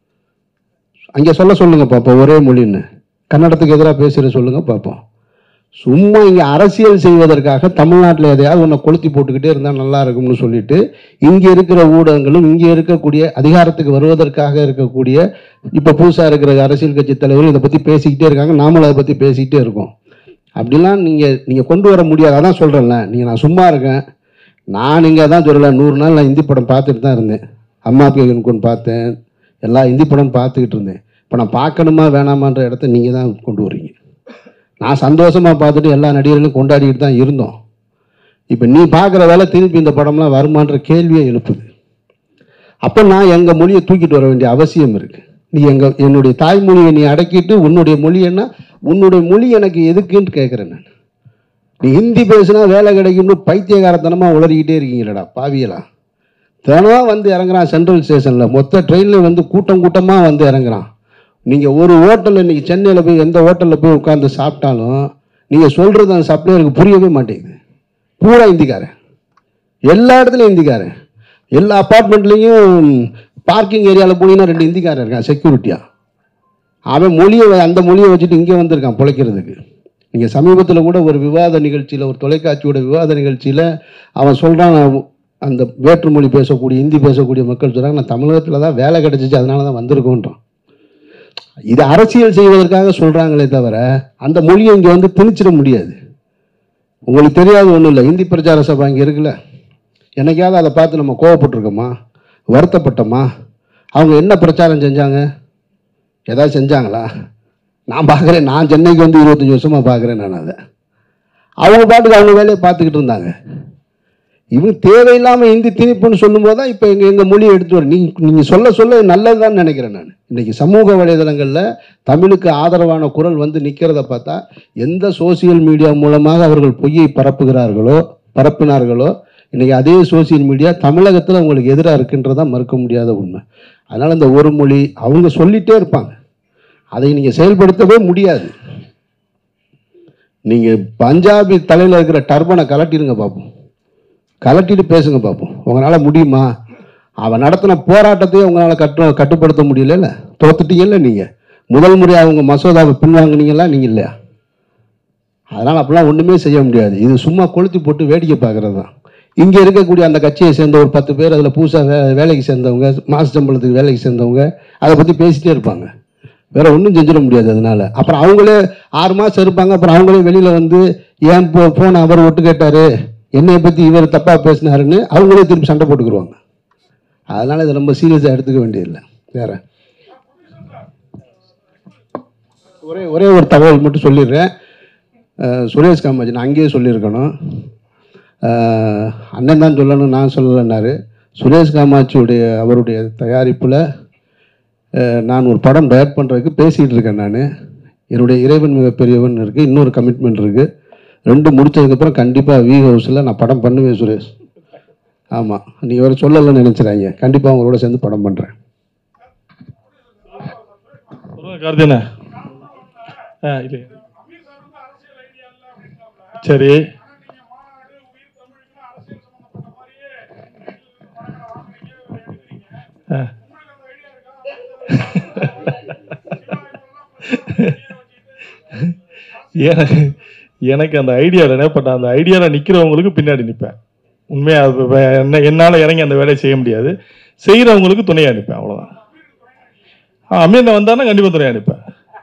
அங்கே சொல்ல சொல்லுங்க பார்ப்போம் ஒரே மொழின்னு கன்னடத்துக்கு எதிராக பேசுகிற சொல்லுங்க பார்ப்போம் சும்மா இங்கே அரசியல் செய்வதற்காக தமிழ்நாட்டில் எதையாவது ஒன்று கொளுத்தி போட்டுக்கிட்டே இருந்தால் நல்லா இருக்கும்னு சொல்லிட்டு இங்கே இருக்கிற ஊடகங்களும் இங்கே இருக்கக்கூடிய அதிகாரத்துக்கு வருவதற்காக இருக்கக்கூடிய இப்போ புதுசாக இருக்கிற அரசியல் கட்சி தலைவரும் இதை பற்றி பேசிக்கிட்டே இருக்காங்க நாமளும் அதை பற்றி பேசிக்கிட்டே இருக்கோம் அப்படிலாம் நீங்கள் நீங்கள் கொண்டு வர முடியாது அதான் சொல்கிறேன்ல நீங்கள் நான் சும்மா இருக்கேன் நான் இங்கே தான் சொல்லலை நூறு நாள் நான் ஹிந்தி படம் பார்த்துட்டு தான் இருந்தேன் அம்மா பேகனுக்குன்னு பார்த்தேன் எல்லா ஹிந்தி படம் பார்த்துக்கிட்டு இருந்தேன் இப்போ நான் பார்க்கணுமா வேணாமான்ற இடத்த நீங்கள் தான் கொண்டு வரீங்க நான் சந்தோஷமாக பார்த்துட்டு எல்லா நடிகர்களும் கொண்டாடிக்கிட்டு தான் இருந்தோம் இப்போ நீ பார்க்குற வேலை திருப்பி இந்த படம்லாம் வருமான்ற கேள்வியை எழுப்புது அப்போ நான் எங்கள் மொழியை தூக்கிட்டு வர வேண்டிய அவசியம் இருக்கு நீ எங்கள் என்னுடைய தாய்மொழியை நீ அடக்கிட்டு உன்னுடைய மொழி என்ன உன்னுடைய மொழி எனக்கு எதுக்குன்னு கேட்குறேன் நான் நீ ஹிந்தி பேசுனா வேலை கிடைக்கும்னு பைத்தியகாரத்தனமாக உளறிக்கிட்டே இருக்கீங்களடா பாவியலா தினம் வந்து இறங்குறான் சென்ட்ரல் ஸ்டேஷனில் மொத்த ட்ரெயினில் வந்து கூட்டம் கூட்டமாக வந்து இறங்குறான் நீங்கள் ஒரு ஹோட்டலில் இன்னைக்கு சென்னையில் போய் எந்த ஹோட்டலில் போய் உட்காந்து சாப்பிட்டாலும் நீங்கள் சொல்கிறது அந்த சப்ளையருக்கு புரியவே மாட்டேங்குது பூரா ஹிந்திக்காரன் எல்லா இடத்துலையும் ஹிந்திக்காரன் எல்லா அப்பார்ட்மெண்ட்லேயும் பார்க்கிங் ஏரியாவில் போனீங்கன்னா ரெண்டு ஹிந்திக்காரன் இருக்கான் செக்யூரிட்டியாக அவன் மொழியை வ- அந்த மொழியை வச்சுட்டு இங்கே வந்திருக்கான் பிழைக்கிறதுக்கு நீங்கள் சமீபத்தில் கூட ஒரு விவாத நிகழ்ச்சியில் ஒரு தொலைக்காட்சியோட விவாத நிகழ்ச்சியில் அவன் சொல்கிறான் அந்த வேற்றுமொழி பேசக்கூடிய ஹிந்தி பேசக்கூடிய மக்கள் சொல்கிறாங்க நான் தமிழகத்தில் தான் வேலை கிடைச்சிச்சு அதனால தான் வந்திருக்கோன்றான் இது அரசியல் செய்வதற்காக சொல்கிறாங்களே தவிர அந்த மொழியை இங்கே வந்து திணிச்சிட முடியாது உங்களுக்கு தெரியாத ஒன்றும் இல்லை ஹிந்தி பிரச்சார சபை இங்கே இருக்குல்ல என்னைக்காவது அதை பார்த்து நம்ம கோவப்பட்டிருக்கோமா வருத்தப்பட்டோமா அவங்க என்ன பிரச்சாரம் செஞ்சாங்க ஏதாவது செஞ்சாங்களா நான் பார்க்குறேன் நான் சென்னைக்கு வந்து இருபத்தஞ்சி வருஷமாக பார்க்குறேன் நான் அதை அவங்க பாட்டுக்கு அவங்க வேலையை பார்த்துக்கிட்டு இருந்தாங்க இவங்க தேவையில்லாமல் இந்தி திணிப்புன்னு சொல்லும்போது தான் இப்போ எங்கள் எங்கள் மொழியை எடுத்து வர நீங்கள் நீங்கள் சொல்ல சொல்ல நல்லதுதான் நினைக்கிறேன் நான் இன்னைக்கு சமூக வலைதளங்களில் தமிழுக்கு ஆதரவான குரல் வந்து நிற்கிறத பார்த்தா எந்த சோசியல் மீடியா மூலமாக அவர்கள் பொய்யை பரப்புகிறார்களோ பரப்பினார்களோ இன்னைக்கு அதே சோசியல் மீடியா தமிழகத்தில் உங்களுக்கு எதிராக இருக்குன்றதான் மறுக்க முடியாத உண்மை அதனால் இந்த ஒரு மொழி அவங்க சொல்லிட்டே இருப்பாங்க அதை நீங்கள் செயல்படுத்தவே முடியாது நீங்கள் பஞ்சாபி தலையில் இருக்கிற டர்பனை கலட்டிடுங்க பார்ப்போம் கலட்டிட்டு பேசுங்க பார்ப்போம் உங்களால் முடியுமா அவன் நடத்தின போராட்டத்தையும் உங்களால் கட்டு கட்டுப்படுத்த முடியல தோத்துட்டீங்கல்ல நீங்கள் முதல் முறையாக அவங்க மசோதாவை பின்வாங்கினீங்களா நீங்கள் இல்லையா அதனால் அப்படிலாம் ஒன்றுமே செய்ய முடியாது இது சும்மா கொளுத்தி போட்டு வேடிக்கை பார்க்குறது தான் இங்கே இருக்கக்கூடிய அந்த கட்சியை சேர்ந்த ஒரு பத்து பேர் அதில் புதுசாக வே வேலைக்கு சேர்ந்தவங்க மாச சம்பளத்துக்கு வேலைக்கு சேர்ந்தவங்க அதை பற்றி பேசிட்டே இருப்பாங்க வேற ஒன்றும் செஞ்சிட முடியாது அதனால அப்புறம் அவங்களே ஆறு மாதம் இருப்பாங்க அப்புறம் அவங்களே வெளியில் வந்து ஏன் போ ஃபோன் அவர் ஒட்டு கேட்டார் என்னைய பற்றி இவர் தப்பாக பேசினாருன்னு அவங்களே திருப்பி சண்டை போட்டுக்குருவாங்க அதனால் இதை ரொம்ப சீரியஸாக எடுத்துக்க வேண்டியதில்லை வேற ஒரே ஒரே ஒரு தகவல் மட்டும் சொல்லிடுறேன் அஹ் சுரேஷ் காமாஜி நான் அங்கேயே சொல்லியிருக்கணும் அஹ் அண்ணன் தான் சொல்லணும் நான் சொல்லலைன்னாரு சுரேஷ் காமாட்சியுடைய அவருடைய தயாரிப்பில் நான் ஒரு படம் டைரக்ட் பண்ணுறதுக்கு பேசிகிட்டு இருக்கேன் நான் என்னுடைய இறைவன் மிகப்பெரியவன் இருக்குது இன்னொரு கமிட்மெண்ட் இருக்குது ரெண்டு முடிச்சதுக்கப்புறம் கண்டிப்பாக வி ஹவுஸில் நான் படம் பண்ணுவேன் சுரேஷ் ஆமாம் நீங்கள் வேறு சொல்லலைன்னு நினச்சிடாங்க கண்டிப்பாக அவங்களோட சேர்ந்து படம் பண்ணுறேன்
சொல்லுங்க கார்த்தியண்ணா ஆ இல்லை சரி ஆ. எனக்கு எனக்கு அந்த ஐடியா இல்லைனே பட் அந்த ஐடியாவில் நிற்கிறவங்களுக்கு பின்னாடி நிற்பேன் உண்மையாக அது வே- என்ன என்னால் இறங்கி அந்த வேலையை செய்ய முடியாது செய்கிறவங்களுக்கு துணையாக நிற்பேன் அவ்வளோதான் அமீர் வந்தானா கண்டிப்பாக துணையாக நிற்பேன்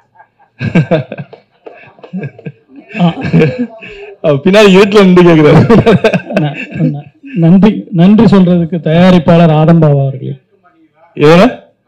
அவர் பின்னாடி இருட்டில் நின்று கேட்குறாரு
ந- ந- நன்றி நன்றி சொல்றதுக்கு தயாரிப்பாளர் ஆடம்பாவா அவர்களே
ஏன்னா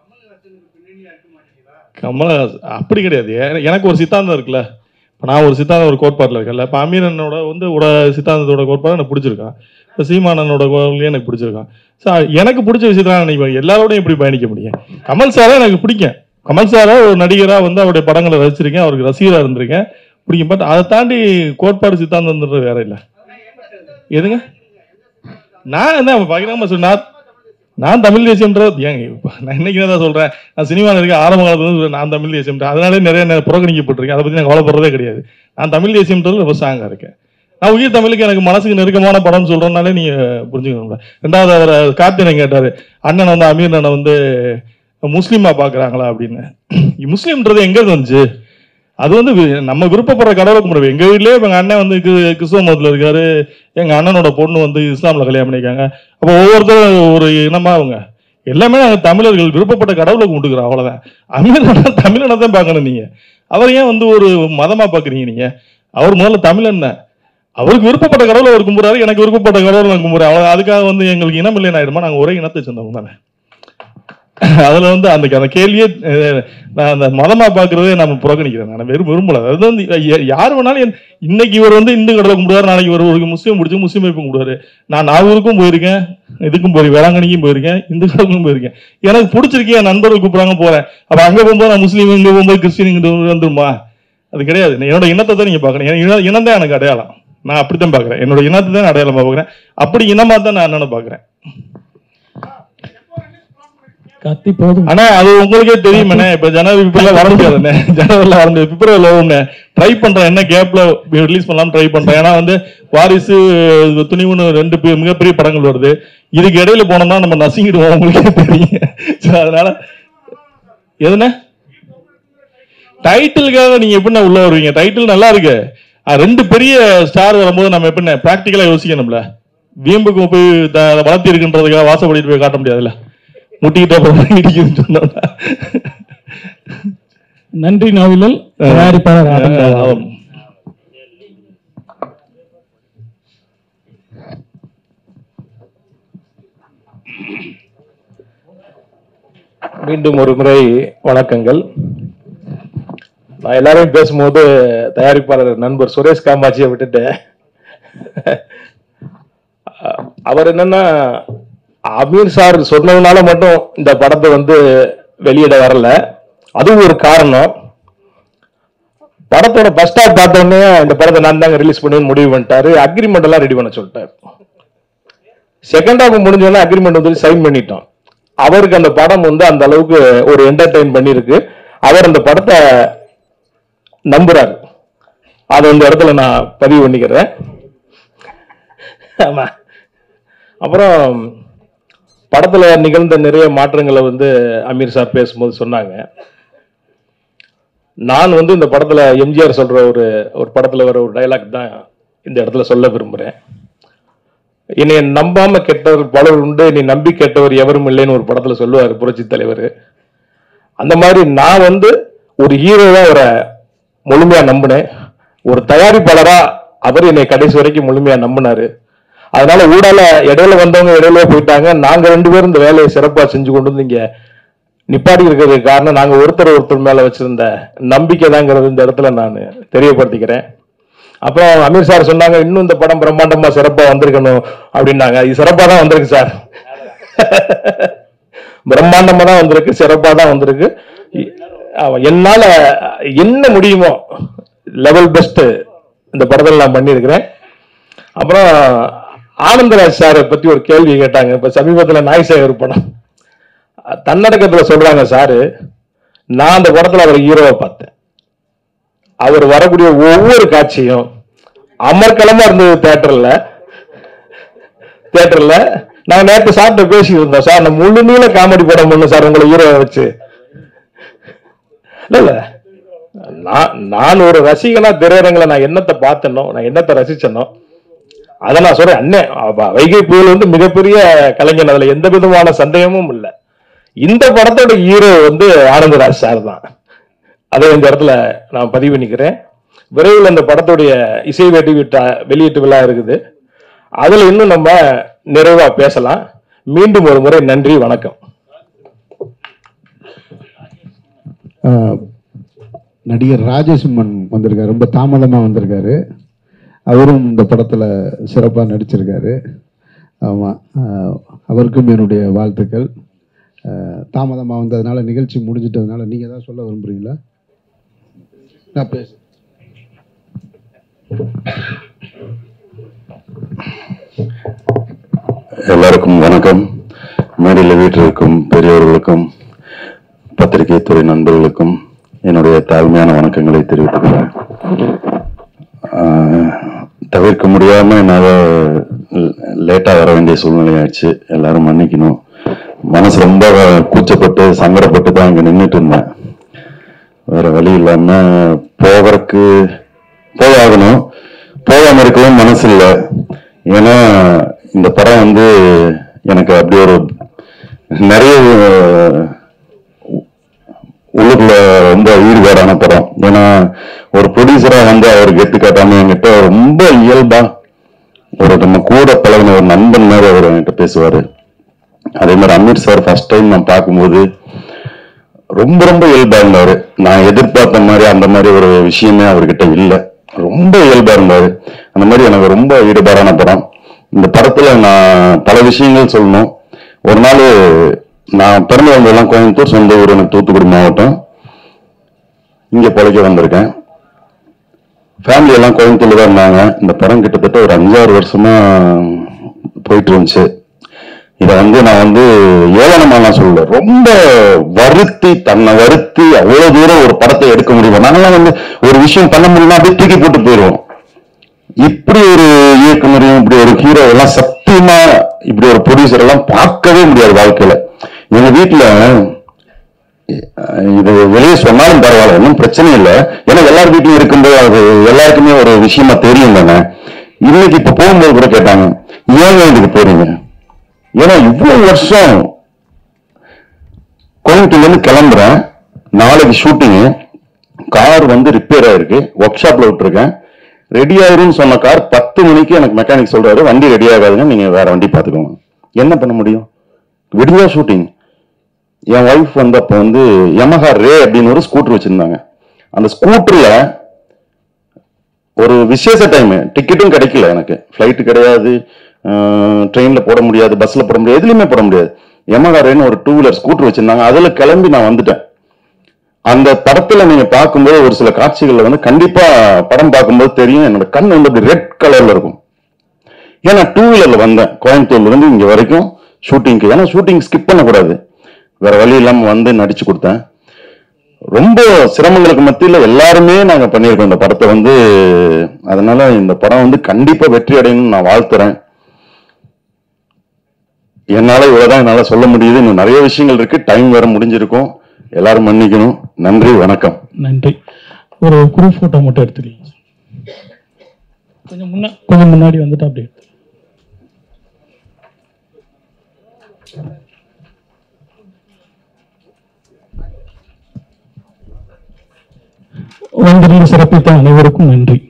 கமலஹாசன் அப்படி கிடையாது எ- எனக்கு ஒரு சித்தாந்தம் இருக்குல்ல இப்போ நான் ஒரு சித்தாந்தம் ஒரு கோட்பாட்டில் இருக்கேன்ல இப்போ அமீரனோட வந்து உட சித்தாந்தத்தோட கோட்பாடு எனக்கு பிடிச்சிருக்கான் இப்போ சீமானனோட கோவிலையும் எனக்கு பிடிச்சிருக்கான் ஸோ எனக்கு பிடிச்ச விஷயத்தான் நான் இப்போ எல்லாரோடையும் எப்படி பயணிக்க முடியும் கமல் சாரை எனக்கு பிடிக்கும் கமல் சாரை ஒரு நடிகராக வந்து அவருடைய படங்களை ரசிச்சிருக்கேன் அவருக்கு ரசிகராக இருந்திருக்கேன் பிடிக்கும் பட் அதை தாண்டி கோட்பாடு சித்தாந்தம்ன்றது வேற இல்லை எதுங்க நான் என்ன பகிரமா சொல் நான் நான் தமிழ் தேசியம்ன்றது ஏங்க இப்ப நான் இன்னைக்கு தான் சொல்றேன் நான் சினிமாவில் இருக்க ஆரம்ப காலத்துல இருந்து சொல்றேன், நான் தமிழ் தேசியம் அதனாலே நிறைய நேரம் புறக்கணிக்கப்பட்டிருக்கேன் அதை பத்தி நான் கவலைப்படுறதே கிடையாது நான் தமிழ் தேசியம்ன்றது ரொம்ப ஸ்ட்ராங்கா இருக்கேன் நான் உயிர் தமிழுக்கு எனக்கு மனசுக்கு நெருக்கமான படம்னு சொல்றதுனாலே நீங்க புரிஞ்சுக்கணும்ல ரெண்டாவது அவர் கார்த்தியனை கேட்டாரு அண்ணன் வந்து அமீர் அண்ணனை வந்து முஸ்லீமா பாக்குறாங்களா அப்படின்னு முஸ்லீம்ன்றது எங்க இருந்து வந்துச்சு அது வந்து வி- நம்ம விருப்பப்படுற கடவுளை கும்பிடுவோம் எங்க வீட்லயே இப்ப எங்க அண்ணன் வந்து கிறிஸ்துவ கிறிஸ்துவ மதத்துல இருக்காரு எங்க அண்ணனோட பொண்ணு வந்து இஸ்லாம்ல கல்யாணம் பண்ணிருக்காங்க அப்போ ஒவ்வொருத்தரும் ஒரு இனமா அவங்க எல்லாமே நாங்க தமிழர்கள் விருப்பப்பட்ட கடவுளை கும்பிட்டுக்கிறோம் அவ்வளவுதான் அமீர் தமிழனை தான் பார்க்கணும் நீங்க அவர் ஏன் வந்து ஒரு மதமா பாக்குறீங்க நீங்க அவர் முதல்ல தமிழன் தான் அவருக்கு விருப்பப்பட்ட கடவுளை அவர் கும்பிடுறாரு எனக்கு விருப்பப்பட்ட கடவுளை நான் கும்பிடுறேன் அவ்வளவு அதுக்காக வந்து எங்களுக்கு இனம் இல்லைன்னு ஆயிடுமா நாங்க ஒரே இனத்தை சேர்ந்தவங்க தானே அதுல வந்து அந்த அந்த கேள்வியே அஹ், நான் அந்த மதமா பாக்குறதே நம்ம புறக்கணிக்கிறேன் நான் வெறும் விரும்பல அது வந்து யா- யார் வேணாலும் என்- இன்னைக்கு இவர் வந்து இந்து கடவுளை கும்பிடுவார் நாளைக்கு இவர் ஒரு முஸ்லீம் பிடிச்சி முஸ்லீம் வைப்பு கும்பிடுவாரு நான் நாகூருக்கும் போயிருக்கேன் இதுக்கும் போய் வேளாங்கண்ணிக்கும் போயிருக்கேன் இந்து கடவுளுக்கும் போயிருக்கேன் எனக்கு பிடிச்சிருக்கேன் என் நண்பர்கள் கூப்பிடுறாங்க போறேன் அப்ப அங்க போகும்போது நான் முஸ்லீம் இங்க போகும்போது கிறிஸ்டின் இங்க வந்துருமா அது கிடையாது என்னோட இனத்தை தான் நீங்க பாக்கணும் என் இன- இனம் தான் எனக்கு அடையாளம் நான் அப்படித்தான் பாக்குறேன் என்னோட இனத்தை தான் அடையாளமா பாக்குறேன் அப்படி இனமா தான் நான் என்னன்னு பாக்குறேன்
கத்தி போதும்
ஆனா அது உங்களுக்கே தெரியுமே இப்ப ஜனவரி பிப்ரவரில வர முடியாதுண்ணே ஜனவரில வர முடியாது பிப்ரவரில வரும்ண்ணே ட்ரை பண்றேன் என்ன கேப்ல ரிலீஸ் பண்ணலாம் ட்ரை பண்றேன் ஏன்னா வந்து வாரிசு இது துணிவுன்னு ரெண்டு பெ- மிகப்பெரிய படங்கள் வருது இதுக்கு இடையில போனோம்னா நம்ம நசுங்கிடுவோம் உங்களுக்கே தெரியும் So, அதனால எதுண்ணே டைட்டிலுக்காக நீங்க எப்படிண்ணே உள்ள வருவீங்க டைட்டில் நல்லா இருக்கு ஆ, ரெண்டு பெரிய ஸ்டார் வரும்போது நம்ம எப்படிண்ணே ப்ராக்டிக்கலா யோசிக்கணும்ல வீம்புக்கு போய் த- வளர்த்தி இருக்குன்றதுக்காக வாசப்படிட்டு போய் காட்ட முடியாதுல்ல முட்டிக்கிட்ட அப்புறம் இடிக்குதுன்னு சொன்னோம்னா
நன்றி நவிலல் தயாரிப்பாளர் ஆடம்பாவா
ஆமாம்.
மீண்டும் ஒரு முறை வணக்கங்கள் நான் எல்லாரையும் பேசும்போது தயாரிப்பாளர் நண்பர் சுரேஷ் காமாட்சியை விட்டுட்டேன் அவர் என்னன்னா அமீர் சார் சொன்னதுனால மட்டும் இந்த படத்தை வந்து வெளியிட வரல அதுவும் ஒரு காரணம் படத்தோட ஃபர்ஸ்ட் ஹாஃப் பார்த்த உடனே இந்த படத்தை நான் தாங்க ரிலீஸ் பண்ணுவேன்னு முடிவு பண்ணிட்டாரு அக்ரிமெண்ட் எல்லாம் ரெடி பண்ண சொல்லிட்டாரு செகண்ட் ஹாஃப் முடிஞ்சோடனே அக்ரிமெண்ட் வந்து சைன் பண்ணிட்டோம் அவருக்கு அந்த படம் வந்து அந்த அளவுக்கு ஒரு என்டர்டைன் பண்ணியிருக்கு அவர் அந்த படத்தை நம்புறாரு அதை இந்த இடத்துல நான் பதிவு பண்ணிக்கிறேன் ஆமா அப்புறம் படத்துல நிகழ்ந்த நிறைய மாற்றங்களை வந்து அமீர் சார் பேசும்போது சொன்னாங்க நான் வந்து இந்த படத்துல எம்ஜிஆர் சொல்ற ஒரு ஒரு படத்துல வர ஒரு டைலாக் தான் இந்த இடத்துல சொல்ல விரும்புறேன் என்னை நம்பாம கெட்டவர் பலர் உண்டு நீ நம்பி கெட்டவர் எவரும் இல்லைன்னு ஒரு படத்துல சொல்லுவாரு புரட்சி தலைவர் அந்த மாதிரி நான் வந்து ஒரு ஹீரோவா அவரை முழுமையா நம்பினேன் ஒரு தயாரிப்பாளரா அவர் என்னை கடைசி வரைக்கும் முழுமையா நம்பினாரு அதனால ஊடால இடையில வந்தவங்க இடையில போயிட்டாங்க நாங்க ரெண்டு பேரும் இந்த வேலையை சிறப்பா செஞ்சு கொண்டு வந்து இங்க நிப்பாட்டி இருக்கிறதுக்கு காரணம் நாங்க ஒருத்தர் ஒருத்தர் மேல வச்சிருந்த நம்பிக்கை தாங்கிறது இந்த இடத்துல நான் தெரியப்படுத்திக்கிறேன் அப்புறம் அமீர் சார் சொன்னாங்க இன்னும் இந்த படம் பிரம்மாண்டமா சிறப்பா வந்திருக்கணும் அப்படின்னாங்க இது சிறப்பா தான் வந்திருக்கு சார் பிரம்மாண்டமா தான் வந்திருக்கு சிறப்பா தான் வந்திருக்கு இ- ஆமா, என்னால என்ன முடியுமோ லெவல் பெஸ்ட் இந்த படத்தில் நான் பண்ணியிருக்கிறேன் அப்புறம் ஆனந்தராஜ் சாரை பத்தி ஒரு கேள்வி கேட்டாங்க இப்ப சமீபத்துல நாய்சேகர் படம் தன்னடக்கத்துல சொல்றாங்க சாரு நான் அந்த படத்துல அவர் ஹீரோவை பார்த்தேன் அவர் வரக்கூடிய ஒவ்வொரு காட்சியும் அமர்க்கலமா இருந்தது தேட்டர்ல தேட்டர்ல நான் நேற்று சார்ட்ட பேசிட்டு இருந்தோம் சார் நான் முழு நீள காமெடி படம் பண்ணு சார் உங்களை ஹீரோவை வச்சு இல்ல இல்ல நான் நான் ஒரு ரசிகனா திரையரங்களை நான் என்னத்தை பார்த்தனோ நான் என்னத்தை ரசிச்சனோ அதை நான் சொல்றேன் அண்ணன் அவ- வைகை புயல் வந்து மிகப்பெரிய கலைஞன் அதுல எந்த விதமான சந்தேகமும் இல்லை இந்த படத்தோட ஹீரோ வந்து ஆனந்தராஜ் சார் தான் அதை இந்த இடத்துல நான் பதிவு பண்ணிக்கிறேன் விரைவில் இந்த படத்துடைய இசை வெளியீட்டு வெளியீட்டு விழா இருக்குது அதுல இன்னும் நம்ம நிறைவா பேசலாம் மீண்டும் ஒரு முறை நன்றி வணக்கம்
ஆஹ், நடிகர் ராஜசிம்மன் வந்திருக்காரு ரொம்ப தாமதமாக வந்திருக்காரு அவரும் இந்த படத்தில் சிறப்பாக நடிச்சிருக்காரு ஆமாம் அவருக்கும் என்னுடைய வாழ்த்துக்கள் தாமதமாக வந்ததுனால நிகழ்ச்சி முடிஞ்சிட்டதுனால நீங்கள் ஏதாவது சொல்ல விரும்புறீங்களா நான் பேச
எல்லாருக்கும் வணக்கம் மேடையில் வீட்டிற்கும் பெரியவர்களுக்கும் பத்திரிகை துறை நண்பர்களுக்கும் என்னுடைய தாழ்மையான வணக்கங்களை தெரிவித்துக்கிறேன் ஆஹ், தவிர்க்க முடியாம என்னால் லேட்டாக வர வேண்டிய சூழ்நிலை ஆயிடுச்சு எல்லாரும் மன்னிக்கணும் மனசு ரொம்ப கூச்சப்பட்டு சங்கடப்பட்டு தான் இங்கே நின்றுட்டு இருந்தேன் வேற வழி இல்லாம போவதற்கு போயாகணும் போகாம இருக்கவும் மனசு இல்லை ஏன்னா இந்த படம் வந்து எனக்கு அப்படி ஒரு நிறைய உள்ளுக்குள்ள ரொம்ப ஈடுபாடான படம் ஏன்னா ஒரு ப்ரொடியூசரா வந்து அவர் கெத்து காட்டாம என்கிட்ட ரொம்ப இயல்பா ஒரு நம்ம கூட பழகின ஒரு நண்பன் மாதிரி அவர் என்கிட்ட பேசுவாரு அதே மாதிரி அமீர் சார் ஃபர்ஸ்ட் டைம் நான் பார்க்கும்போது ரொம்ப ரொம்ப இயல்பா இருந்தாரு நான் எதிர்பார்த்த மாதிரி அந்த மாதிரி ஒரு விஷயமே அவர்கிட்ட இல்லை ரொம்ப இயல்பா இருந்தாரு அந்த மாதிரி எனக்கு ரொம்ப ஈடுபாடான படம் இந்த படத்துல நான் பல விஷயங்கள் சொல்லணும் ஒரு நாள் நான் பிறந்து வந்ததெல்லாம் கோயம்புத்தூர் சொந்த ஊர் எனக்கு தூத்துக்குடி மாவட்டம் இங்க பிழைக்க வந்திருக்கேன் ஃபேமிலி எல்லாம் கோயம்புத்தூர்ல தான் இருந்தாங்க இந்த படம் கிட்டத்தட்ட ஒரு அஞ்சாறு வருஷமா போயிட்டு இருந்துச்சு இதை வந்து நான் வந்து ஏளனமாலாம் சொல்லல ரொம்ப வருத்தி தன்னை வருத்தி அவ்வளவு தூரம் ஒரு படத்தை எடுக்க முடியும் நாங்களாம் வந்து ஒரு விஷயம் பண்ண முடியல அப்படியே தூக்கி போட்டு போயிடுவோம் இப்படி ஒரு இயக்குனரையும் இப்படி ஒரு ஹீரோ எல்லாம் சத்தியமா இப்படி ஒரு ப்ரொடியூசர் எல்லாம் பார்க்கவே முடியாது வாழ்க்கையில எங்க வீட்டுல அஹ், இது வெளியே சொன்னாலும் பரவாயில்ல ஒன்றும் பிரச்சனை இல்லை ஏன்னா எல்லார் வீட்லயும் இருக்கும்போது அது எல்லாருக்குமே ஒரு விஷயமா தெரியும் தானே இன்னைக்கு இப்ப போகும்போது கூட கேட்டாங்க ஏங்க இதுக்கு போறீங்க ஏன்னா இவ்வளவு வருஷம் கோயம்புத்தூர்ல இருந்து கிளம்புறேன் நாளைக்கு ஷூட்டிங்கு கார் வந்து ரிப்பேர் ஆயிருக்கு ஒர்க் ஷாப்ல விட்டுருக்கேன் ரெடி ஆயிரும்னு சொன்ன கார் பத்து மணிக்கு எனக்கு மெக்கானிக் சொல்றாரு வண்டி ரெடி ஆகாதுங்க நீங்க வேற வண்டி பாத்துக்கோங்க என்ன பண்ண முடியும் விடியா ஷூட்டிங் என் ஒய்ஃப் வந்தப்போ வந்து யமஹா ரே அப்படின்னு ஒரு ஸ்கூட்டர் வச்சிருந்தாங்க அந்த ஸ்கூட்டர்ல ஒரு விசேஷ டைம் டிக்கெட்டும் கிடைக்கல எனக்கு ஃப்ளைட்டு கிடையாது
ட்ரெயினில் போட முடியாது பஸ்ஸில் போட முடியாது எதுலையுமே போட முடியாது எமகாரேன்னு ஒரு டூ வீலர் ஸ்கூட்டர் வச்சிருந்தாங்க அதில் கிளம்பி நான் வந்துட்டேன் அந்த படத்துல நீங்க பார்க்கும்போது ஒரு சில காட்சிகள்ல வந்து கண்டிப்பா படம் பார்க்கும்போது தெரியும் என்னோட கண் வந்து அப்படி ரெட் கலர்ல இருக்கும் ஏன்னா டூ வீலர்ல வந்தேன் கோயம்புத்தூர்ல இருந்து இங்க வரைக்கும் ஷூட்டிங்க்கு ஏன்னா ஷூட்டிங் ஸ்கிப் பண்ணக்கூடாது வேற வழி இல்லாம வந்து நடிச்சு கொடுத்தேன் ரொம்ப சிரமங்களுக்கு மத்தியில எல்லாருமே நாங்க பண்ணியிருக்கோம் இந்த படத்தை வந்து அதனால இந்த படம் வந்து கண்டிப்பா வெற்றி அடையணும்னு நான் வாழ்த்துறேன் என்னால இவ்வளவுதான் என்னால சொல்ல முடியுது இன்னும் நிறைய விஷயங்கள் இருக்கு டைம் வேற முடிஞ்சிருக்கும் எல்லாரும் மன்னிக்கணும் நன்றி வணக்கம்
நன்றி ஒரு குரூப் ஃபோட்டோ மட்டும் எடுத்துக்கலாம் கொஞ்சம் முன்னா கொஞ்சம் முன்னாடி வந்துட்டு அப்படியே எடுத்து. வந்திருந்து சிறப்பித்த அனைவருக்கும் நன்றி